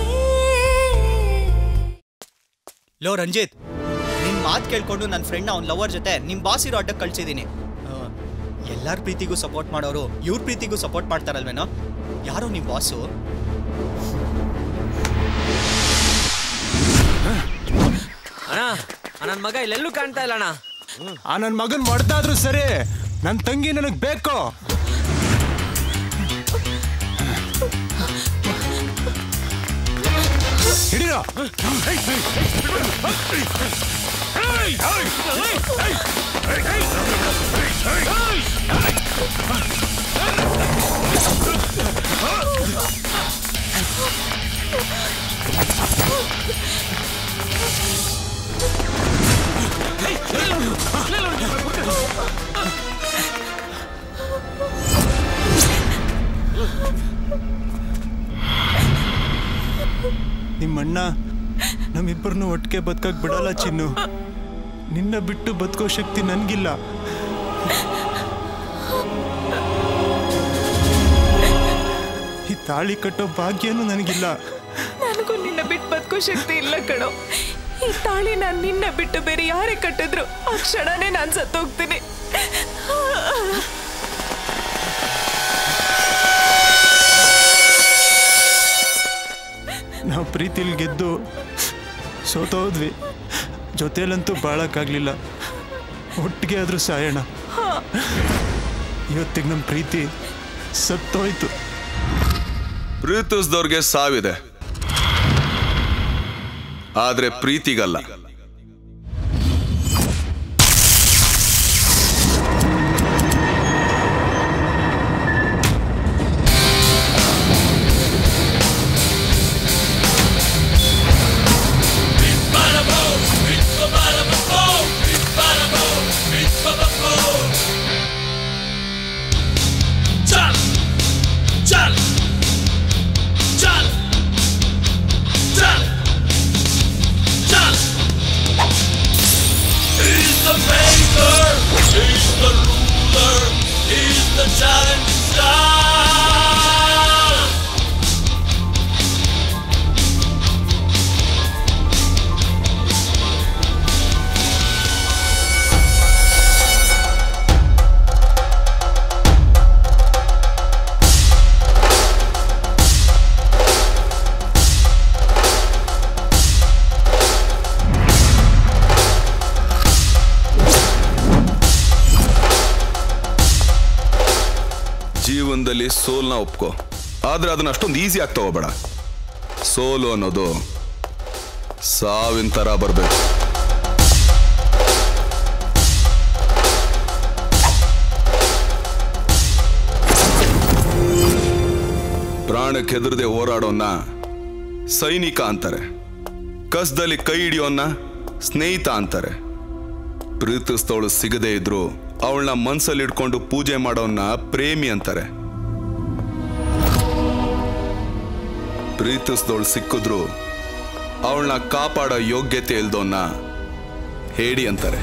ಲೋ ರಂಜಿತ್ ನಿನ್ ಮಾತು ಕೇಳ್ಕೊಂಡು ನನ್ನ ಫ್ರೆಂಡ್ ಅವ್ನ ಲವರ್ ಜೊತೆ ನಿಮ್ ಬಾಸ್ ಇರೋ ಅಡ್ಡಕ್ಕೆ ಕಳ್ಸಿದ್ದೀನಿ ಎಲ್ಲಾರ ಪ್ರೀತಿಗೂ ಸಪೋರ್ಟ್ ಮಾಡೋರು ಇವ್ರ ಪ್ರೀತಿಗೂ ಸಪೋರ್ಟ್ ಮಾಡ್ತಾರಲ್ವೇನೋ ಯಾರೋ ನಿಮ್ ಬಾಸು ಅಣ್ಣ ನನ್ನ ಮಗ ಇಲ್ಲೆಲ್ಲೂ ಕಾಣ್ತಾ ಇಲ್ಲ ಅಣ್ಣ ಆ ನನ್ನ ಮಗನ್ ಹೊಡ್ದಾದ್ರೂ ಸರಿ ನನ್ನ ತಂಗಿ ನನಗೆ ಬೇಕು ಹಿಡಿರೋ ನಿಮ್ಮಣ್ಣ ನಮ್ಮಿಬ್ಬರನ್ನು ಒಟ್ಟಿಗೆ ಬದುಕಕ್ ಬಿಡಲ್ಲ ಚಿನ್ನು ನಿನ್ನ ಬಿಟ್ಟು ಬದುಕೋ ಶಕ್ತಿ ನನ್ಗಿಲ್ಲ ಈ ತಾಳಿ ಕಟ್ಟೋ ಭಾಗ್ಯನೂ ನನಗಿಲ್ಲ ನನಗೂ ನಿನ್ನ ಬಿಟ್ಟು ಬದುಕೋ ಶಕ್ತಿ ಇಲ್ಲ ಕಣೋ ಈ ತಾಳಿ ನಾನು ನಿನ್ನ ಬಿಟ್ಟು ಬೇರೆ ಯಾರೇ ಕಟ್ಟಿದ್ರು ಆ ಕ್ಷಣನೇ ನಾನು ಸತ್ತೋಗ್ತೀನಿ ನಾವು ಪ್ರೀತಿಲಿ ಗೆದ್ದು ಸೋತೋದ್ವಿ ಜೊತೆಲಂತೂ ಬಾಳಕ್ಕಾಗ್ಲಿಲ್ಲ ಒಟ್ಟಿಗೆ ಆದ್ರೂ ಸಾಯೋಣ ಇವತ್ತಿಗೆ ನಮ್ಮ ಪ್ರೀತಿ ಸತ್ತೋಯ್ತು ಪ್ರೀತಿಸ್ದವ್ರಿಗೆ ಸಾವಿದೆ ಆದ್ರೆ ಪ್ರೀತಿಗಲ್ಲ चल चल चल चल चल He's the maker, he's the ruler, he's the challenging star. ಜೀವನದಲ್ಲಿ ಸೋಲ್ನ ಒಪ್ಕೋ ಆದ್ರೆ ಅದನ್ನ ಅಷ್ಟೊಂದು ಈಸಿ ಆಗಿ ತಗೋಬೇಡ ಸೋಲು ಅನ್ನೋದು ಸಾವಿನ ಥರ ಬರಬೇಕು ಪ್ರಾಣಕ್ಕೆ ಹೆದರದೆ ಹೋರಾಡೋನ್ನ ಸೈನಿಕ ಅಂತಾರೆ ಕಸದಲ್ಲಿ ಕೈ ಹಿಡಿಯೋನ್ನ ಸ್ನೇಹಿತ ಅಂತಾರೆ ಪ್ರೀತಿಸ್ತವಳು ಸಿಗದೇ ಇದ್ರು ಅವಳನ್ನ ಮನ್ಸಲ್ಲಿ ಇಟ್ಕೊಂಡು ಪೂಜೆ ಮಾಡೋನ್ನ ಪ್ರೇಮಿ ಅಂತಾರೆ ಪ್ರೀತಿಸ್ದವಳು ಸಿಕ್ಕಿದ್ರು ಅವಳನ್ನ ಕಾಪಾಡೋ ಯೋಗ್ಯತೆ ಇಲ್ದೋನ್ನ ಹೇಡಿ ಅಂತಾರೆ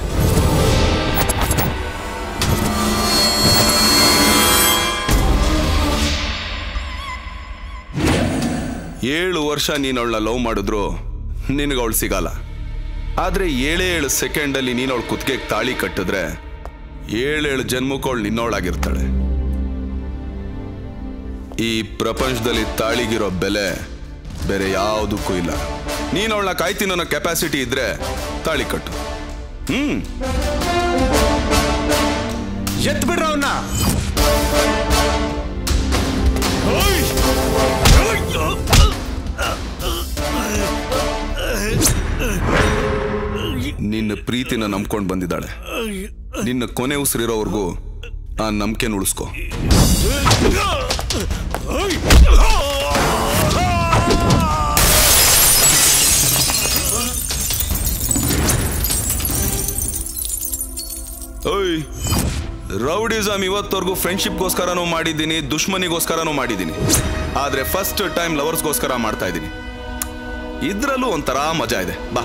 ಏಳು ವರ್ಷ ನೀನು ಅವಳನ್ನ ಲವ್ ಮಾಡಿದ್ರು ನಿನಗೆ ಅವಳು ಸಿಗಲ್ಲ ಆದ್ರೆ ಏಳೇ ಏಳು ಸೆಕೆಂಡಲ್ಲಿ ನೀನು ಅವಳು ಕುತ್ತಿಗೆಗೆ ತಾಳಿ ಕಟ್ಟಿದ್ರೆ ಏಳೇಳು ಜನ್ಮಕ್ಕೆ ಅವಳು ನಿನ್ನವಳಾಗಿರ್ತಾಳೆ ಈ ಪ್ರಪಂಚದಲ್ಲಿ ತಾಳಿಗಿರೋ ಬೆಲೆ ಬೇರೆ ಯಾವುದಕ್ಕೂ ಇಲ್ಲ ನೀನು ಅವಳನ್ನ ಕಾಯ್ತೀನಿ ಅನ್ನೋ ಕೆಪಾಸಿಟಿ ಇದ್ರೆ ತಾಳಿ ಕಟ್ಟು ಹ್ಮ್ ಎತ್ ಬಿಡ್ರ ಅವನ್ನ ನಿನ್ನ ಪ್ರೀತಿನ ನಂಬ್ಕೊಂಡು ಬಂದಿದ್ದಾಳೆ ನಿನ್ನ ಕೊನೆ ಉಸಿರಿರೋವರೆಗೂ ಆ ನಂಬಿಕೆನ ಉಳಿಸ್ಕೊ ಓಯ್ ರೌಡಿಸಮ್ ಇವತ್ತವರೆಗೂ ಫ್ರೆಂಡ್ಶಿಪ್ಗೋಸ್ಕರನೂ ಮಾಡಿದ್ದೀನಿ ದುಶ್ಮನಿಗೋಸ್ಕರನೂ ಮಾಡಿದ್ದೀನಿ ಆದ್ರೆ ಫಸ್ಟ್ ಟೈಮ್ ಲವರ್ಸ್ಗೋಸ್ಕರ ಮಾಡ್ತಾ ಇದ್ದೀನಿ ಇದ್ರಲ್ಲೂ ಒಂಥರ ಮಜಾ ಇದೆ ಬಾ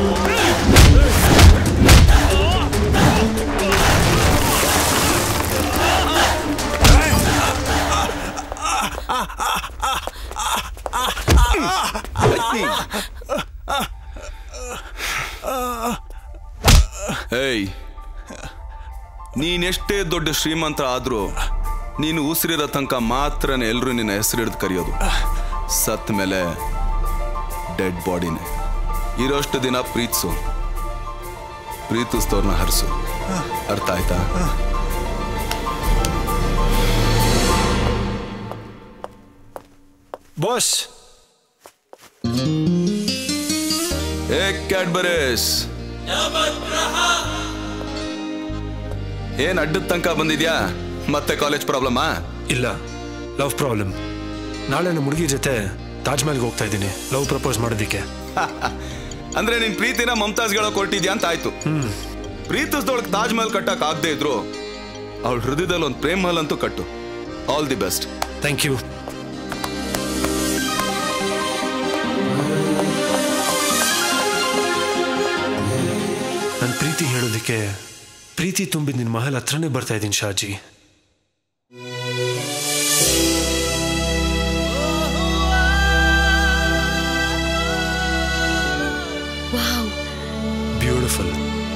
ಏಯ್ ನೀನೆಷ್ಟೇ ದೊಡ್ಡ ಶ್ರೀಮಂತ ಆದ್ರೂ ನೀನು ಉಸಿರಿರೋ ತನಕ ಮಾತ್ರನೇ ಎಲ್ಲರೂ ನಿನ್ನ ಹೆಸರು ಹಿಡಿದು ಕರೆಯೋದು ಸತ್ ಮೇಲೆ ಡೆಡ್ ಬಾಡಿನೇ ಇರೋಷ್ಟು ದಿನ ಪ್ರೀತಿಸು ಪ್ರೀತಿಸ್ತವ್ರನ್ನ ಹರಿಸು ಅರ್ಥ ಆಯ್ತಾ ಬಾಸ್ ಏ ಕ್ಯಾಡ್ಬರೇಸ್ ಏನ್ ಅಡ್ಡದ ತನಕ ಬಂದಿದ್ಯಾ ಮತ್ತೆ ಕಾಲೇಜ್ ಪ್ರಾಬ್ಲಮಾ ಇಲ್ಲ ಲವ್ ಪ್ರಾಬ್ಲಮ್ ನಾಳೆ ನಮ್ಮ ಹುಡುಗಿ ಜೊತೆ ತಾಜ್ ಮಹಲ್ಗೆ ಹೋಗ್ತಾ ಇದ್ದೀನಿ ಲವ್ ಪ್ರಪೋಸ್ ಮಾಡೋದಕ್ಕೆ ಅಂದ್ರೆ ನಿನ್ ಪ್ರೀತಿನ ಮಮತಾಜ್ಗಳ ಕೊಟ್ಟಿದ್ಯಾ ಅಂತ ಆಯ್ತು ಪ್ರೀತಿಸ್ದೊಳಗ್ ತಾಜ್ ಮಹಲ್ ಕಟ್ಟಕ್ ಆಗದೆ ಇದ್ರು ಅವಳ ಹೃದಯದಲ್ಲಿ ಒಂದು ಪ್ರೇಮ್ ಮಹಲ್ ಅಂತೂ ಕಟ್ಟು all the best thank you ನನ್ನ ಪ್ರೀತಿ ಹೇಳೋದಕ್ಕೆ ಪ್ರೀತಿ ತುಂಬಿದ ನಿನ್ನ ಮಹಲ್ ಹತ್ರನೇ ಬರ್ತಾ ಇದ್ದೀನಿ Shaji wow beautiful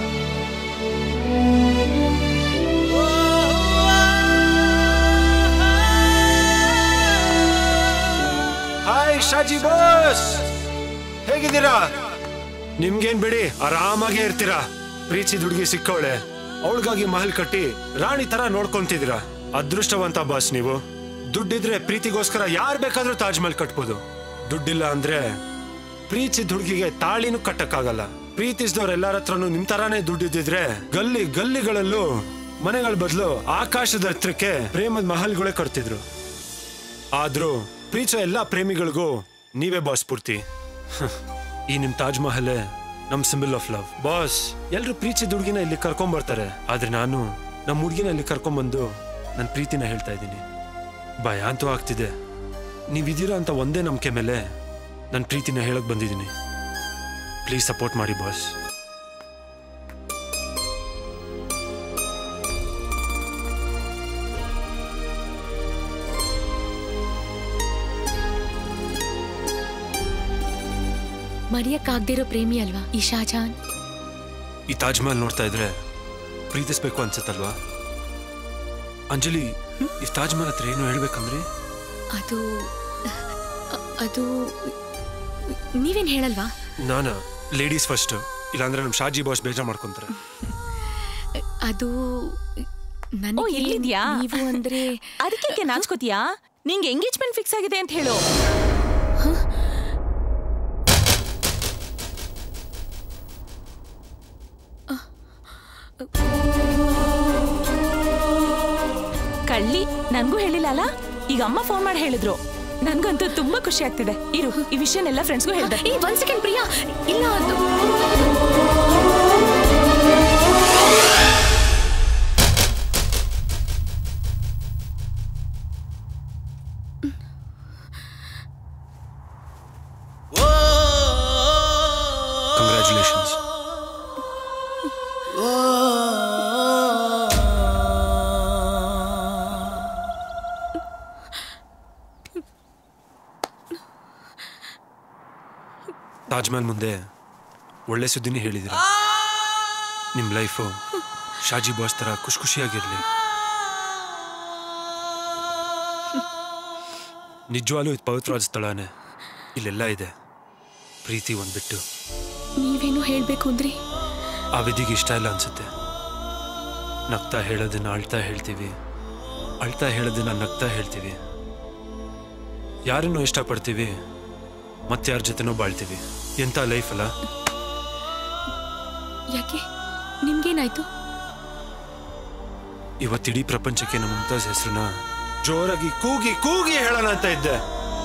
hi Shaji boss ಹೇಗಿದ್ದೀರಾ ನಿಮ್ಗೇನ್ ಬಿಡಿ ಆರಾಮಾಗೇ ಇರ್ತೀರಾ ಪ್ರೀತಿ ಹುಡುಗಿ ಸಿಕ್ಕವಳೆ ಅವಳಿಗಾಗಿ ಮಹಲ್ ಕಟ್ಟಿ ರಾಣಿ ತರ ನೋಡ್ಕೊಂತಿದ್ದೀರಾ ಅದೃಷ್ಟವಂತ ಬಾಸ್ ನೀವು ದುಡ್ಡಿದ್ರೆ ಪ್ರೀತಿಗೋಸ್ಕರ ಯಾರ್ ಬೇಕಾದ್ರೂ ತಾಜ್ ಮಹಲ್ ಕಟ್ಬೋದು ದುಡ್ಡಿಲ್ಲ ಅಂದ್ರೆ ಪ್ರೀತಿಸಿದ ಹುಡುಗಿಗೆ ತಾಳಿನೂ ಕಟ್ಟಕ್ಕಾಗಲ್ಲ ಪ್ರೀತಿಸಿದವ್ರ ಎಲ್ಲಾರ ಹತ್ರನೂ ನಿಮ್ ತರಾನೇ ದುಡ್ಡಿದ್ದಿದ್ರೆ ಗಲ್ಲಿ ಗಲ್ಲಿಗಳಲ್ಲೂ ಮನೆಗಳ ಬದಲು ಆಕಾಶದ ಹತ್ರಕ್ಕೆ ಪ್ರೇಮದ ಮಹಲ್ಗಳೇ ಕಟ್ತಿದ್ರು ಆದ್ರೂ ಪ್ರೀತಿಸೋ ಎಲ್ಲಾ ಪ್ರೇಮಿಗಳಿಗೂ ನೀವೇ ಬಾಸ್ ಪೂರ್ತಿ ಈ ನಿಮ್ ತಾಜ್ ಮಹಲ್ ನಮ್ ಸಿಂಬಲ್ ಆಫ್ ಲವ್ ಬಾಸ್ ಎಲ್ರು ಪ್ರೀತಿಸಿದ ಹುಡುಗಿನ ಇಲ್ಲಿ ಕರ್ಕೊಂಡ್ ಬರ್ತಾರೆ ಆದ್ರೆ ನಾನು ನಮ್ಮ ಹುಡುಗಿನ ಇಲ್ಲಿ ಕರ್ಕೊಂಡ್ಬಂದು ನನ್ನ ಪ್ರೀತಿನ ಹೇಳ್ತಾ ಇದ್ದೀನಿ ಭಯ ಅಂತೂ ಆಗ್ತಿದೆ ನೀವಿದ್ದೀರಾ ಅಂತ ಒಂದೇ ನಂಬಿಕೆ ಮೇಲೆ ನನ್ನ ಪ್ರೀತಿನ ಹೇಳಕ್ ಬಂದಿದ್ದೀನಿ ಪ್ಲೀಸ್ ಸಪೋರ್ಟ್ ಮಾಡಿ ಬಾಸ್ ಮರೆಯಕ್ಕಾಗ್ದೇ ಇರೋ ಪ್ರೇಮಿ ಅಲ್ವಾ ಈ ಶಾಜಾನ್ ಈ ತಾಜ್ ಮಹಲ್ ನೋಡ್ತಾ ಇದ್ರೆ ಪ್ರೀತಿಸ್ಬೇಕು ಅನ್ಸುತ್ತಲ್ವಾ ಅಂಜಲಿ ಈ ತಾಜ್ ಮಹಲ್ ಹತ್ರ ಏನು ಹೇಳ್ಬೇಕಂದ್ರಿ ಅದು ಅದು ನೀವೇನ್ ಹೇಳಲ್ವಾ ನಾನ ಲೇಡೀಸ್ ಫಸ್ಟ್ ಇಲ್ಲಾಂದ್ರೆ ನಮ್ಮ ಶಾಜಿ ಬಾಸ್ ಬೇಜಾರ್ ಮಾಡ್ಕೊಂತಾರೆ ಅದು ಓ ನನಗೆ ಎಲ್ಲಿದ್ಯಾ ನೀವು ಅಂದ್ರೆ ಅದಕ್ಕೆ ನಾಚ್ಕೋತೀಯಾ ನಿಂಗೆ ಎಂಗೇಜ್ಮೆಂಟ್ ಫಿಕ್ಸ್ ಆಗಿದೆ ಅಂತ ಹೇಳು ಕಳ್ಳಿ ನನ್ಗೂ ಹೇಳಿಲ್ಲ ಅಲ್ಲ ಈಗ ಅಮ್ಮ ಫೋನ್ ಮಾಡಿ ಹೇಳಿದ್ರು ನನ್ಗಂತೂ ತುಂಬಾ ಖುಷಿ ಆಗ್ತಿದೆ ಇರು ಈ ವಿಷಯನೆಲ್ಲ ಫ್ರೆಂಡ್ಸ್ಗೂ ಹೇಳ್ದೆ ಏ ಒಂದ್ ಸೆಕೆಂಡ್ ಪ್ರಿಯಾ ಇಲ್ಲ ಅದು ಕಂಗ್ರ್ಯಾಚುಲೇಷನ್ಸ್ ತಾಜ್ ಮಹಲ್ ಮುಂದೆ ಒಳ್ಳೆ ಸುದ್ದಿನೇ ಹೇಳಿದಿರ ನಿಮ್ಮ ಲೈಫು ಶಾಜಿ ಬಾಸ್ ಥರ ಖುಷಿ ಖುಷಿಯಾಗಿರಲಿ ನಿಜವಾಗ್ಲೂ ಇದು ಪವಿತ್ರವಾದ ಸ್ಥಳನೇ ಇಲ್ಲೆಲ್ಲ ಇದೆ ಪ್ರೀತಿ ಒಂದು ಬಿಟ್ಟು ನೀವೇನು ಹೇಳ್ಬೇಕು ಅಂದ್ರಿ ಆ ವಿಧಿಗೆ ಇಷ್ಟ ಇಲ್ಲ ಅನ್ಸುತ್ತೆ ನಗ್ತಾ ಹೇಳೋದನ್ನ ಅಳ್ತಾ ಹೇಳ್ತೀವಿ ಅಳ್ತಾ ಹೇಳೋದನ್ನ ನಗ್ತಾ ಹೇಳ್ತೀವಿ ಯಾರನ್ನೂ ಇಷ್ಟಪಡ್ತೀವಿ ಮತ್ತೆ ಯಾರ ಜೊತೆನೂ ಬಾಳ್ತೀವಿ ಎಂಥ ಲೈಫ್ ಅಲ್ಲ ಯಾಕೆ ನಿಮ್ಗೇನಾಯ್ತು ಇವತ್ತಿಡೀ ಪ್ರಪಂಚಕ್ಕೆ ನಮ್ಮ ಮುಮ್ತಾಜ್ ಹೆಸರನ್ನ ಜೋರಾಗಿ ಕೂಗಿ ಕೂಗಿ ಹೇಳೋಣ ಅಂತ ಇದ್ದೆ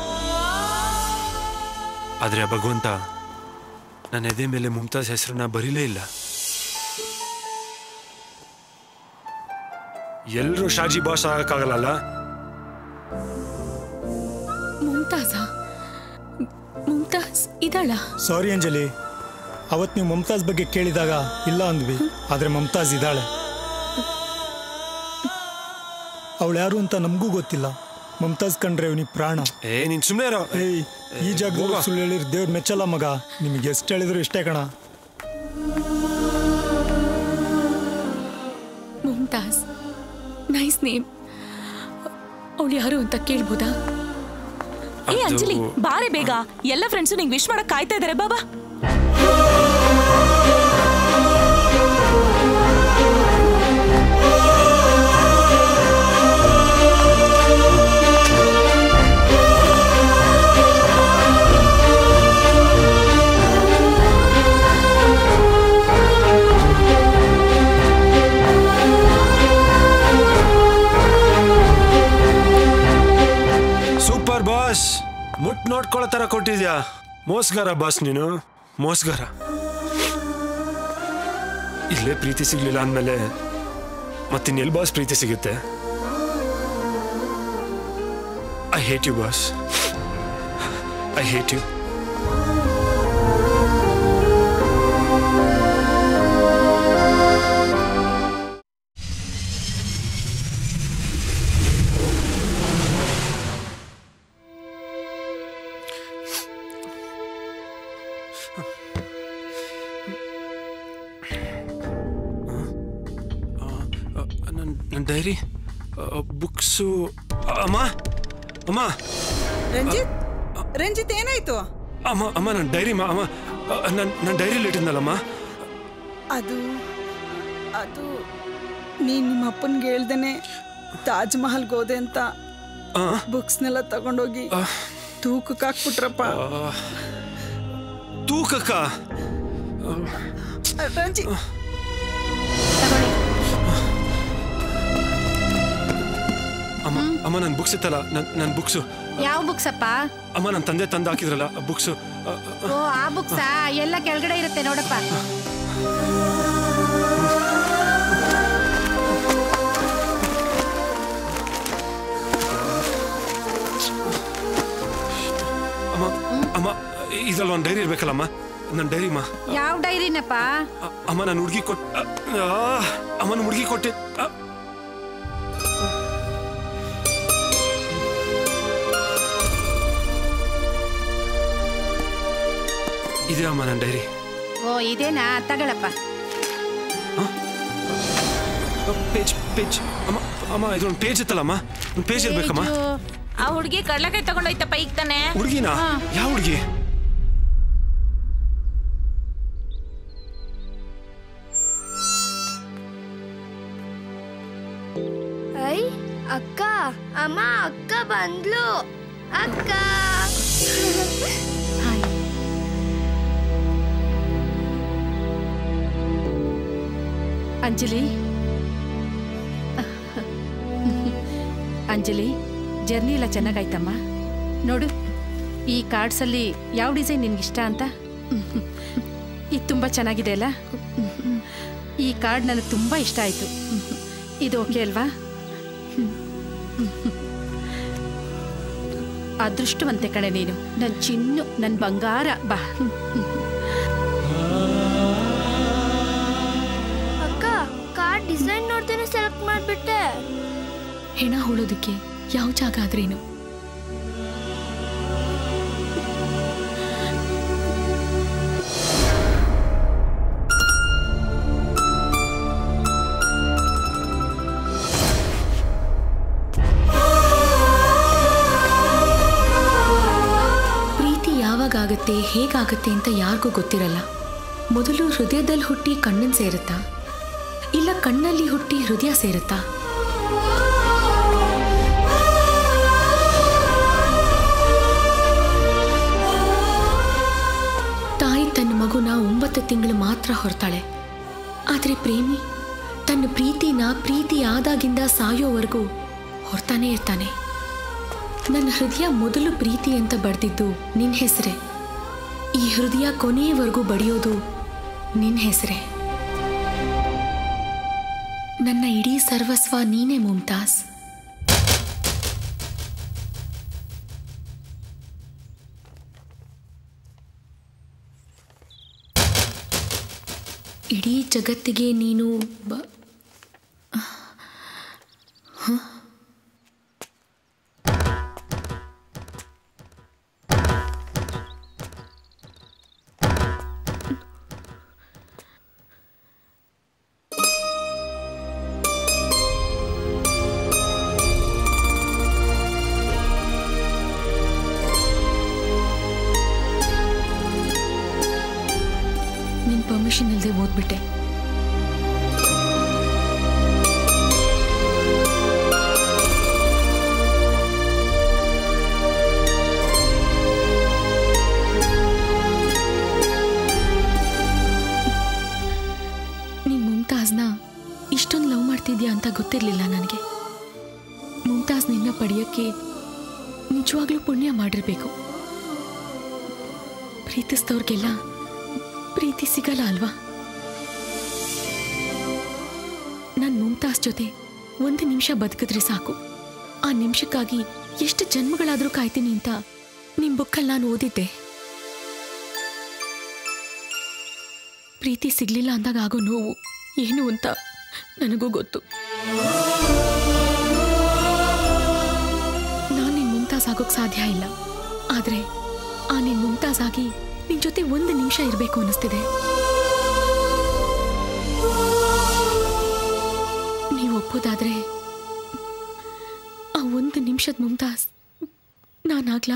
ಆದ್ರೆ ಆ ಭಗವಂತ ನನ್ನ ಎದೆ ಮೇಲೆ ಮುಮ್ತಾಜ್ ಹೆಸರನ್ನ ಬರೀಲೇ ಇಲ್ಲ ಎಲ್ರೂ ಶಾಜಿ ಬಾಸ್ ಆಗಕ್ಕಾಗಲ್ಲ ಮುಮ್ತಾಜ ಮುಮ್ತಾಜ್ ಇದಳ ಸಾರಿ ಅಂಜಲಿ ಅವತ್ತು ನೀವು ಮಮತಾಜ್ ಬಗ್ಗೆ ಕೇಳಿದಾಗ ಇಲ್ಲ ಅಂದ್ವಿ ಆದರೆ ಮಮತಾಜ್ ಇದ್ದಾಳೆ ಅವಳು ಯಾರು ಅಂತ ನಮಗೂ ಗೊತ್ತಿಲ್ಲ ಮಮತಾಜ್ ಕಂಡ್ರೆ ಇವನಿಗೆ ಪ್ರಾಣ ಏ ನೀನ್ ಸುಮ್ಮನೆ ಇರೋ ಏಯ್ ಈ ಜಾಗದಲ್ಲಿ ಸುಳ್ಳು ಹೇಳಿರ್ ದೇವ್ರು ಮೆಚ್ಚಲ್ಲ ಮಗ ನಿಮಗೆ ಎಷ್ಟು ಹೇಳಿದ್ರು ಇಷ್ಟೇ ಕಣ ಮುಮ್ತಾಜ್ ನೈಸ್ ನೇಮ್ ಅವಳು ಯಾರು ಅಂತ ಕೇಳ್ಬೋದಾ ಏ ಅಂಜಲಿ ಬಾರೆ ಬೇಗ ಎಲ್ಲ ಫ್ರೆಂಡ್ಸು ನಿಂಗೆ ವಿಶ್ ಮಾಡಕ್ ಕಾಯ್ತಾ ಇದಾರೆ ಬಾಬಾ ಸೂಪರ್ ಬಾಸ್ ಮುಟ್ ನೋಡ್ಕೊಳ್ಳೋ ತರ ಕೊಟ್ಟಿದ್ಯಾ ಮೋಸ್ಗಾರ ಬಾಸ್ ನೀನು ಮೋಸ್ಗಾರ ಇಲ್ಲೇ ಪ್ರೀತಿ ಸಿಗ್ಲಿಲ್ಲ ಅಂದಮೇಲೆ ಮತ್ತಿನ್ನೆಲ್ ಬಾಸ್ ಪ್ರೀತಿ ಸಿಗುತ್ತೆ I hate you boss I hate you ನನ್ನ ನನ್ನ ಡೈರಿ ಬುಕ್ಸು ಅಮ್ಮ ಅಮ್ಮ ರಂಜಿತ್ ರಂಜಿತ್ ಏನಾಯ್ತು ಅಮ್ಮ ಅಮ್ಮ ನನ್ನ ಡೈರಿ ಮಾ ಅಮ್ಮ ನನ್ನ ನನ್ನ ಡೈರಿಲಿ ಇಟ್ಟಿದ್ನಲ್ಲಮ್ಮ ಅದು ಅದು ನೀನ್ ನಿಮ್ಮ ಅಪ್ಪನ್ಗೆ ಹೇಳ್ದೇನೆ ತಾಜ್ ಮಹಲ್ಗೆ ಹೋದೆ ಅಂತ ಬುಕ್ಸ್ನೆಲ್ಲ ತಗೊಂಡೋಗಿ ತೂಕಕ್ಕೆ ಹಾಕ್ಬಿಟ್ರಪ್ಪ ತೂಕಕ್ಕ ರಂಜಿತ್ ಅಮ್ಮ ಅಮ್ಮ ನನ್ನ ಬುಕ್ಸ್ ಇತ್ತಲ್ಲ ನನ್ನ ನನ್ನ ಬುಕ್ಸು ಯಾವ ಬುಕ್ಸ್ ಅಪ್ಪ ಅಮ್ಮ ನನ್ನ ತಂದೆ ತಂದು ಹಾಕಿದ್ರಲ್ಲ ಬುಕ್ಸು ಓ ಆ ಬುಕ್ಸಾ ಎಲ್ಲ ಕೆಳಗಡೆ ಇರುತ್ತೆ ನೋಡಪ್ಪ ಅಮ್ಮ ಅಮ್ಮ ಇದ್ರಲ್ಲಿ ಒಂದು ಡೈರಿ ಇರ್ಬೇಕಲ್ಲಮ್ಮ ನನ್ನ ಡೈರಿ ಅಮ್ಮ ಯಾವ ಡೈರಿನಪ್ಪ ಅ- ಅಮ್ಮ ನಾನು ಹುಡುಗಿ ಕೊಟ್ ಅ- ಆ, ಅಮ್ಮ ನಾನು ಹುಡುಗಿ ಕೊಟ್ಟೆ ಅ, ಇದೆ ಅಮ್ಮ ನನ್ನ ಡೈರಿ ಓ ಇದೇನಾ ತಗೊಳಪ್ಪ ಪೇಜ್ ಪೇಜ್ ಅಮ್ಮ ಅಮ್ಮ ಇದೊಂದು ಪೇಜ್ ಇತ್ತಲ್ಲಮ್ಮ ಒಂದು ಪೇಜ್ ಇರ್ಬೇಕಮ್ಮ ಆ ಹುಡುಗಿ ಕಡ್ಲೆಕಾಯಿ ತಗೊಂಡೋಯ್ತಪ್ಪ ಈಗ ತಾನೆ ಹುಡುಗಿನಾ ಯಾವ ಹುಡುಗಿ ಐ ಅಕ್ಕ ಅಮ್ಮ ಅಕ್ಕ ಬಂದ್ಲು ಅಕ್ಕ ಅಂಜಲಿ ಅಂಜಲಿ ಜರ್ನಿ ಎಲ್ಲ ಚೆನ್ನಾಗಾಯ್ತಮ್ಮ ನೋಡು ಈ ಕಾರ್ಡ್ಸಲ್ಲಿ ಯಾವ ಡಿಸೈನ್ ನಿನ್ಗಿಷ್ಟ ಅಂತ ಇದು ತುಂಬ ಚೆನ್ನಾಗಿದೆ ಅಲ್ಲ ಈ ಕಾರ್ಡ್ ನನಗೆ ತುಂಬ ಇಷ್ಟ ಆಯಿತು ಇದು ಓಕೆ ಅಲ್ವಾ ಅದೃಷ್ಟವಂತೆ ಕಣೆ ನೀನು ನನ್ನ ಚಿನ್ನು ನನ್ನ ಬಂಗಾರ ಬಾ ಅಕ್ಕ ಕಾರ್ಡ್ ಡಿಸೈನ್ ನೋಡ್ದೇನೆ ಸೆಲೆಕ್ಟ್ ಮಾಡ್ಬಿಟ್ಟೆ ಹೆಣ ಹೊಳೋದಕ್ಕೆ ಯಾವ ಜಾಗ ಆದ್ರೇನು ಪ್ರೀತಿ ಯಾವಾಗತ್ತೆ ಹೇಗಾಗತ್ತೆ ಅಂತ ಯಾರಿಗೂ ಗೊತ್ತಿರಲ್ಲ ಮೊದಲು ಹೃದಯದಲ್ಲಿ ಹುಟ್ಟಿ ಕಣ್ಣನ್ ಸೇರುತ್ತಾ ಇಲ್ಲ ಕಣ್ಣಲ್ಲಿ ಹುಟ್ಟಿ ಹೃದಯ ಸೇರುತ್ತಾ ತಾಯಿ ತನ್ನ ಮಗುನ ಒಂಬತ್ತು ತಿಂಗಳು ಮಾತ್ರ ಹೊರತಾಳೆ ಆದರೆ ಪ್ರೇಮಿ ತನ್ನ ಪ್ರೀತಿನ ಪ್ರೀತಿ ಆದಾಗಿಂದ ಸಾಯೋವರೆಗೂ ಹೊರ್ತಾನೆ ಇರ್ತಾನೆ ನನ್ನ ಹೃದಯ ಮೊದಲು ಪ್ರೀತಿ ಅಂತ ಬಡ್ದಿದ್ದು ನಿನ್ನ ಹೆಸರೇ ಈ ಹೃದಯ ಕೊನೆಯವರೆಗೂ ಬಡಿಯೋದು ನಿನ್ನ ಹೆಸರೇ ನನ್ನ ಇಡೀ ಸರ್ವಸ್ವ ನೀನೇ ಮುಮ್ತಾಜ್ ಇಡೀ ಜಗತ್ತಿಗೆ ನೀನು ಬ ಹ? ನಿನ್ ಪರ್ಮಿಷನ್ ಇಲ್ಲದೆ ಓದ್ಬಿಟ್ಟೆ ನೀನ್ ಮುಮ್ತಾಜ್ನ ಇಷ್ಟೊಂದು ಲವ್ ಮಾಡ್ತಿದ್ಯಾ ಅಂತ ಗೊತ್ತಿರಲಿಲ್ಲ ನನಗೆ ಮುಮ್ತಾಜ್ ನಿನ್ನ ಪಡೆಯೋಕ್ಕೆ ನಿಜವಾಗ್ಲೂ ಪುಣ್ಯ ಮಾಡಿರ್ಬೇಕು ಪ್ರೀತಿಸಿದವ್ರಿಗೆಲ್ಲ ಪ್ರೀತಿ ಸಿಗಲ್ಲ ಅಲ್ವಾ ನಾನು ಮುಮ್ತಾಜ್ ಜೊತೆ ಒಂದು ನಿಮಿಷ ಬದುಕಿದ್ರೆ ಸಾಕು ಆ ನಿಮಿಷಕ್ಕಾಗಿ ಎಷ್ಟು ಜನ್ಮಗಳಾದರೂ ಕಾಯ್ತೀನಿ ಅಂತ ನಿಮ್ಮ ಬುಕ್ಕಲ್ಲಿ ನಾನು ಓದಿದ್ದೆ ಪ್ರೀತಿ ಸಿಗ್ಲಿಲ್ಲ ಅಂದಾಗ ಆಗೋ ನೋವು ಏನು ಅಂತ ನನಗೂ ಗೊತ್ತು ನಾನು ನಿನ್ ಮುಮ್ತಾಜ್ ಆಗೋಕ್ ಸಾಧ್ಯ ಇಲ್ಲ ಆದ್ರೆ ಆ ನಿನ್ ಮುಮ್ತಾಜ್ ಆಗಿ ನಿನ್ ಜೊತೆ ಒಂದು ನಿಮಿಷ ಇರಬೇಕು ಅನ್ನಿಸ್ತಿದೆ ನೀವು ಒಪ್ಪೋದಾದ್ರೆ ಆ ಒಂದು ನಿಮಿಷದ ಮುಮ್ತಾಜ್ ನಾನಾಗ್ಲಾ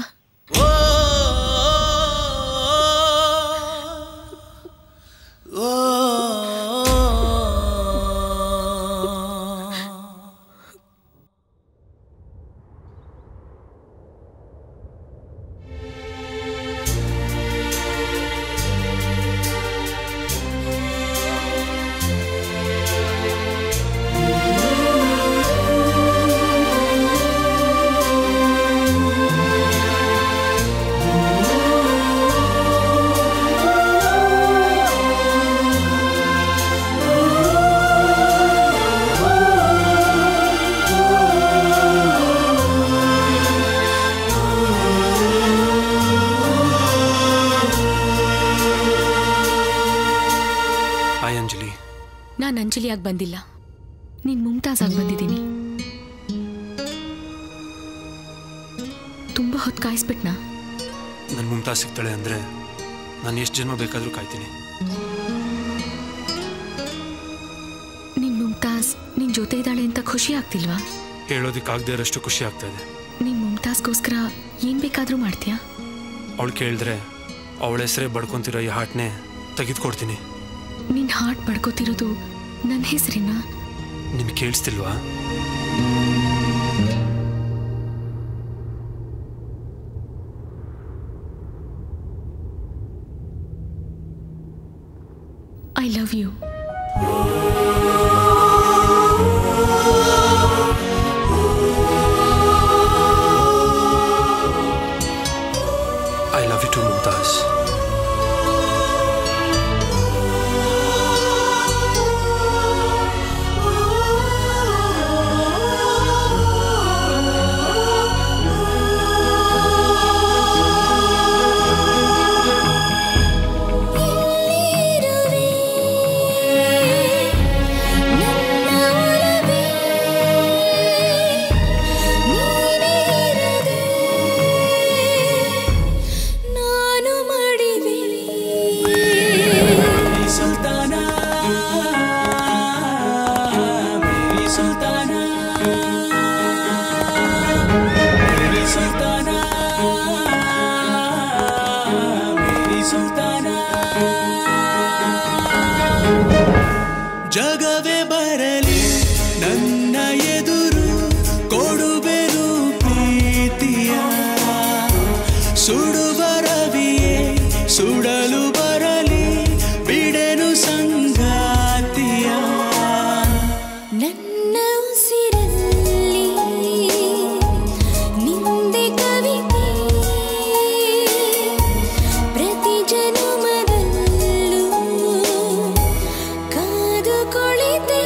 ಹಾಯ್ ಅಂಜಲಿ ನಾನು ಅಂಜಲಿಯಾಗಿ ಬಂದಿಲ್ಲ ನೀನ್ ಮುಮ್ತಾಜ್ ಆಗಿ ಬಂದಿದ್ದೀನಿ ತುಂಬಾ ಹೊತ್ತು ಕಾಯಿಸ್ಬಿಟ್ನಾ ನನ್ನ ಮುಮ್ತಾಜ್ ಸಿಗ್ತಾಳೆ ಅಂದರೆ ನಾನು ಎಷ್ಟು ಜನ್ಮ ಬೇಕಾದರೂ ಕಾಯ್ತೀನಿ ನಿನ್ ಮುಮ್ತಾಜ್ ನಿನ್ ಜೊತೆ ಇದ್ದಾಳೆ ಅಂತ ಖುಷಿ ಆಗ್ತಿಲ್ವಾ ಹೇಳೋದಕ್ಕಾಗದೇ ಇರೋಷ್ಟು ಖುಷಿ ಆಗ್ತಾ ಇದೆ ನೀನ್ ಮುಮ್ತಾಜ್ಗೋಸ್ಕರ ಏನ್ ಬೇಕಾದ್ರೂ ಮಾಡ್ತೀಯಾ ಅವಳು ಕೇಳಿದ್ರೆ ಅವಳ ಹೆಸರೇ ಬಡ್ಕೊಂತಿರೋ ಈ ಹಾಟ್ನೇ ತೆಗೆದುಕೊಡ್ತೀನಿ ನಿನ್ ಹಾರ್ಟ್ ಪಡ್ಕೋತಿರೋದು ನನ್ನ ಹೆಸರಿನ ನಿಮ್ಗೆ ಕೇಳಿಸ್ತಿಲ್ವಾ I love you I love you too Mumtaz ನಾನು ಮಾಡಿದೆ ಸುಲ್ತಾನ ಮೇರಿ ಸುಲ್ತಾನ ಮೇರಿ ಸುಲ್ತಾನ ಮೇರಿ ಸುಲ್ತಾನ ಜಗವೇ ಬರಲಿ ನನ್ನ ಎದುರು ಕೊಡುವೆನು ಪ್ರೀತಿಯ ಸುಡುವ ರವಿಯೇ ಸುಡಲು ಬರಲಿ ಬಿಡೆನು ಸಂಗಾತಿಯ ನನ್ನ ಉಸಿರಲ್ಲಿ ನಿಂದೆ ಕವಿತೆ ಪ್ರತಿ ಜನುಮದಲ್ಲೂ ಕಾದು ಕುಳಿತೆ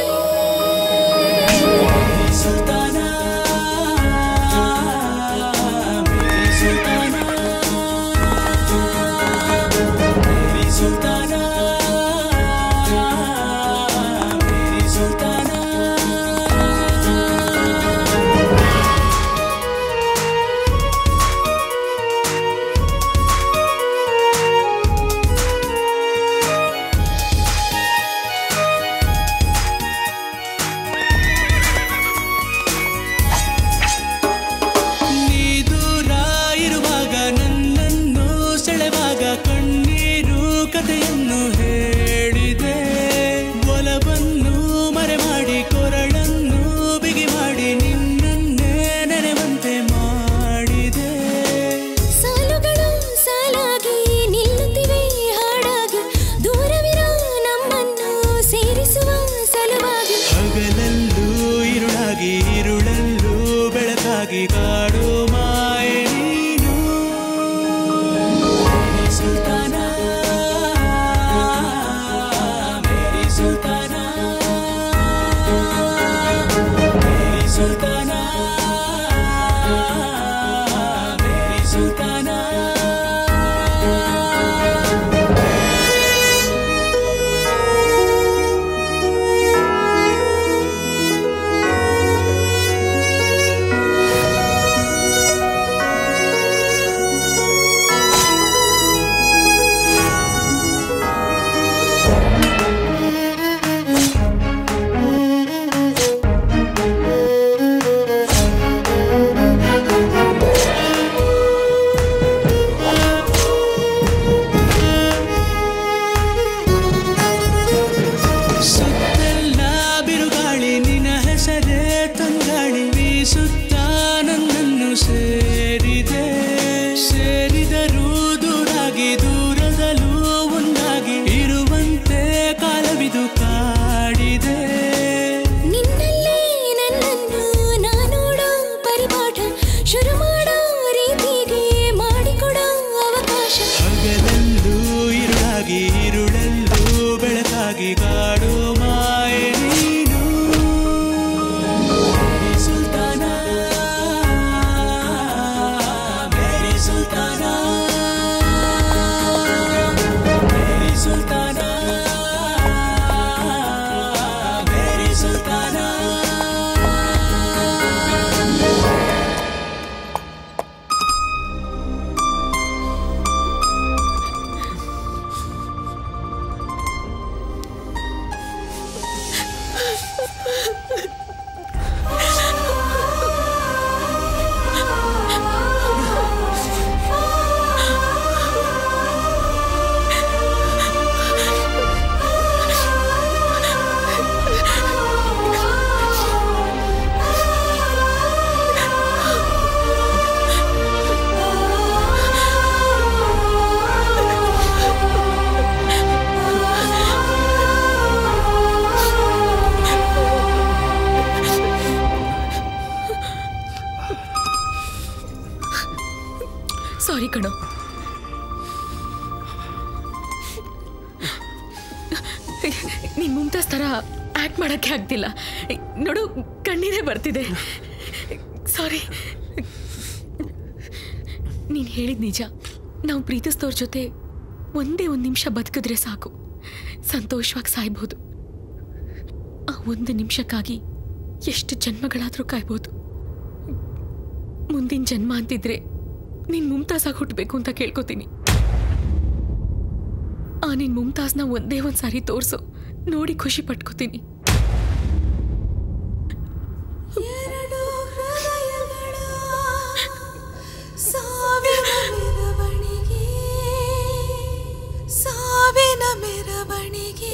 ನಲಿದಾಡು ಮಾಯೆ ನೀನು ಸುಲ್ತಾನ ಮೇರಿ ಸುಲ್ತಾನ ಮೇರಿ ಸುಲ್ತಾನ ಮೇರಿ ಸುಲ್ತಾನ ಸಾರಿ ಕಣೋ ನೀನ್ ಮುಮ್ತಾಸ್ ಥರ ಆ್ಯಕ್ಟ್ ಮಾಡೋಕ್ಕೆ ಆಗ್ತಿಲ್ಲ ನೋಡು ಕಣ್ಣೀರೇ ಬರ್ತಿದೆ ಸಾರಿ ನೀನು ಹೇಳಿದ ನಿಜ ನಾವು ಪ್ರೀತಿಸಿದವ್ರ ಜೊತೆ ಒಂದೇ ಒಂದು ನಿಮಿಷ ಬದುಕಿದ್ರೆ ಸಾಕು ಸಂತೋಷವಾಗಿ ಸಾಯ್ಬೋದು ಆ ಒಂದು ನಿಮಿಷಕ್ಕಾಗಿ ಎಷ್ಟು ಜನ್ಮಗಳಾದರೂ ಕಾಯ್ಬೋದು ಮುಂದಿನ ಜನ್ಮ ಅಂತಿದ್ರೆ ನೀನ್ ಮುಮ್ತಾಜಾಗಿ ಹುಟ್ಟಬೇಕು ಅಂತ ಕೇಳ್ಕೊತೀನಿ ಆ ನಿನ್ ಮುಮ್ತಾಜ್ನ ಒಂದೇ ಒಂದ್ ಸಾರಿ ತೋರ್ಸು ನೋಡಿ ಖುಷಿ ಪಟ್ಕೋತೀನಿ ಸಾವಿನ ಮೆರವಣಿಗೆ ಸಾವಿನ ಮೆರವಣಿಗೆ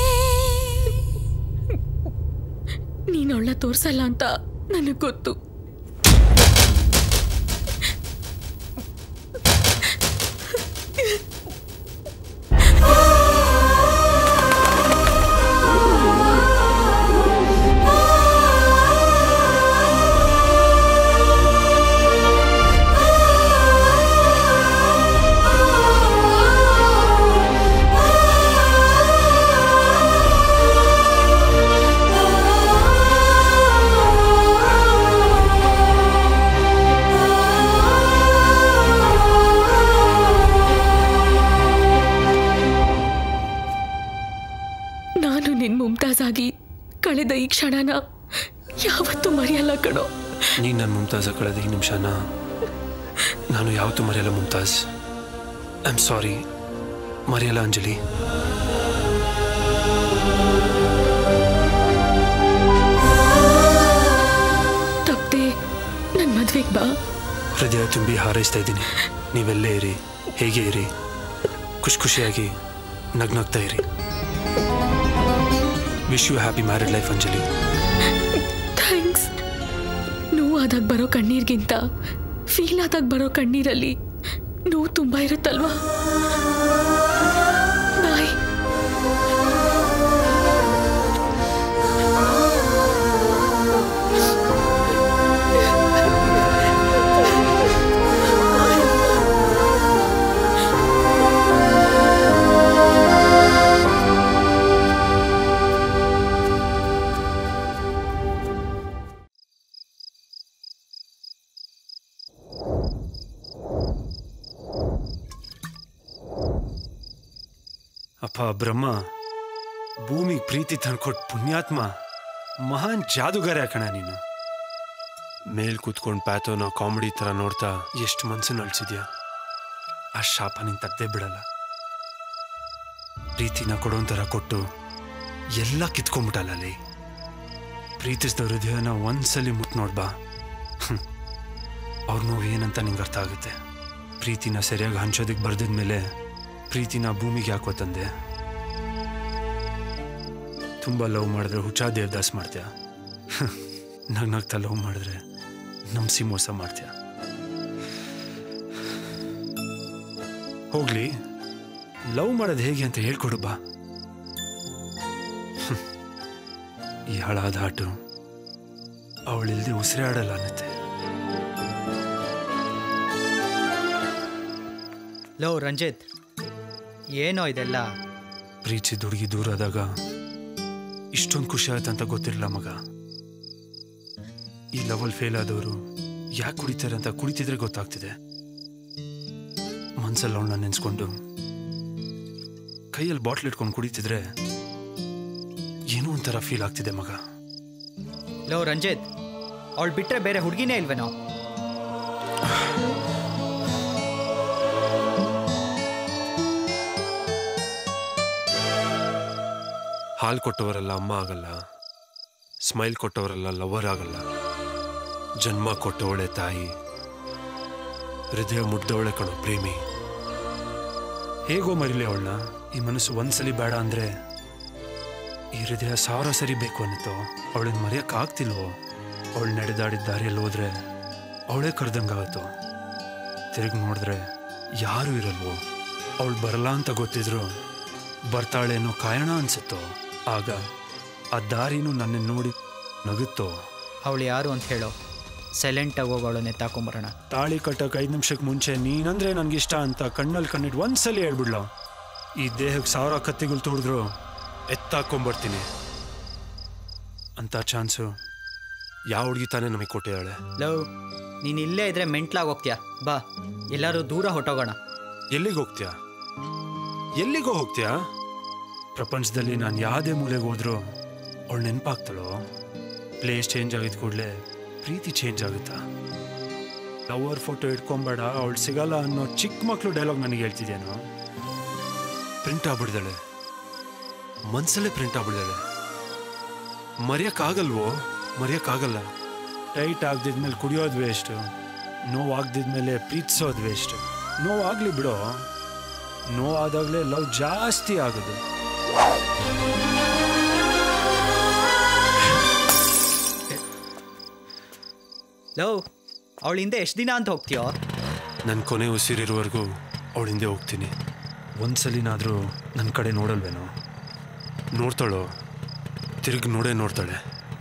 ನೀನ್ ಅವಳ ತೋರ್ಸಲ್ಲ ಅಂತ ನನಗ್ ಗೊತ್ತು ನಾನು ನಿನ್ ಮುಮ್ತಾಜ್ ಆಗಿ ಕಳೆದ ಈ ಕ್ಷಣನ ಯಾವತ್ತೂ ಮರೆಯಲ್ಲ ಕಣೋ ನೀನು ನನ್ನ ಮುಮ್ತಾಜ ಕಳೆದ ಈ ನಿಮಿಷನ ನಾನು ಯಾವತ್ತೂ ಮರೆಯಲ್ಲ ಮುಮ್ತಾಜ್ ಐ ಆಮ್ ಸಾರಿ ಮರೆಯಲ್ಲ ಅಂಜಲಿ ತಪ್ಪದೆ ನನ್ನ ಮದ್ವೆಗೆ ಬಾ ಹೃದಯ ತುಂಬಿ ಹಾರೈಸ್ತಾ ಇದ್ದೀನಿ ನೀವೆಲ್ಲೇ ಇರಿ ಹೇಗೆ ಇರಿ ಖುಷಿ ಖುಷಿಯಾಗಿ ನಗ್ನಗ್ತಾ ಇರಿ wish you happy married life Anjali thanks ನೋವಾದಾಗ ಬರೋ ಕಣ್ಣೀರ್ಗಿಂತ ಫೀಲ್ ಆದಾಗ ಬರೋ ಕಣ್ಣೀರಲ್ಲಿ ನೋವು ತುಂಬ ಇರುತ್ತಲ್ವಾ ಬಾಯ್ ಅಪ್ಪ ಬ್ರಹ್ಮ ಭೂಮಿಗೆ ಪ್ರೀತಿ ತಂದ್ಕೊಟ್ ಪುಣ್ಯಾತ್ಮ ಮಹಾನ್ ಜಾದುಗಾರ ಕಣ ನೀನು ಮೇಲ್ ಕೂತ್ಕೊಂಡು ಪ್ಯಾಥೋನ ಕಾಮಿಡಿ ಥರ ನೋಡ್ತಾ ಎಷ್ಟು ಮನ್ಸನ್ನು ಅಳ್ಸಿದ್ಯಾ ಆ ಶಾಪ ನೀನು ತಗ್ದೇ ಬಿಡಲ್ಲ ಪ್ರೀತಿನ ಕೊಡೋನ್ ಥರ ಕೊಟ್ಟು ಎಲ್ಲ ಕಿತ್ಕೊಂಡ್ಬಿಟ್ಟಲ್ಲ ಅಲ್ಲಿ ಪ್ರೀತಿಸಿದ ಹೃದಯನ ಒಂದ್ಸಲಿ ಮುಟ್ ನೋಡ್ಬಾ ಅವ್ರ ನೋವು ಏನಂತ ನಿಂಗೆ ಅರ್ಥ ಆಗುತ್ತೆ ಪ್ರೀತಿನ ಸರಿಯಾಗಿ ಹಂಚೋದಕ್ಕೆ ಬರ್ದಿದ್ಮೇಲೆ ಪ್ರೀತಿನ ಭೂಮಿಗೆ ಯಾಕೋ ತಂದೆ ತುಂಬ ಲವ್ ಮಾಡಿದ್ರೆ ಹುಚ್ಚಾ ದೇವದಾಸ್ ಮಾಡ್ತೀಯ ನಗ್ ನಗ್ತಾ ಲವ್ ಮಾಡಿದ್ರೆ ನಂಬಿಸಿ ಮೋಸ ಮಾಡ್ತೀಯ ಹೋಗ್ಲಿ ಲವ್ ಮಾಡೋದು ಹೇಗೆ ಅಂತ ಹೇಳ್ಕೊಡು ಬಾ ಹ್ಮ್. ಈ ಹಳಾದ ಹಾಟು ಅವಳಿಲ್ದೆ ಉಸಿರಾಡಲ್ಲ ಅನ್ನತ್ತೆ ಲೋ ರಂಜಿತ್ ಏನೋ ಇದೆಲ್ಲ ಪ್ರೀತಿಸಿದ ಹುಡುಗಿ ದೂರ ಆದಾಗ ಇಷ್ಟೊಂದು ಖುಷಿ ಆಯ್ತು ಅಂತ ಗೊತ್ತಿರಲಿಲ್ಲ ಮಗ ಈ ಲೆವೆಲ್ ಫೇಲ್ ಆದವರು ಯಾಕೆ ಕುಡಿತಾರೆ ಅಂತ ಕುಡಿತಿದ್ರೆ ಗೊತ್ತಾಗ್ತಿದೆ ಮನ್ಸಲ್ಲಿ ಅವಳನ್ನ ನೆನ್ಸ್ಕೊಂಡು ಕೈಯಲ್ಲಿ ಬಾಟ್ಲ್ ಇಟ್ಕೊಂಡು ಕುಡಿತಿದ್ರೆ ಏನೋ ಒಂಥರ ಫೀಲ್ ಆಗ್ತಿದೆ ಮಗ ಲೋ ರಂಜಿತ್ ಅವಳು ಬಿಟ್ರೆ ಬೇರೆ ಹುಡುಗಿನೇ ಇಲ್ವೇನೋ ಹಾಲು ಕೊಟ್ಟವರೆಲ್ಲ ಅಮ್ಮ ಆಗಲ್ಲ ಸ್ಮೈಲ್ ಕೊಟ್ಟವರೆಲ್ಲ ಲವರ್ ಆಗಲ್ಲ ಜನ್ಮ ಕೊಟ್ಟವಳೆ ತಾಯಿ ಹೃದಯ ಮುಡ್ದವಳೆ ಕಣೋ ಪ್ರೇಮಿ ಹೇಗೋ ಮರಿಲಿ ಅವಳನ್ನ ಈ ಮನಸ್ಸು ಒಂದ್ಸಲಿ ಬೇಡ ಅಂದ್ರೆ ಈ ಹೃದಯ ಸಾವಿರ ಸರಿ ಬೇಕು ಅನ್ನಿತೋ ಅವಳನ್ನ ಮರೆಯಕ್ ಆಗ್ತಿಲ್ವೋ ಅವಳು ನಡೆದಾಡಿದ ದಾರಿಯಲ್ಲಿ ಹೋದ್ರೆ ಅವಳೇ ಕರೆದಂಗಾಗತ್ತೋ ತಿರುಗಿ ನೋಡಿದ್ರೆ ಯಾರೂ ಇರಲ್ವೋ ಅವಳು ಬರಲ್ಲ ಅಂತ ಗೊತ್ತಿದ್ರು ಬರ್ತಾಳೇನೋ ಕಾಯಣ ಅನ್ಸುತ್ತೋ ಆಗ ಆ ದಾರಿನೂ ನನ್ನ ನೋಡಿ ನಗುತ್ತೋ ಅವಳು ಯಾರು ಅಂತ ಹೇಳೋ ಸೈಲೆಂಟಾಗಿ ಹೋಗಿ ಅವಳನ್ನ ಎತ್ತಾಕೊಂಬರೋಣ ತಾಳಿ ಕಟ್ಟಕ್ಕೆ ಐದು ನಿಮಿಷಕ್ಕೆ ಮುಂಚೆ ನೀನಂದ್ರೆ ನನಗಿಷ್ಟ ಅಂತ ಕಣ್ಣಲ್ಲಿ ಕಣ್ಣಿಟ್ಟು ಒಂದ್ಸಲಿ ಹೇಳ್ಬಿಡ್ಲ ಈ ದೇಹಕ್ಕೆ ಸಾವಿರ ಕತ್ತಿಗಳು ತುಳಿದ್ರು ಎತ್ತಾಕೊಂಬರ್ತೀನಿ ಅಂತ ಚಾನ್ಸು ಯಾವ ಹುಡುಗಿ ತಾನೇ ನಮಗೆ ಕೊಟ್ಟಿದ್ದಾಳೆ ಲವ್ ನೀನು ಇಲ್ಲೇ ಇದ್ರೆ ಮೆಂಟ್ಲಾಗಿ ಹೋಗ್ತೀಯಾ ಬಾ ಎಲ್ಲರೂ ದೂರ ಹೊಟ್ಟೋಗೋಣ ಎಲ್ಲಿಗೆ ಹೋಗ್ತೀಯಾ ಎಲ್ಲಿಗೋ ಹೋಗ್ತೀಯಾ ಪ್ರಪಂಚದಲ್ಲಿ ನಾನು ಯಾವುದೇ ಮೂಲೆಗೆ ಹೋದ್ರೂ ಅವಳು ನೆನಪಾಗ್ತಾಳೋ ಪ್ಲೇಸ್ ಚೇಂಜ್ ಆಗಿದ ಕೂಡಲೇ ಪ್ರೀತಿ ಚೇಂಜ್ ಆಗುತ್ತಾ ಲವರ್ ಫೋಟೋ ಇಟ್ಕೊಂಬೇಡ ಅವಳು ಸಿಗಲ್ಲ ಅನ್ನೋ ಚಿಕ್ಕ ಮಕ್ಕಳು ಡೈಲಾಗ್ ನನಗೆ ಹೇಳ್ತಿದ್ಯಾನು ಪ್ರಿಂಟ್ ಆಗ್ಬಿಡ್ದಾಳೆ ಮನ್ಸಲ್ಲೇ ಪ್ರಿಂಟ್ ಆಗ್ಬಿಡ್ದಾಳೆ ಮರೆಯಕ್ಕಾಗಲ್ವೋ ಮರೆಯಕ್ಕಾಗಲ್ಲ ಟೈಟ್ ಆಗ್ದಿದ್ಮೇಲೆ ಕುಡಿಯೋದು ವೇಸ್ಟ್ ನೋವು ಆಗ್ದಿದ್ಮೇಲೆ ಪ್ರೀತಿಸೋದು ವೇಸ್ಟ್ ನೋವು ಆಗ್ಲಿ ಬಿಡೋ ನೋವಾದಾಗಲೇ ಲವ್ ಜಾಸ್ತಿ ಆಗೋದು ಲವ್ ಅವಳ ಹಿಂದೆ ಎಷ್ಟು ದಿನ ಅಂತ ಹೋಗ್ತೀಯೋ ನನ್ನ ಕೊನೆ ಉಸಿರಿರುವವರೆಗೂ ಅವಳ ಹಿಂದೆ ಹೋಗ್ತೀನಿ ಒಂದ್ಸಲಿನಾದರೂ ನನ್ನ ಕಡೆ ನೋಡಲ್ವೇನೋ ನೋಡ್ತಾಳೋ ತಿರುಗಿ ನೋಡೇ ನೋಡ್ತಾಳೆ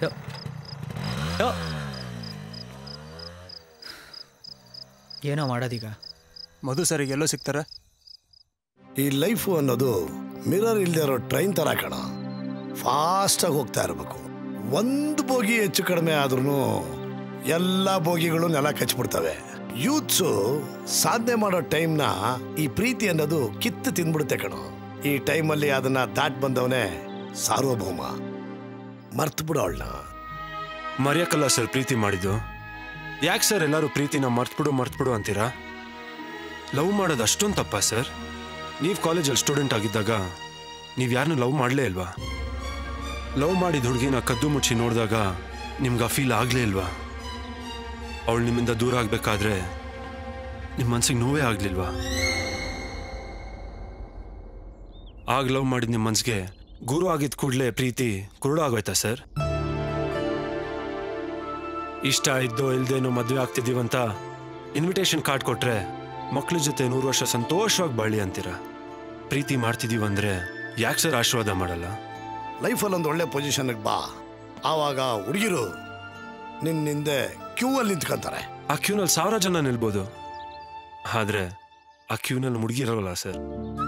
ಏನೋ ಮಾಡೋದೀಗ ಮಧು ಸರಿಗೆ ಎಲ್ಲೋ ಸಿಗ್ತಾರ ಈ ಲೈಫು ಅನ್ನೋದು ಮಿರರ್ ಇಲ್ಲದೆ ಇರೋ ಟ್ರೈನ್ ಥರ ಕಣ ಫಾಸ್ಟಾಗಿ ಹೋಗ್ತಾ ಇರಬೇಕು ಒಂದು ಬೋಗಿ ಹೆಚ್ಚು ಕಡಿಮೆ ಆದ್ರೂ ಎಲ್ಲ ಬೋಗಿಗಳು ನೆಲ ಕಚ್ಬಿಡ್ತವೆ ಯೂತ್ಸು ಸಾಧನೆ ಮಾಡೋ ಟೈಮ್ನ ಈ ಪ್ರೀತಿ ಅನ್ನೋದು ಕಿತ್ತು ತಿಂದ್ಬಿಡುತ್ತೆ ಕಣೋ ಈ ಟೈಮಲ್ಲಿ ಅದನ್ನ ದಾಟ್ ಬಂದವನೇ ಸಾರ್ವಭೌಮ ಮರ್ತು ಬಿಡು ಅವಳನ್ನ ಮರೆಯಕ್ಕಲ್ಲ ಸರ್ ಪ್ರೀತಿ ಮಾಡಿದ್ದು ಯಾಕೆ ಸರ್ ಎಲ್ಲರೂ ಪ್ರೀತಿನ ಮರ್ತ್ಬಿಡು ಮರ್ತ್ಬಿಡು ಅಂತೀರಾ ಲವ್ ಮಾಡೋದು ಅಷ್ಟೊಂದು ತಪ್ಪಾ ಸರ್ ನೀವು ಕಾಲೇಜಲ್ಲಿ ಸ್ಟೂಡೆಂಟ್ ಆಗಿದ್ದಾಗ ನೀವು ಯಾರನ್ನೂ ಲವ್ ಮಾಡಲೇ ಇಲ್ವಾ ಲವ್ ಮಾಡಿದ ಹುಡುಗಿನ ಕದ್ದು ಮುಚ್ಚಿ ನೋಡಿದಾಗ ನಿಮ್ಗೆ ಆ ಫೀಲ್ ಆಗಲೇ ಇಲ್ವಾ ಅವಳು ನಿಮ್ಮಿಂದ ದೂರ ಆಗಬೇಕಾದ್ರೆ ನಿಮ್ಮ ಮನ್ಸಿಗೆ ನೋವೇ ಆಗಲಿಲ್ವಾ ಆಗ ಲವ್ ಮಾಡಿದ ನಿಮ್ಮ ಮನ್ಸಿಗೆ ಗುರು ಆಗಿದ ಕೂಡಲೇ ಪ್ರೀತಿ ಕುರುಡು ಆಗೋಯ್ತಾ ಸರ್ ಇಷ್ಟ ಇದ್ದೋ ಇಲ್ದೇನೋ ಮದುವೆ ಆಗ್ತಿದೀವಂತ ಇನ್ವಿಟೇಷನ್ ಕಾರ್ಡ್ ಕೊಟ್ರೆ ಮಕ್ಳ ಜೊತೆ ನೂರು ವರ್ಷ ಸಂತೋಷವಾಗಿ ಬಾಳಿ ಅಂತೀರ ಪ್ರೀತಿ ಮಾಡ್ತಿದೀವಂದ್ರೆ ಯಾಕೆ ಸರ್ ಆಶೀರ್ವಾದ ಮಾಡಲ್ಲ ಲೈಫಲ್ಲಿ ಒಂದು ಒಳ್ಳೆ ಪೊಸಿಷನ್ಗೆ ಬಾ ಆವಾಗ ಹುಡುಗಿರು ನಿನ್ನ ಹಿಂದೆ ಕ್ಯೂ ಅಲ್ಲಿ ನಿಂತ್ಕೊಂತಾರೆ ಆ ಕ್ಯೂನಲ್ಲಿ ಸಾವಿರ ಜನ ನಿಲ್ಬೋದು ಆದ್ರೆ ಆ ಕ್ಯೂನಲ್ಲಿ ಮುಡುಗಿರಲ್ಲ ಸರ್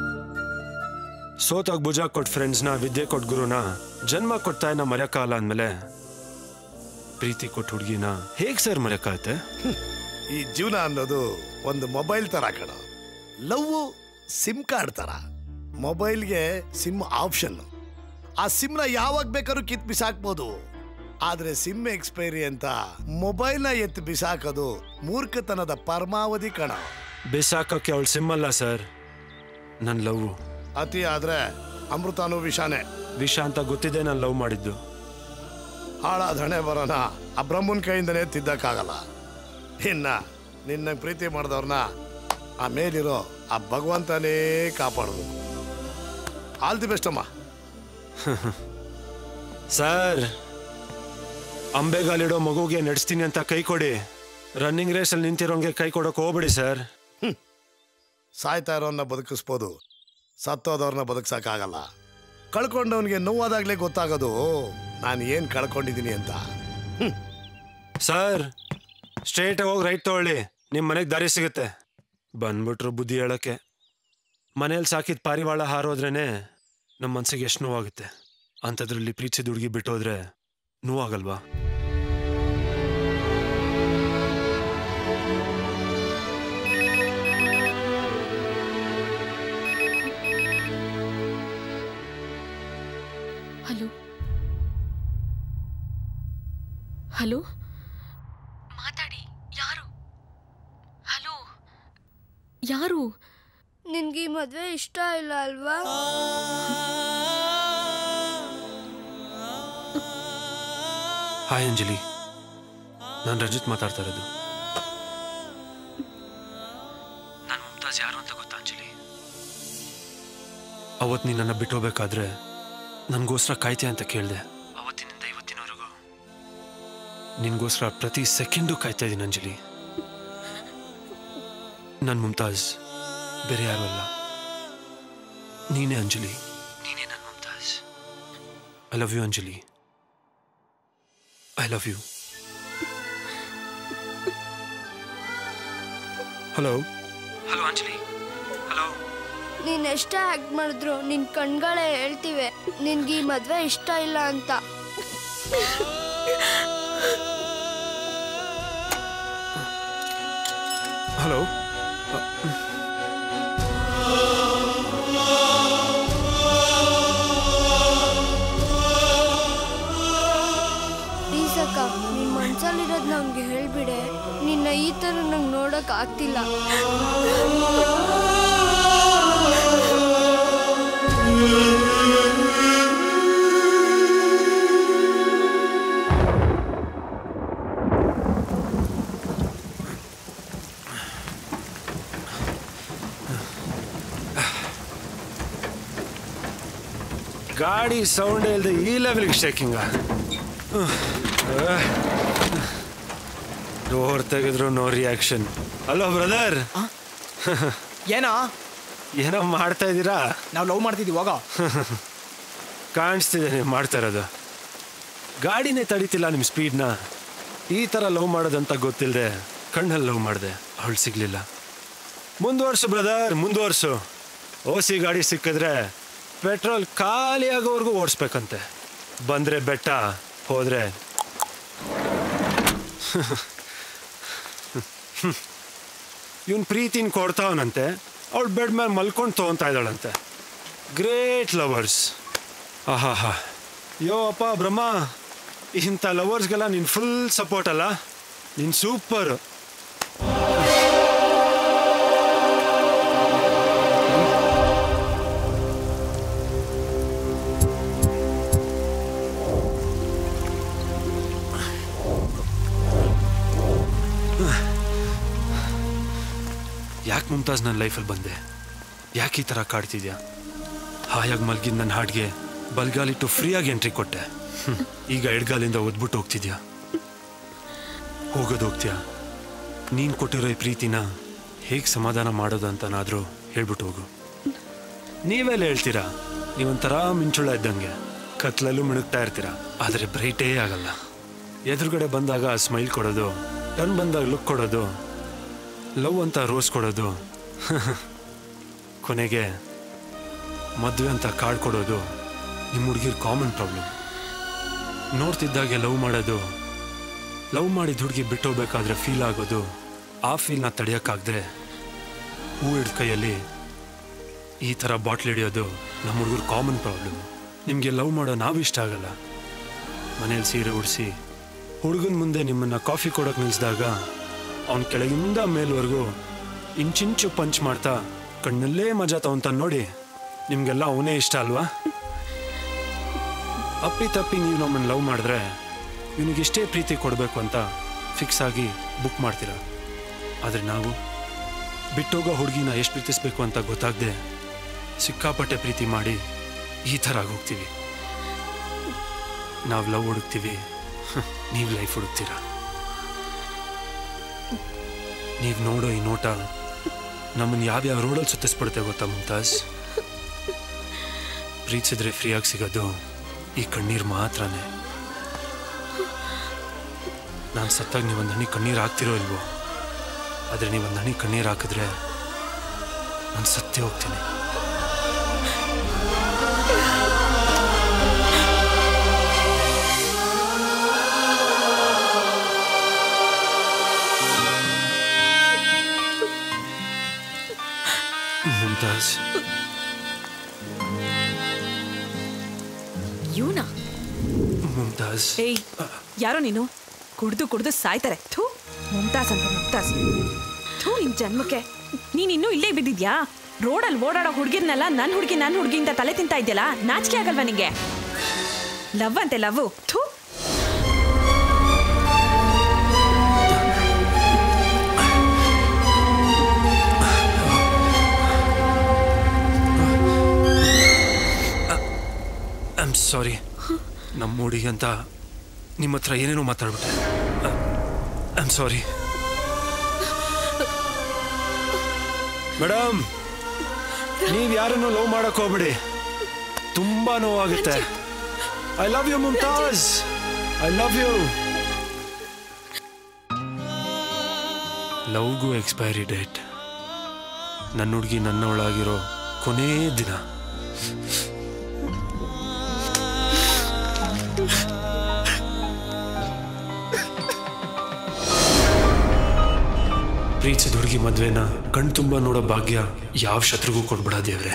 ಸೋತಾಗ ಭುಜ ಕೊಟ್ ಫ್ರೆಂಡ್ಸ್ನ ವಿದ್ಯೆ ಕೊಟ್ ಗುರುನ ಜನ್ಮ ಕೊಟ್ಟ ತಾಯಿನ ಮರೆಯಕ್ಕಾಗಲ್ಲ ಅಂದ್ಮೇಲೆ ಪ್ರೀತಿ ಕೊಟ್ಟ ಹುಡುಗಿನ ಹೇಗ್ ಸರ್ ಮರೆಯಕ್ಕಾಗತ್ತೆ ಈ ಜೀವನ ಅನ್ನೋದು ಒಂದು ಮೊಬೈಲ್ ತರ ಕಣ ಲವ್ ಸಿಮ್ ಕಾರ್ಡ್ ತರ ಮೊಬೈಲ್ಗೆ ಸಿಮ್ ಆಪ್ಷನ್ ಆ ಸಿಮ್ನ ಯಾವಾಗ ಬೇಕಾದ್ರೂ ಕಿತ್ ಬಿಸಾಕ್ಬೋದು ಆದ್ರೆ ಸಿಮ್ ಎಕ್ಸ್ಪೈರಿ ಅಂತ ಮೊಬೈಲ್ನ ಎತ್ತು ಬಿಸಾಕೋದು ಮೂರ್ಖತನದ ಪರಮಾವಧಿ ಕಣ ಬಿಸಾಕಕ್ಕೆ ಅವಳು ಸಿಮ್ಮಲ್ಲ ಸರ್ ನನ್ನ ಲವ್ ಅತಿ ಆದ್ರೆ ಅಮೃತಾನು ವಿಷಾನೇ ವಿಷ ಅಂತ ಗೊತ್ತಿದೆ ನಾನು ಲವ್ ಮಾಡಿದ್ದು ಹಾಳಾದ ಹಣೆ ಬರೋಣ ಆ ಬ್ರಹ್ಮನ್ ಕೈಯಿಂದನೇ ತಿದ್ದಕ್ಕಾಗಲ್ಲ ಇನ್ನ ನಿನ್ನ ಪ್ರೀತಿ ಮಾಡಿದವ್ರನ್ನ ಆ ಮೇಲಿರೋ ಆ ಭಗವಂತನೇ ಕಾಪಾಡೋದು ಆಲ್ ದಿ ಬೆಸ್ಟ್ ಅಮ್ಮ ಸರ್ ಅಂಬೆಗಾಲಿಡೋ ಮಗುಗೆ ನಡೆಸ್ತೀನಿ ಅಂತ ಕೈ ಕೊಡಿ ರನ್ನಿಂಗ್ ರೇಸಲ್ಲಿ ನಿಂತಿರೋಂಗೆ ಕೈ ಕೊಡೋಕೆ ಹೋಗ್ಬೇಡಿ ಸರ್ ಸಾಯ್ತಾ ಇರೋನ್ನ ಬದುಕಿಸ್ಬೋದು ಸತ್ತೋದವ್ರನ್ನ ಬದುಕ್ಸಕ್ಕಾಗಲ್ಲ ಕಳ್ಕೊಂಡವನಿಗೆ ನೋವಾದಾಗ್ಲೇ ಗೊತ್ತಾಗೋದು ನಾನು ಏನು ಕಳ್ಕೊಂಡಿದ್ದೀನಿ ಅಂತ ಸರ್ ಸ್ಟ್ರೇಟ್ ಹೋಗಿ ರೈಟ್ ತಗೊಳ್ಳಿ ನಿಮ್ಮ ಮನೆಗೆ ದಾರಿ ಸಿಗುತ್ತೆ ಬಂದ್ಬಿಟ್ರು ಬುದ್ಧಿ ಹೇಳಕ್ಕೆ ಮನೇಲಿ ಸಾಕಿದ ಪಾರಿವಾಳ ಹಾರೋದ್ರೇನೆ ನಮ್ಮ ಮನ್ಸಿಗೆ ಎಷ್ಟು ನೋವಾಗುತ್ತೆ ಅಂಥದ್ರಲ್ಲಿ ಪ್ರೀತಿಸಿದ ಹುಡುಗಿ ಬಿಟ್ಟೋದ್ರೆ ನೋವಾಗಲ್ವಾ ಹಲೋ ಹಲೋ ಮಾತಾಡಿ ಯಾರು ಹಲೋ ಯಾರು ನಿನ್ಗೆ ಈ ಮದ್ವೆ ಇಷ್ಟ ಇಲ್ಲ ಅಲ್ವಾ ಹಾಯ್ ಅಂಜಲಿ ನಾನು ರಂಜಿತ್ ಮಾತಾಡ್ತಾ ಇರೋದು ನಾನು ಮುಮ್ತಾಜ್ ಯಾರು ಅಂತ ಗೊತ್ತಾ ಅಂಜಲಿ ಅವತ್ತು ನೀನು ನನ್ನ ಬಿಟ್ಟು ಹೋಗ್ಬೇಕಾದ್ರೆ ನನಗೋಸ್ಕರ ಕಾಯ್ತೀಯ ಅಂತ ಕೇಳಿದೆ ಅವತ್ತಿನಿಂದ ಇವತ್ತಿನವರೆಗೂ ನಿನಗೋಸ್ಕರ ಪ್ರತಿ ಸೆಕೆಂಡು ಕಾಯ್ತಾ ಇದ್ದೀನಿ ಅಂಜಲಿ ನಾನು ಮುಮ್ತಾಜ್ ಬೇರೆ ಯಾರು ಅಲ್ಲ ನೀನೇ ಅಂಜಲಿ ನೀನೇ ನನ್ನ Mumtaz I love you Anjali I love you hello hello Anjali hello ನೀನ್ ಎಷ್ಟೇ ಆಕ್ಟ್ ಮಾಡಿದ್ರು ನಿನ್ ಕಣ್ಗಳೇ ಹೇಳ್ತಿವೆ ನಿನ್ಗೆ ಈ ಮದ್ವೆ ಇಷ್ಟ ಇಲ್ಲ ಅಂತ ಹಲೋ ಪ್ಲೀಸ್ ಅಕ್ಕ ನಿನ್ ಮನ್ಸಲ್ಲಿರೋದ್ ನಂಗೆ ಹೇಳ್ಬಿಡೆ ನಿನ್ನ ಈ ತರ ನಂಗೆ ನೋಡಕ್ ಆಗ್ತಿಲ್ಲ ಗಾಡಿ ಸೌಂಡ್ ಇಲ್ಲದೆ ಈ ಲೆವೆಲ್ಗೆ ಶೇಕಿಂಗ ಡೋರ್ ತೆಗೆದ್ರು ನೋ ರಿಯಾಕ್ಷನ್ ಹಲೋ ಬ್ರದರ್ ಏನೋ ಏನೋ ಮಾಡ್ತಾ ಇದ್ದೀರಾ ನಾವು ಲವ್ ಮಾಡ್ತಿದ್ದೀವಿ ಹೋಗೋ ಕಾಣಿಸ್ತಿದೆ ನೀವು ಮಾಡ್ತಾ ಇರೋದು ಗಾಡಿನೇ ತಡೀತಿಲ್ಲ ನಿಮ್ಮ ಸ್ಪೀಡ್ನ ಈ ಥರ ಲವ್ ಮಾಡೋದಂತ ಗೊತ್ತಿಲ್ಲದೆ ಕಣ್ಣಲ್ಲಿ ಲವ್ ಮಾಡಿದೆ ಅವಳು ಸಿಗ್ಲಿಲ್ಲ ಮುಂದುವರ್ಸು ಬ್ರದರ್ ಮುಂದುವರ್ಸು ಓಸಿ ಗಾಡಿ ಸಿಕ್ಕಿದ್ರೆ ಪೆಟ್ರೋಲ್ ಖಾಲಿ ಆಗೋವರೆಗೂ ಓಡಿಸ್ಬೇಕಂತೆ ಬಂದರೆ ಬೆಟ್ಟ ಹೋದರೆ ಇವನ್ ಪ್ರೀತಿನ ಕೊಡ್ತಾವನಂತೆ ಅವಳು ಬೆಡ್ ಮೇಲೆ ಮಲ್ಕೊಂಡು ತೊಗೊತಾ ಇದ್ದಾಳಂತೆ ಗ್ರೇಟ್ ಲವರ್ಸ್ ಆಹಾ ಹಾ ಯೋ ಅಪ್ಪ ಬ್ರಹ್ಮ ಇಂಥ ಲವರ್ಸ್ಗೆಲ್ಲ ನೀನು ಫುಲ್ ಸಪೋರ್ಟ್ ಅಲ್ಲ ನೀನು ಸೂಪರ್ ಯಾಕೆ ಮುಮ್ತಾಜ್ ನನ್ನ ಲೈಫಲ್ಲಿ ಬಂದೆ ಯಾಕೆ ಈ ಥರ ಕಾಡ್ತಿದ್ಯಾ ಹಾಯಾಗಿ ಮಲ್ಗಿದ ನನ್ನ ಹಾಡ್ಗೆ ಬಲ್ಗಾಲಿಟ್ಟು ಫ್ರೀಯಾಗಿ ಎಂಟ್ರಿ ಕೊಟ್ಟೆ ಹ್ಮ್. ಈಗ ಎಡ್ಗಾಲಿಂದ ಒದ್ಬಿಟ್ಟು ಹೋಗ್ತಿದ್ಯಾ ಹೋಗೋದು ಹೋಗ್ತೀಯಾ ನೀನು ಕೊಟ್ಟಿರೋ ಈ ಪ್ರೀತಿನ ಹೇಗೆ ಸಮಾಧಾನ ಮಾಡೋದು ಅಂತನಾದರೂ ಹೇಳ್ಬಿಟ್ಟು ಹೋಗು ನೀವೆಲ್ಲ ಹೇಳ್ತೀರಾ ನೀವೊಂಥರ ಮಿಂಚುಳ ಇದ್ದಂಗೆ ಕತ್ಲಲ್ಲೂ ಮಿಣುಕ್ತಾ ಇರ್ತೀರಾ ಆದರೆ ಬ್ರೈಟೇ ಆಗಲ್ಲ ಎದುರುಗಡೆ ಬಂದಾಗ ಸ್ಮೈಲ್ ಕೊಡೋದು ಟರ್ನ್ ಬಂದಾಗ ಲುಕ್ ಕೊಡೋದು ಲವ್ ಅಂತ ರೋಸ್ ಕೊಡೋದು ಕೊನೆಗೆ ಮದುವೆ ಅಂತ ಕಾರ್ಡ್ ಕೊಡೋದು ನಿಮ್ಮ ಹುಡುಗಿರ್ ಕಾಮನ್ ಪ್ರಾಬ್ಲಮ್ ನೋಡ್ತಿದ್ದಾಗೆ ಲವ್ ಮಾಡೋದು ಲವ್ ಮಾಡಿದ ಹುಡುಗಿ ಬಿಟ್ಟೋಗ್ಬೇಕಾದ್ರೆ ಫೀಲ್ ಆಗೋದು ಆ ಫೀಲ್ನ ತಡೆಯೋಕ್ಕಾಗದೆ ಹೂ ಹಿಡ್ದ ಕೈಯಲ್ಲಿ ಈ ಥರ ಬಾಟ್ಲ್ ಹಿಡಿಯೋದು ನಮ್ಮ ಹುಡುಗರು ಕಾಮನ್ ಪ್ರಾಬ್ಲಮ್ ನಿಮಗೆ ಲವ್ ಮಾಡೋ ನಾವು ಇಷ್ಟ ಆಗಲ್ಲ ಮನೇಲಿ ಸೀರೆ ಉಡಿಸಿ ಹುಡುಗನ ಮುಂದೆ ನಿಮ್ಮನ್ನು ಕಾಫಿ ಕೊಡೋಕೆ ನಿಲ್ಲಿಸಿದಾಗ ಅವನ ಕೆಳಗಿಂದ ಮೇಲ್ವರೆಗೂ ಇಂಚಿಂಚು ಪಂಚ್ ಮಾಡ್ತಾ ಕಣ್ಣಲ್ಲೇ ಮಜಾ ತಗೊಂತ ನೋಡಿ ನಿಮಗೆಲ್ಲ ಅವನೇ ಇಷ್ಟ ಅಲ್ವಾ ಅಪ್ಪಿ ತಪ್ಪಿ ನೀವು ನಮ್ಮನ್ನು ಲವ್ ಮಾಡಿದ್ರೆ ಇವನಿಗಿಷ್ಟೇ ಪ್ರೀತಿ ಕೊಡಬೇಕು ಅಂತ ಫಿಕ್ಸ್ ಆಗಿ ಬುಕ್ ಮಾಡ್ತೀರ ಆದರೆ ನಾವು ಬಿಟ್ಟೋಗೋ ಹುಡುಗಿನ ಎಷ್ಟು ಪ್ರೀತಿಸ್ಬೇಕು ಅಂತ ಗೊತ್ತಾಗದೆ ಸಿಕ್ಕಾಪಟ್ಟೆ ಪ್ರೀತಿ ಮಾಡಿ ಈ ಥರ ಆಗೋಗ್ತೀವಿ ನಾವು ಲವ್ ಹುಡುಕ್ತೀವಿ ನೀವು ಲೈಫ್ ಹುಡುಕ್ತೀರಾ ನೀವು ನೋಡೋ ಈ ನೋಟ ನಮ್ಮನ್ನು ಯಾವ್ಯಾವ ರೋಡಲ್ಲಿ ಸುತ್ತಿಸ್ಬಿಡುತ್ತೆ ಗೊತ್ತಾ ಮುಮ್ತಾಜ್ ಪ್ರೀತಿಸಿದ್ರೆ ಫ್ರೀಯಾಗಿ ಸಿಗೋದು ಈ ಕಣ್ಣೀರು ಮಾತ್ರನೇ ನಾನು ಸತ್ತಾಗ ನೀವೊಂದು ಹನಿ ಕಣ್ಣೀರು ಹಾಕ್ತಿರೋ ಇಲ್ವೋ ಆದರೆ ನೀವೊಂದು ಹನಿ ಕಣ್ಣೀರು ಹಾಕಿದ್ರೆ ನಾನು ಸತ್ತೇ ಹೋಗ್ತೀನಿ ಮುಮ್ತಾಜ್ ಏಯ್ ಯಾರೋ ನೀನು ಕುಡ್ದು ಕುಡ್ದು ಸಾಯ್ತಾರೆ ಥೂ ಮುಮ್ತಾಜ್ ಅಂತ ಮುಮ್ತಾಜ್ ಥೂ ನಿನ್ ಜನ್ಮಕ್ಕೆ ನೀನ್ ಇನ್ನೂ ಇಲ್ಲೇ ಬಿದ್ದಿದ್ಯಾ ರೋಡಲ್ಲಿ ಓಡಾಡೋ ಹುಡುಗಿರ್ನೆಲ್ಲ ನನ್ನ ಹುಡುಗಿ ನನ್ನ ಹುಡುಗಿ ಅಂತ ತಲೆ ತಿಂತಾ ಇದ್ಯಲ್ಲ ನಾಚಿಕೆ ಆಗಲ್ವಾ ನಿಂಗೆ ಲವ್ ಅಂತೆ ಲವ್ ಥೂ ಐ ಆಮ್ ಸಾರಿ ನಮ್ಮ ಹುಡುಗಿ ಅಂತ ನಿಮ್ಮ ಹತ್ರ ಏನೇನೋ ಮಾತಾಡ್ಬಿಟ್ಟೆ ಐ ಆಮ್ ಸಾರಿ ಮೇಡಮ್ ನೀವು ಯಾರನ್ನು ಲವ್ ಮಾಡಕ್ ಹೋಗ್ಬಿಡಿ ತುಂಬಾ ನೋವಾಗುತ್ತೆ I love you Mumtaz I love you ಲವ್ಗೂ ಎಕ್ಸ್ಪೈರಿ ಡೇಟ್ ನನ್ನ ಹುಡುಗಿ ನನ್ನವಳಾಗಿರೋ ಕೊನೇ ದಿನ ಪ್ರೀತಿಸಿದ ಹುಡುಗಿ ಮದ್ವೆನ ಕಣ್ ತುಂಬ ನೋಡೋ ಭಾಗ್ಯ ಯಾವ ಶತ್ರುಗೂ ಕೊಡ್ಬಿಡ ದೇವ್ರೆ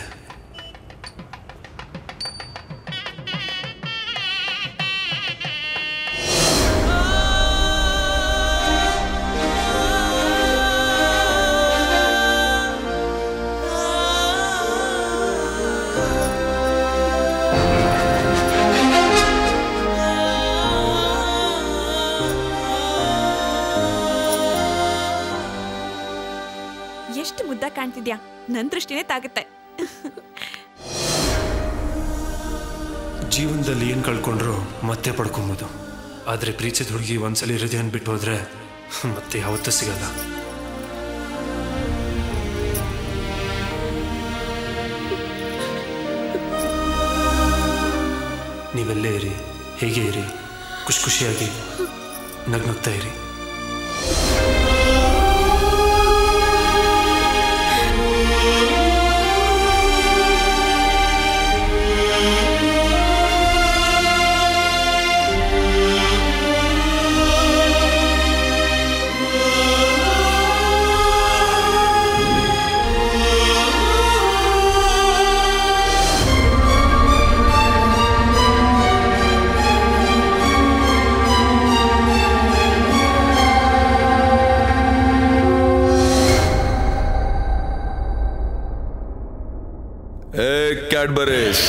ಎಷ್ಟು ಮುದ್ದ ಕಾಣ್ತಿದ್ಯಾ ನನ್ ದೃಷ್ಟಿನೇ ತಾಗುತ್ತೆ ಜೀವನದಲ್ಲಿ ಏನು ಕಳ್ಕೊಂಡ್ರು ಮತ್ತೆ ಪಡ್ಕೊಬೋದು ಆದರೆ ಪ್ರೀತಿಸಿದ ಹುಡುಗಿ ಒಂದ್ಸಲಿ ಹೃದಯ ಬಿಟ್ಟು ಹೋದ್ರೆ ಮತ್ತೆ ಯಾವತ್ತೂ ಸಿಗಲ್ಲ ನೀವೆಲ್ಲೇ ಇರಿ ಹೇಗೆ ಇರಿ ಖುಷಿ ಖುಷಿಯಾಗಿ ನಗ್ನಗ್ತಾ ಇರಿ ಏ ಕ್ಯಾಡ್ಬರೀಸ್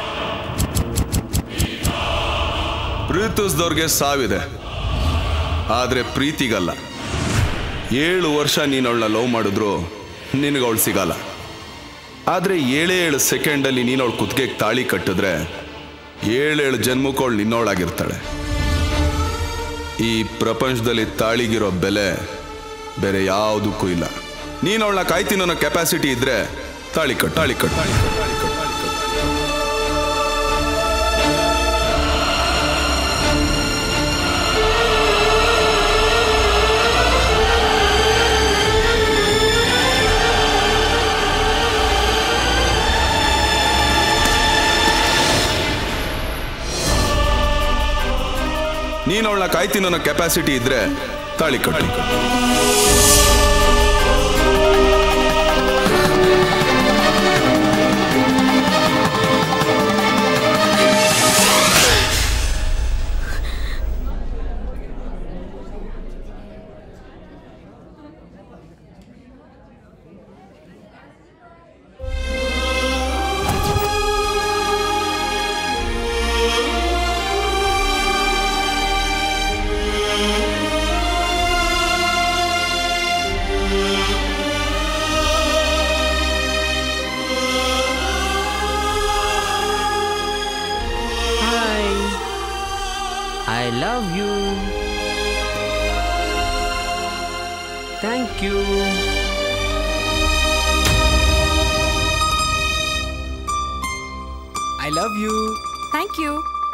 ಪ್ರೀತಿಸ್ದವ್ರಿಗೆ ಸಾವಿದೆ ಆದರೆ ಪ್ರೀತಿಗಲ್ಲ ಏಳು ವರ್ಷ ನೀನು ಅವಳನ್ನ ಲವ್ ಮಾಡಿದ್ರು ನಿನಗೆ ಅವಳು ಸಿಗಲ್ಲ ಆದರೆ ಏಳೇ ಏಳು ಸೆಕೆಂಡಲ್ಲಿ ನೀನು ಅವಳು ಕುತ್ತಿಗೆಗೆ ತಾಳಿ ಕಟ್ಟಿದ್ರೆ ಏಳೇಳು ಜನ್ಮಕ್ಕೆ ಅವಳು ನಿನ್ನವಳಾಗಿರ್ತಾಳೆ ಈ ಪ್ರಪಂಚದಲ್ಲಿ ತಾಳಿಗಿರೋ ಬೆಲೆ ಬೇರೆ ಯಾವುದಕ್ಕೂ ಇಲ್ಲ ನೀನು ಅವಳನ್ನ ಕಾಯ್ತೀನಿ ಅನ್ನೋ ಕೆಪಾಸಿಟಿ ಇದ್ರೆ ತಾಳಿ ಕಟ್ಟು ತಾಳಿ ಕಟ್ಟು ತಾಳಿ ಕಟ್ಟು ತಾಳಿ ಕಟ್ಟು ತಾಳಿ ಕಟ್ಟು ನೀನು ಅವಳನ್ನ ಕಾಯ್ತೀನಿ ಅನ್ನೋ ಕೆಪಾಸಿಟಿ ಇದ್ರೆ ತಾಳಿ ಕಟ್ಟು Hi. I love you. Thank you. I love you thank you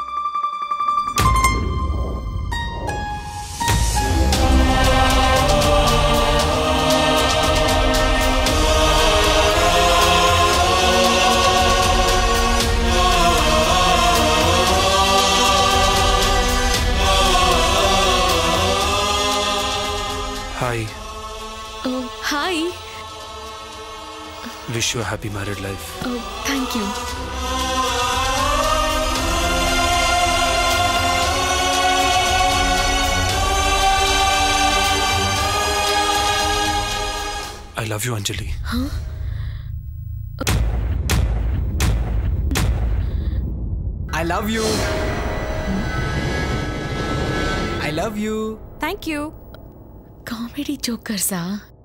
hi hi wish you happy married life thank you love you Anjali I love you I love you thank you comedy ಜೋಕರ್ಸಾ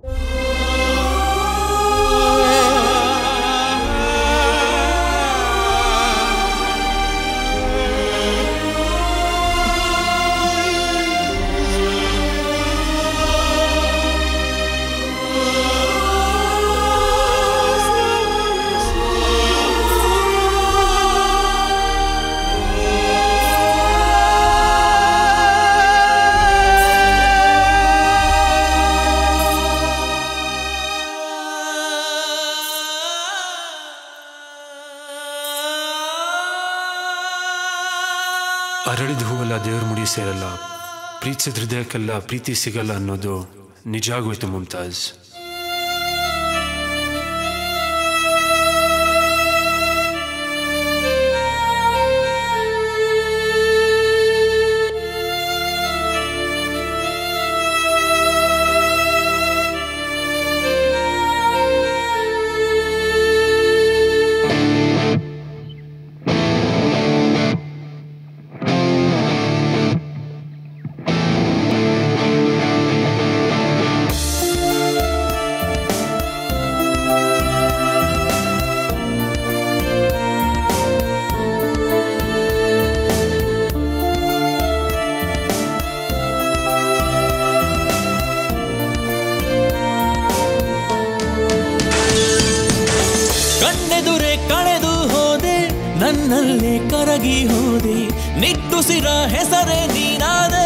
ಅರಳಿದ ಹೂವೆಲ್ಲ ದೇವ್ರ ಮುಡಿ ಸೇರಲ್ಲ ಪ್ರೀತಿಸಿದ ಹೃದಯಕ್ಕೆಲ್ಲ ಪ್ರೀತಿ ಸಿಗಲ್ಲ ಅನ್ನೋದು ನಿಜ ಆಗೋಯ್ತು ಮುಮ್ತಾಜ್ ಕಣ್ಣೆದುರೆ ಕಳೆದು ಹೋದೆ ನನ್ನಲ್ಲೇ ಕರಗಿ ಹೋದೆ ನಿಟ್ಟುಸಿರ ಹೆಸರೇ ನೀನಾದೆ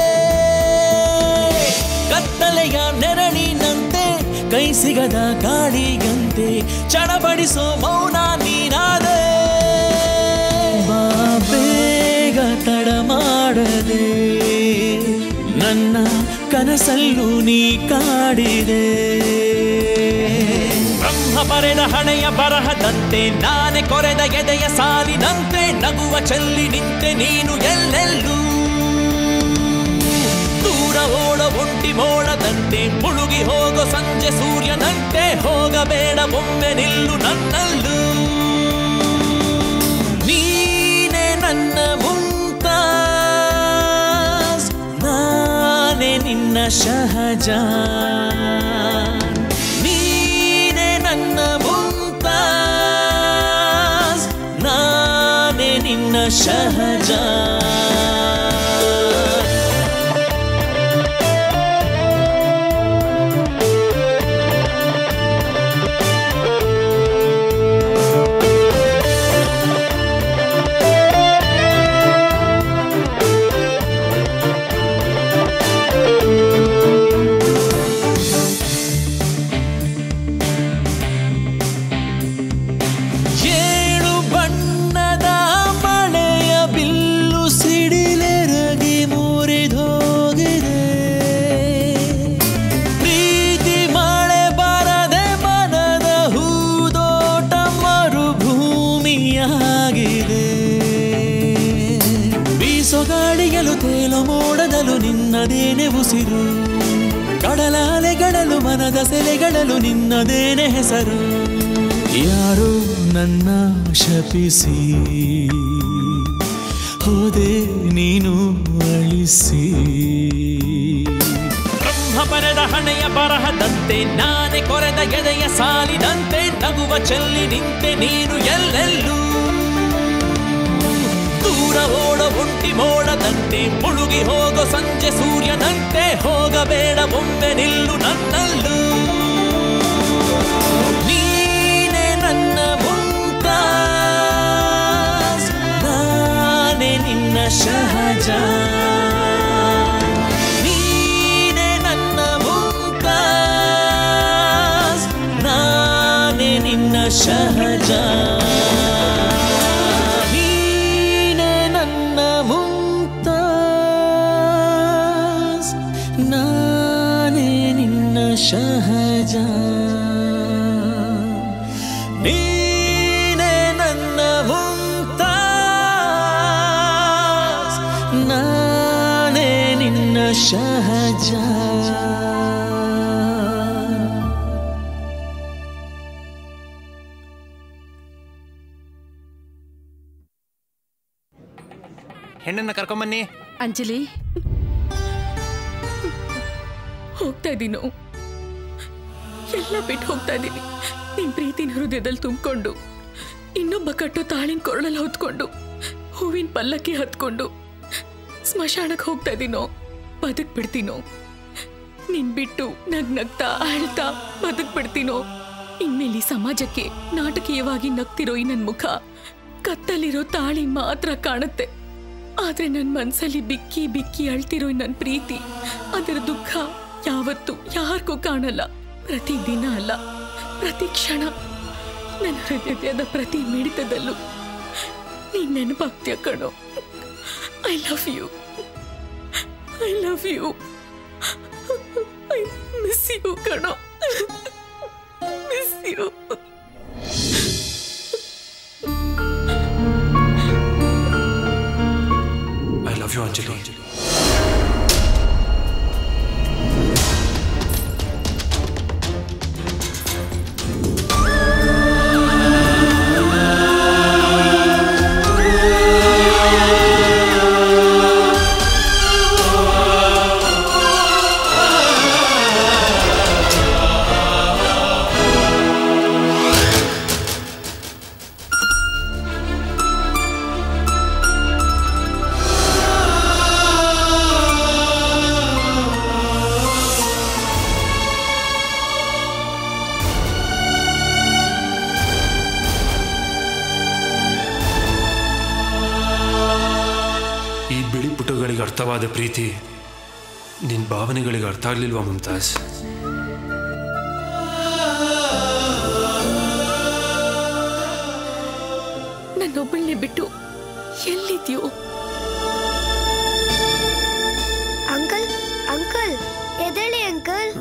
ಕತ್ತಲೆಯ ನೆರಳಿನಂತೆ ಕೈ ಸಿಗದ ಗಾಳಿಗಂತೆ ಚಡಬಡಿಸೋ ಮೌನ ನೀನಾದೆ ಬಾ ಬೇಗ ತಡ ಮಾಡದೆ ನನ್ನ ಕನಸಲ್ಲೂ ನೀ ಕಾಡಿದೆ ಬ್ರಹ್ಮ ಬರೆದ ಹಣೆಯ ಬರಹದಂತೆ ನಾನೇ ಕೊರೆದ ಎದೆಯ ಸಾಲಿನಂತೆ ನಗುವ ಚೆಲ್ಲಿ ನಿಂತೆ ನೀನು ಎಲ್ಲೆಲ್ಲೂ ದೂರ ಓಡ ಒಂಟಿ ಮೋಡದಂತೆ ಮುಳುಗಿ ಹೋಗೋ ಸಂಜೆ ಸೂರ್ಯನಂತೆ ಹೋಗಬೇಡ ಒಮ್ಮೆ ನಿಲ್ಲು ನನ್ನಲ್ಲೂ ನೀನೆ ನನ್ನ ಮುಂತಾಸ್ ನಾನೇ ನಿನ್ನ ಶಹಜಾನ್ ನೀನೆ ನನ್ನ ಮುಂತಾಸ್ ನಾನೇ ನಿನ್ನ ಶಹಜಾನ್ ಏಳು ಬಣ್ಣದ ಮಳೆಯ ಬಿಲ್ಲು ಸಿಡಿಲೆರಗಿ ಮುರಿದೋಗಿದೆ ಪ್ರೀತಿ ಮಳೆ ಬರದೆ ಮನದ ಹೂದೋಟ ಮರುಭೂಮಿಯಾಗಿದೆ ಬೀಸೋ ಗಾಳಿಯಲು ತೇಲು ಮೋಡದಲು ನಿನ್ನದೇನೆ ಉಸಿರು ಕಡಲಾಲೆಗಳಲು ಮನದ ಸೆಲೆಗಳಲು ನಿನ್ನದೇನೆ ಹೆಸರು ಯಾರೋ ನನ್ನ ಶಪಿಸಿ ಹೋದೆ ನೀನು ಅಳಿಸಿ ಬ್ರಹ್ಮ ಬರೆದ ಹಣೆಯ ಬರಹದಂತೆ ನಾನೇ ಕೊರೆದ ಎದೆಯ ಸಾಲಿನಂತೆ ನಗುವ ಚೆಲ್ಲಿ ನಿಂತೆ ನೀನು ಎಲ್ಲೆಲ್ಲೂ ದೂರ ಓಡ ಒಂಟಿ ಮೋಡದಂತೆ ಮುಳುಗಿ ಹೋಗೋ ಸಂಜೆ ಸೂರ್ಯನಂತೆ ಹೋಗಬೇಡ ಒಮ್ಮೆ ನಿಲ್ಲು ನನ್ನಲ್ಲೂ ನೀನೆ ನನ್ನ ಮುಂತಾಸ್ ನಾನೇ ನಿನ್ನ ಶಹಜಾನ್ ನೀನೆ ನನ್ನ ಮುಂತಾಸ್ ನಾನೇ ನಿನ್ನ ಶಹಜಾನ್ ನೀನೆ ನನ್ನ ಮುಂತಾಸ್ ನಾನೇ ನಿನ್ನ ಶಹಜಾನ್ ನೀನೆ ನನ್ನ ಮುಂತಾಸ್ ನಾನೇ ನಿನ್ನ ಶಹಜಾನ್ ಹೆಣ್ಣನ್ನ ಕರ್ಕೊಂಬನ್ನಿ ಅಂಜಲಿ ಹೋಗ್ತಾ ಇದ್ದೀನೋ ಎಲ್ಲ ಬಿಟ್ಟು ಹೋಗ್ತಾ ಇದ್ದೀನಿ ನಿನ್ ಪ್ರೀತಿನ ಹೃದಯದಲ್ಲಿ ತುಂಬಿಕೊಂಡು ಇನ್ನೊಬ್ಬ ಕಟ್ಟೋ ತಾಳಿನ ಕೊರಳಲ್ಲಿ ಹೊತ್ಕೊಂಡು ಹೂವಿನ ಪಲ್ಲಕ್ಕಿ ಹತ್ಕೊಂಡು ಸ್ಮಶಾನಕ್ಕೆ ಹೋಗ್ತಾ ಇದ್ದೀನೋ ಬದುಕ್ ಬಿಡ್ತೀನೋ ನಿನ್ ಬಿಟ್ಟು ನಗ್ ನಗ್ತಾ ಅಳ್ತಾ ಬದುಕ್ ಬಿಡ್ತೀನೋ ಇನ್ಮೇಲೆ ಈ ಸಮಾಜಕ್ಕೆ ನಾಟಕೀಯವಾಗಿ ನಗ್ತಿರೋ ಈ ನನ್ ಮುಖ ಕತ್ತಲಿರೋ ತಾಳಿ ಮಾತ್ರ ಕಾಣುತ್ತೆ ಆದ್ರೆ ನನ್ ಮನ್ಸಲ್ಲಿ ಬಿಕ್ಕಿ ಬಿಕ್ಕಿ ಅಳ್ತಿರೋ ಈ ನನ್ ಪ್ರೀತಿ ಅದರ ದುಃಖ ಯಾವತ್ತೂ ಯಾರಿಗೂ ಕಾಣಲ್ಲ ಪ್ರತಿ ದಿನ ಅಲ್ಲ ಪ್ರತಿ ಕ್ಷಣ ನನ್ನ ಹೃದಯದ ಪ್ರತಿ ಮಿಡಿತದಲ್ಲೂ ನೀನ್ ನೆನಪಾಗ್ತೀಯ ಕಣೋ I love you I love you I miss you ಕಣೋ miss you I love you Anjali ಈ ಬಿಳಿ ಪುಟಗಳಿಗೆ ಅರ್ಥವಾದ ಪ್ರೀತಿ ನಿನ್ ಭಾವನೆಗಳಿಗೆ ಅರ್ಥ ಆಗ್ಲಿಲ್ವಾ ಮುಮ್ತಾಜ್ ನನ್ನೊಬ್ಬಳನ್ನೇ ಬಿಟ್ಟು ಎಲ್ಲಿದ್ಯೋ ಅಂಕಲ್ ಅಂಕಲ್ ಎದ್ದೇಳಿ ಅಂಕಲ್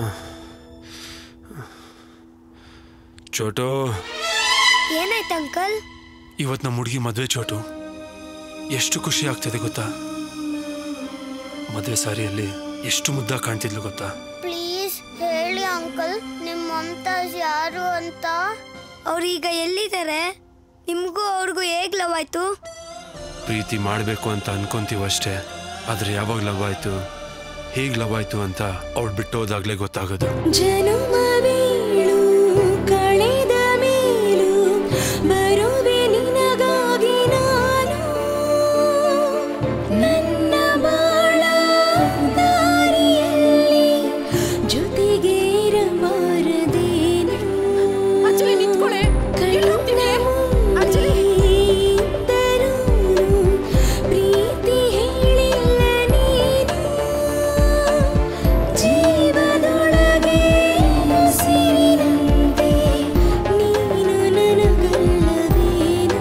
ಚೋಟು ಏನಾಯ್ತು ಅಂಕಲ್ ಇವತ್ತು ನಮ್ಮ ಹುಡುಗಿ ಮದುವೆ ಚೋಟು ಎಷ್ಟು ಖುಷಿ ಆಗ್ತದೆ ಗೊತ್ತಾ ಮದುವೆ ಸಾರಿಯಲ್ಲಿ ಎಷ್ಟು ಮುದ್ದ ಕಾಣ್ತಿದ್ಲು ಗೊತ್ತಾ ಪ್ಲೀಸ್ ಹೇಳಿ ಅಂಕಲ್ ನಿಮ್ಮ ಮಮತಾಜ್ ಯಾರು ಅಂತ ಅವ್ರೀಗ ಎಲ್ಲಿದ್ದಾರೆ ನಿಮಗೂ ಅವ್ರಿಗೂ ಹೇಗ್ ಲವ್ ಆಯ್ತು ಪ್ರೀತಿ ಮಾಡಬೇಕು ಅಂತ ಅನ್ಕೊಂತೀವಿ ಅಷ್ಟೇ ಆದ್ರೆ ಯಾವಾಗ ಲವ್ ಆಯ್ತು ಹೇಗ್ ಲವ್ ಆಯ್ತು ಅಂತ ಅವಳು ಬಿಟ್ಟು ಹೋದಾಗ್ಲೇ ಗೊತ್ತಾಗೋದು ಜನುಮವೀಳು ಕಳೆದ ಮೇಲೂ ಬರುವೆ ನಿನಗಾಗಿ ನಾನು ನನ್ನ ಬಾಳ ದಾರಿಯಲ್ಲಿ ಜೊತೆಗೆ ಇರಬಾರದೇನು ಅಂಜಲಿ ನಿಂತ್ಕೊಳ್ಳೆ ಅಂಜಲಿ ಪ್ರೀತಿ ಹೇಳಿಲ್ಲ ನೀನು ಜೀವದೊಳಗೆ ಉಸಿರಿನಂತೆ ನೀನು ನನಗಲ್ಲವೇನು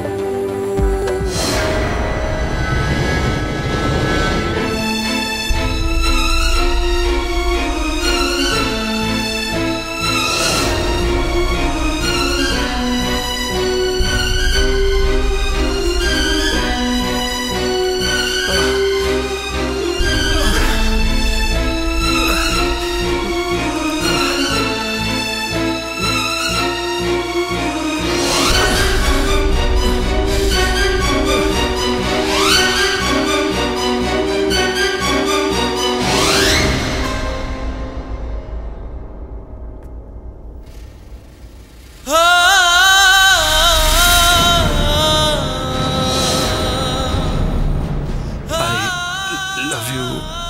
लव यू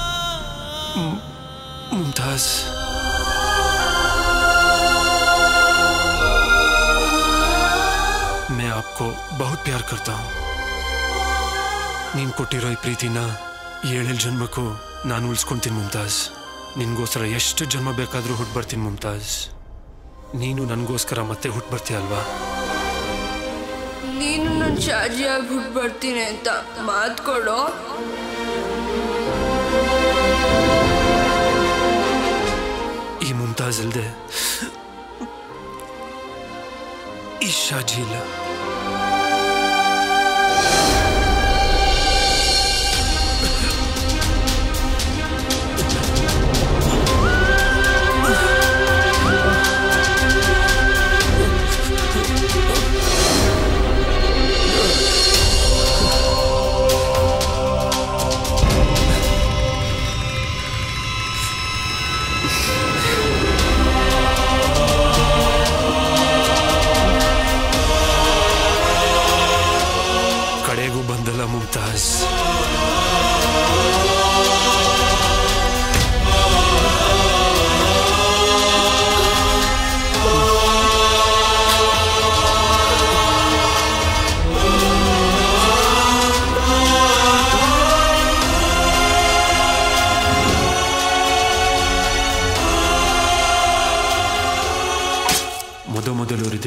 मुमताज मैं आपको बहुत प्यार करता हूँ ನೀನು ಕೊಟ್ಟಿರೋ ಈ ಪ್ರೀತಿನ ಏಳೇಳು ಜನ್ಮಕ್ಕೂ ನಾನು ಉಳಿಸ್ಕೊಂತೀನಿ ಮುಮ್ತಾಜ್ ನಿನ್ಗೋಸ್ಕರ ಎಷ್ಟು ಜನ್ಮ ಬೇಕಾದರೂ ಹುಟ್ಟು ಬರ್ತೀನಿ ಮುಮ್ತಾಜ್ ನೀನು ನನಗೋಸ್ಕರ ಮತ್ತೆ ಹುಟ್ಟು ಬರ್ತೀಯ ಅಲ್ವಾ ನೀನು ನನ್ನ ಶಾಜಿಯಾಗಿ ಹುಟ್ಟು ಬರ್ತೀನಿ ಅಂತ ಮಾತು ಕೊಡೋ ಈ ಮುಮ್ತಾಜ್ ಅಲ್ದೆ ಈ ಶಾಜಿ ಇಲ್ಲ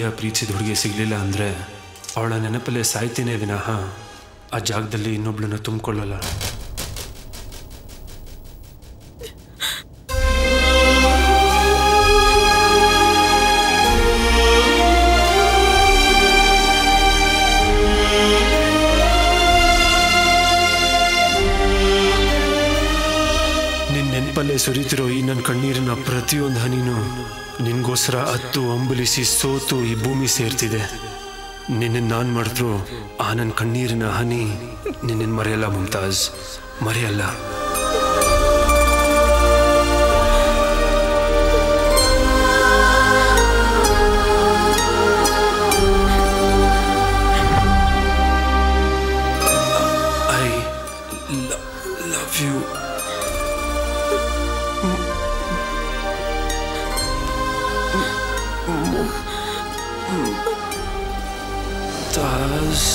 ಮಧ್ಯ ಪ್ರೀತಿಸಿದ ಹುಡುಗಿ ಸಿಗಲಿಲ್ಲ ಅಂದರೆ ಅವಳ ನೆನಪಲ್ಲೇ ಸಾಯ್ತೇನೆ ವಿನಃ ಆ ಜಾಗದಲ್ಲಿ ಇನ್ನೊಬ್ಳನ್ನ ತುಂಬಿಕೊಳ್ಳಲ್ಲ ನಿನ್ನ ನೆನಪಲ್ಲೇ ಸುರಿತಿರೋ ಈ ನನ್ನ ಕಣ್ಣೀರಿನ ಪ್ರತಿಯೊಂದು ಹನಿನೂ ನಿನ್ಗೋಸ್ಕರ ಹತ್ತು ಅಂಬಲಿಸಿ ಸೋತು ಈ ಭೂಮಿ ಸೇರ್ತಿದೆ ನಿನ್ನ ನಾನು ಮಾಡಿದ್ರು ಆ ನನ್ನ ಕಣ್ಣೀರಿನ ಹನಿ ನಿನ್ನ ಮರೆಯಲ್ಲ ಮುಮ್ತಾಜ್ ಮರೆಯಲ್ಲ I love you Taz.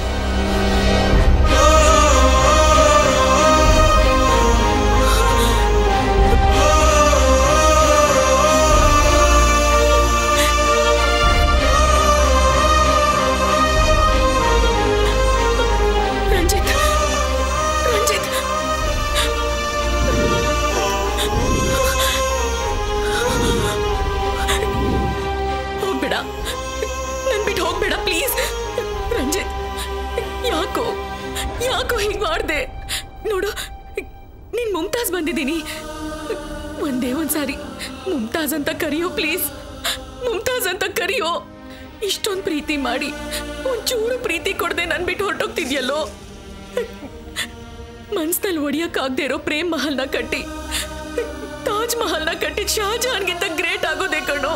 Ranjit Ranjit ಹೋಗ್ಬೇಡ ನನ್ ಬಿಟ್ಟು ಹೋಗ್ಬೇಡ ಪ್ಲೀಸ್ ರಂಜಿತ್ ಯಾಕೋ ಯಾಕೋ ಹೀಗ್ ಮಾಡ್ದೆ ನೋಡು ನೀನ್ ಮುಮ್ತಾಜ್ ಬಂದಿದ್ದೀನಿ ಒಂದೇ ಒಂದ್ಸಾರಿ ಮುಮ್ತಾಜ್ ಅಂತ ಕರಿಯೋ ಪ್ಲೀಸ್ ಮುಮ್ತಾಜ್ ಅಂತ ಕರಿಯೋ ಇಷ್ಟೊಂದು ಪ್ರೀತಿ ಮಾಡಿ ಒಂಚೂರು ಪ್ರೀತಿ ಕೊಡದೆ ನನ್ ಬಿಟ್ಟು ಹೊರಟೋಗ್ತಿದ್ಯಲ್ಲೋ ಮನ್ಸ್ನಲ್ಲಿ ಒಡಿಯಕ್ಕಾಗ್ದೇ ಇರೋ ಪ್ರೇಮ್ ಮಹಲ್ನ ಕಟ್ಟಿ ತಾಜ್ ಮಹಲ್ನ ಕಟ್ಟಿ ಶಾಜಹಾನ್ಗಿಂತ ಗ್ರೇಟ್ ಆಗೋದೇ ಕಣೋ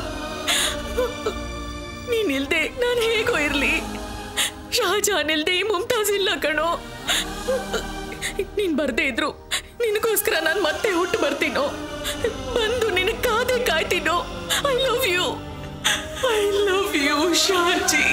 ನೀನ್ ಇಲ್ದೆ ನಾನು ಹೇಗೋ ಇರ್ಲಿ ಶಾಜಹಾನ್ ಇಲ್ದೆ ಈ ಮುಮ್ತಾಜ್ ಇಲ್ಲ ಕಣೋ ನೀನ್ ಬರ್ದೇ ಇದ್ರು ನಿನಗೋಸ್ಕರ ನಾನು ಮತ್ತೆ ಹುಟ್ಟು ಬರ್ತೀನೋ ಬಂದು ನಿನ್ನ ಕಾದೆ ಕಾಯ್ತೀನೋ I love you I love you Shaji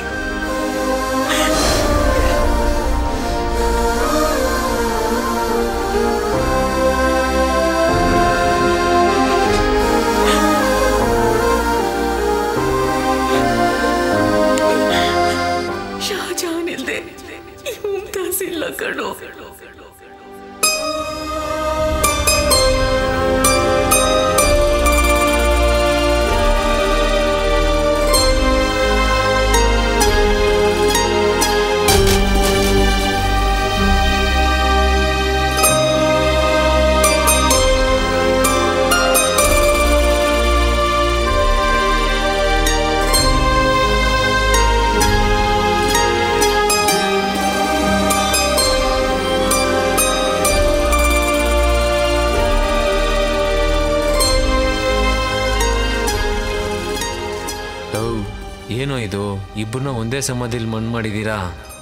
Shahjahan ಇಲ್ದೆ ಈ ಮುಮ್ತಾಜ್ ಇಲ್ಲ ಕಣೋ ಲವ್ ಏನೋ ಇದು ಇಬ್ಬರನ್ನ ಒಂದೇ ಸಮಾಧಿಲಿ ಮಣ್ಣು ಮಾಡಿದ್ದೀರಾ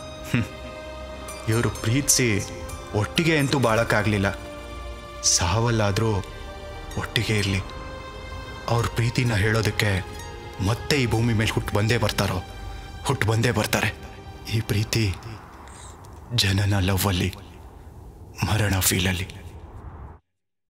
ಇವರು ಪ್ರೀತಿಸಿ ಒಟ್ಟಿಗೆ ಅಂತೂ ಬಾಳಕ್ಕಾಗಲಿಲ್ಲ ಸಾವಲ್ಲಾದರೂ ಒಟ್ಟಿಗೆ ಇರಲಿ ಅವ್ರ ಪ್ರೀತಿನ ಹೇಳೋದಕ್ಕೆ ಮತ್ತೆ ಈ ಭೂಮಿ ಮೇಲೆ ಹುಟ್ಟು ಬಂದೇ ಬರ್ತಾರೋ ಹುಟ್ಟು ಬಂದೇ ಬರ್ತಾರೆ ಈ ಪ್ರೀತಿ ಜನನ ಲವ್ವಲ್ಲಿ ಮರಣ ಫೀಲಲ್ಲಿ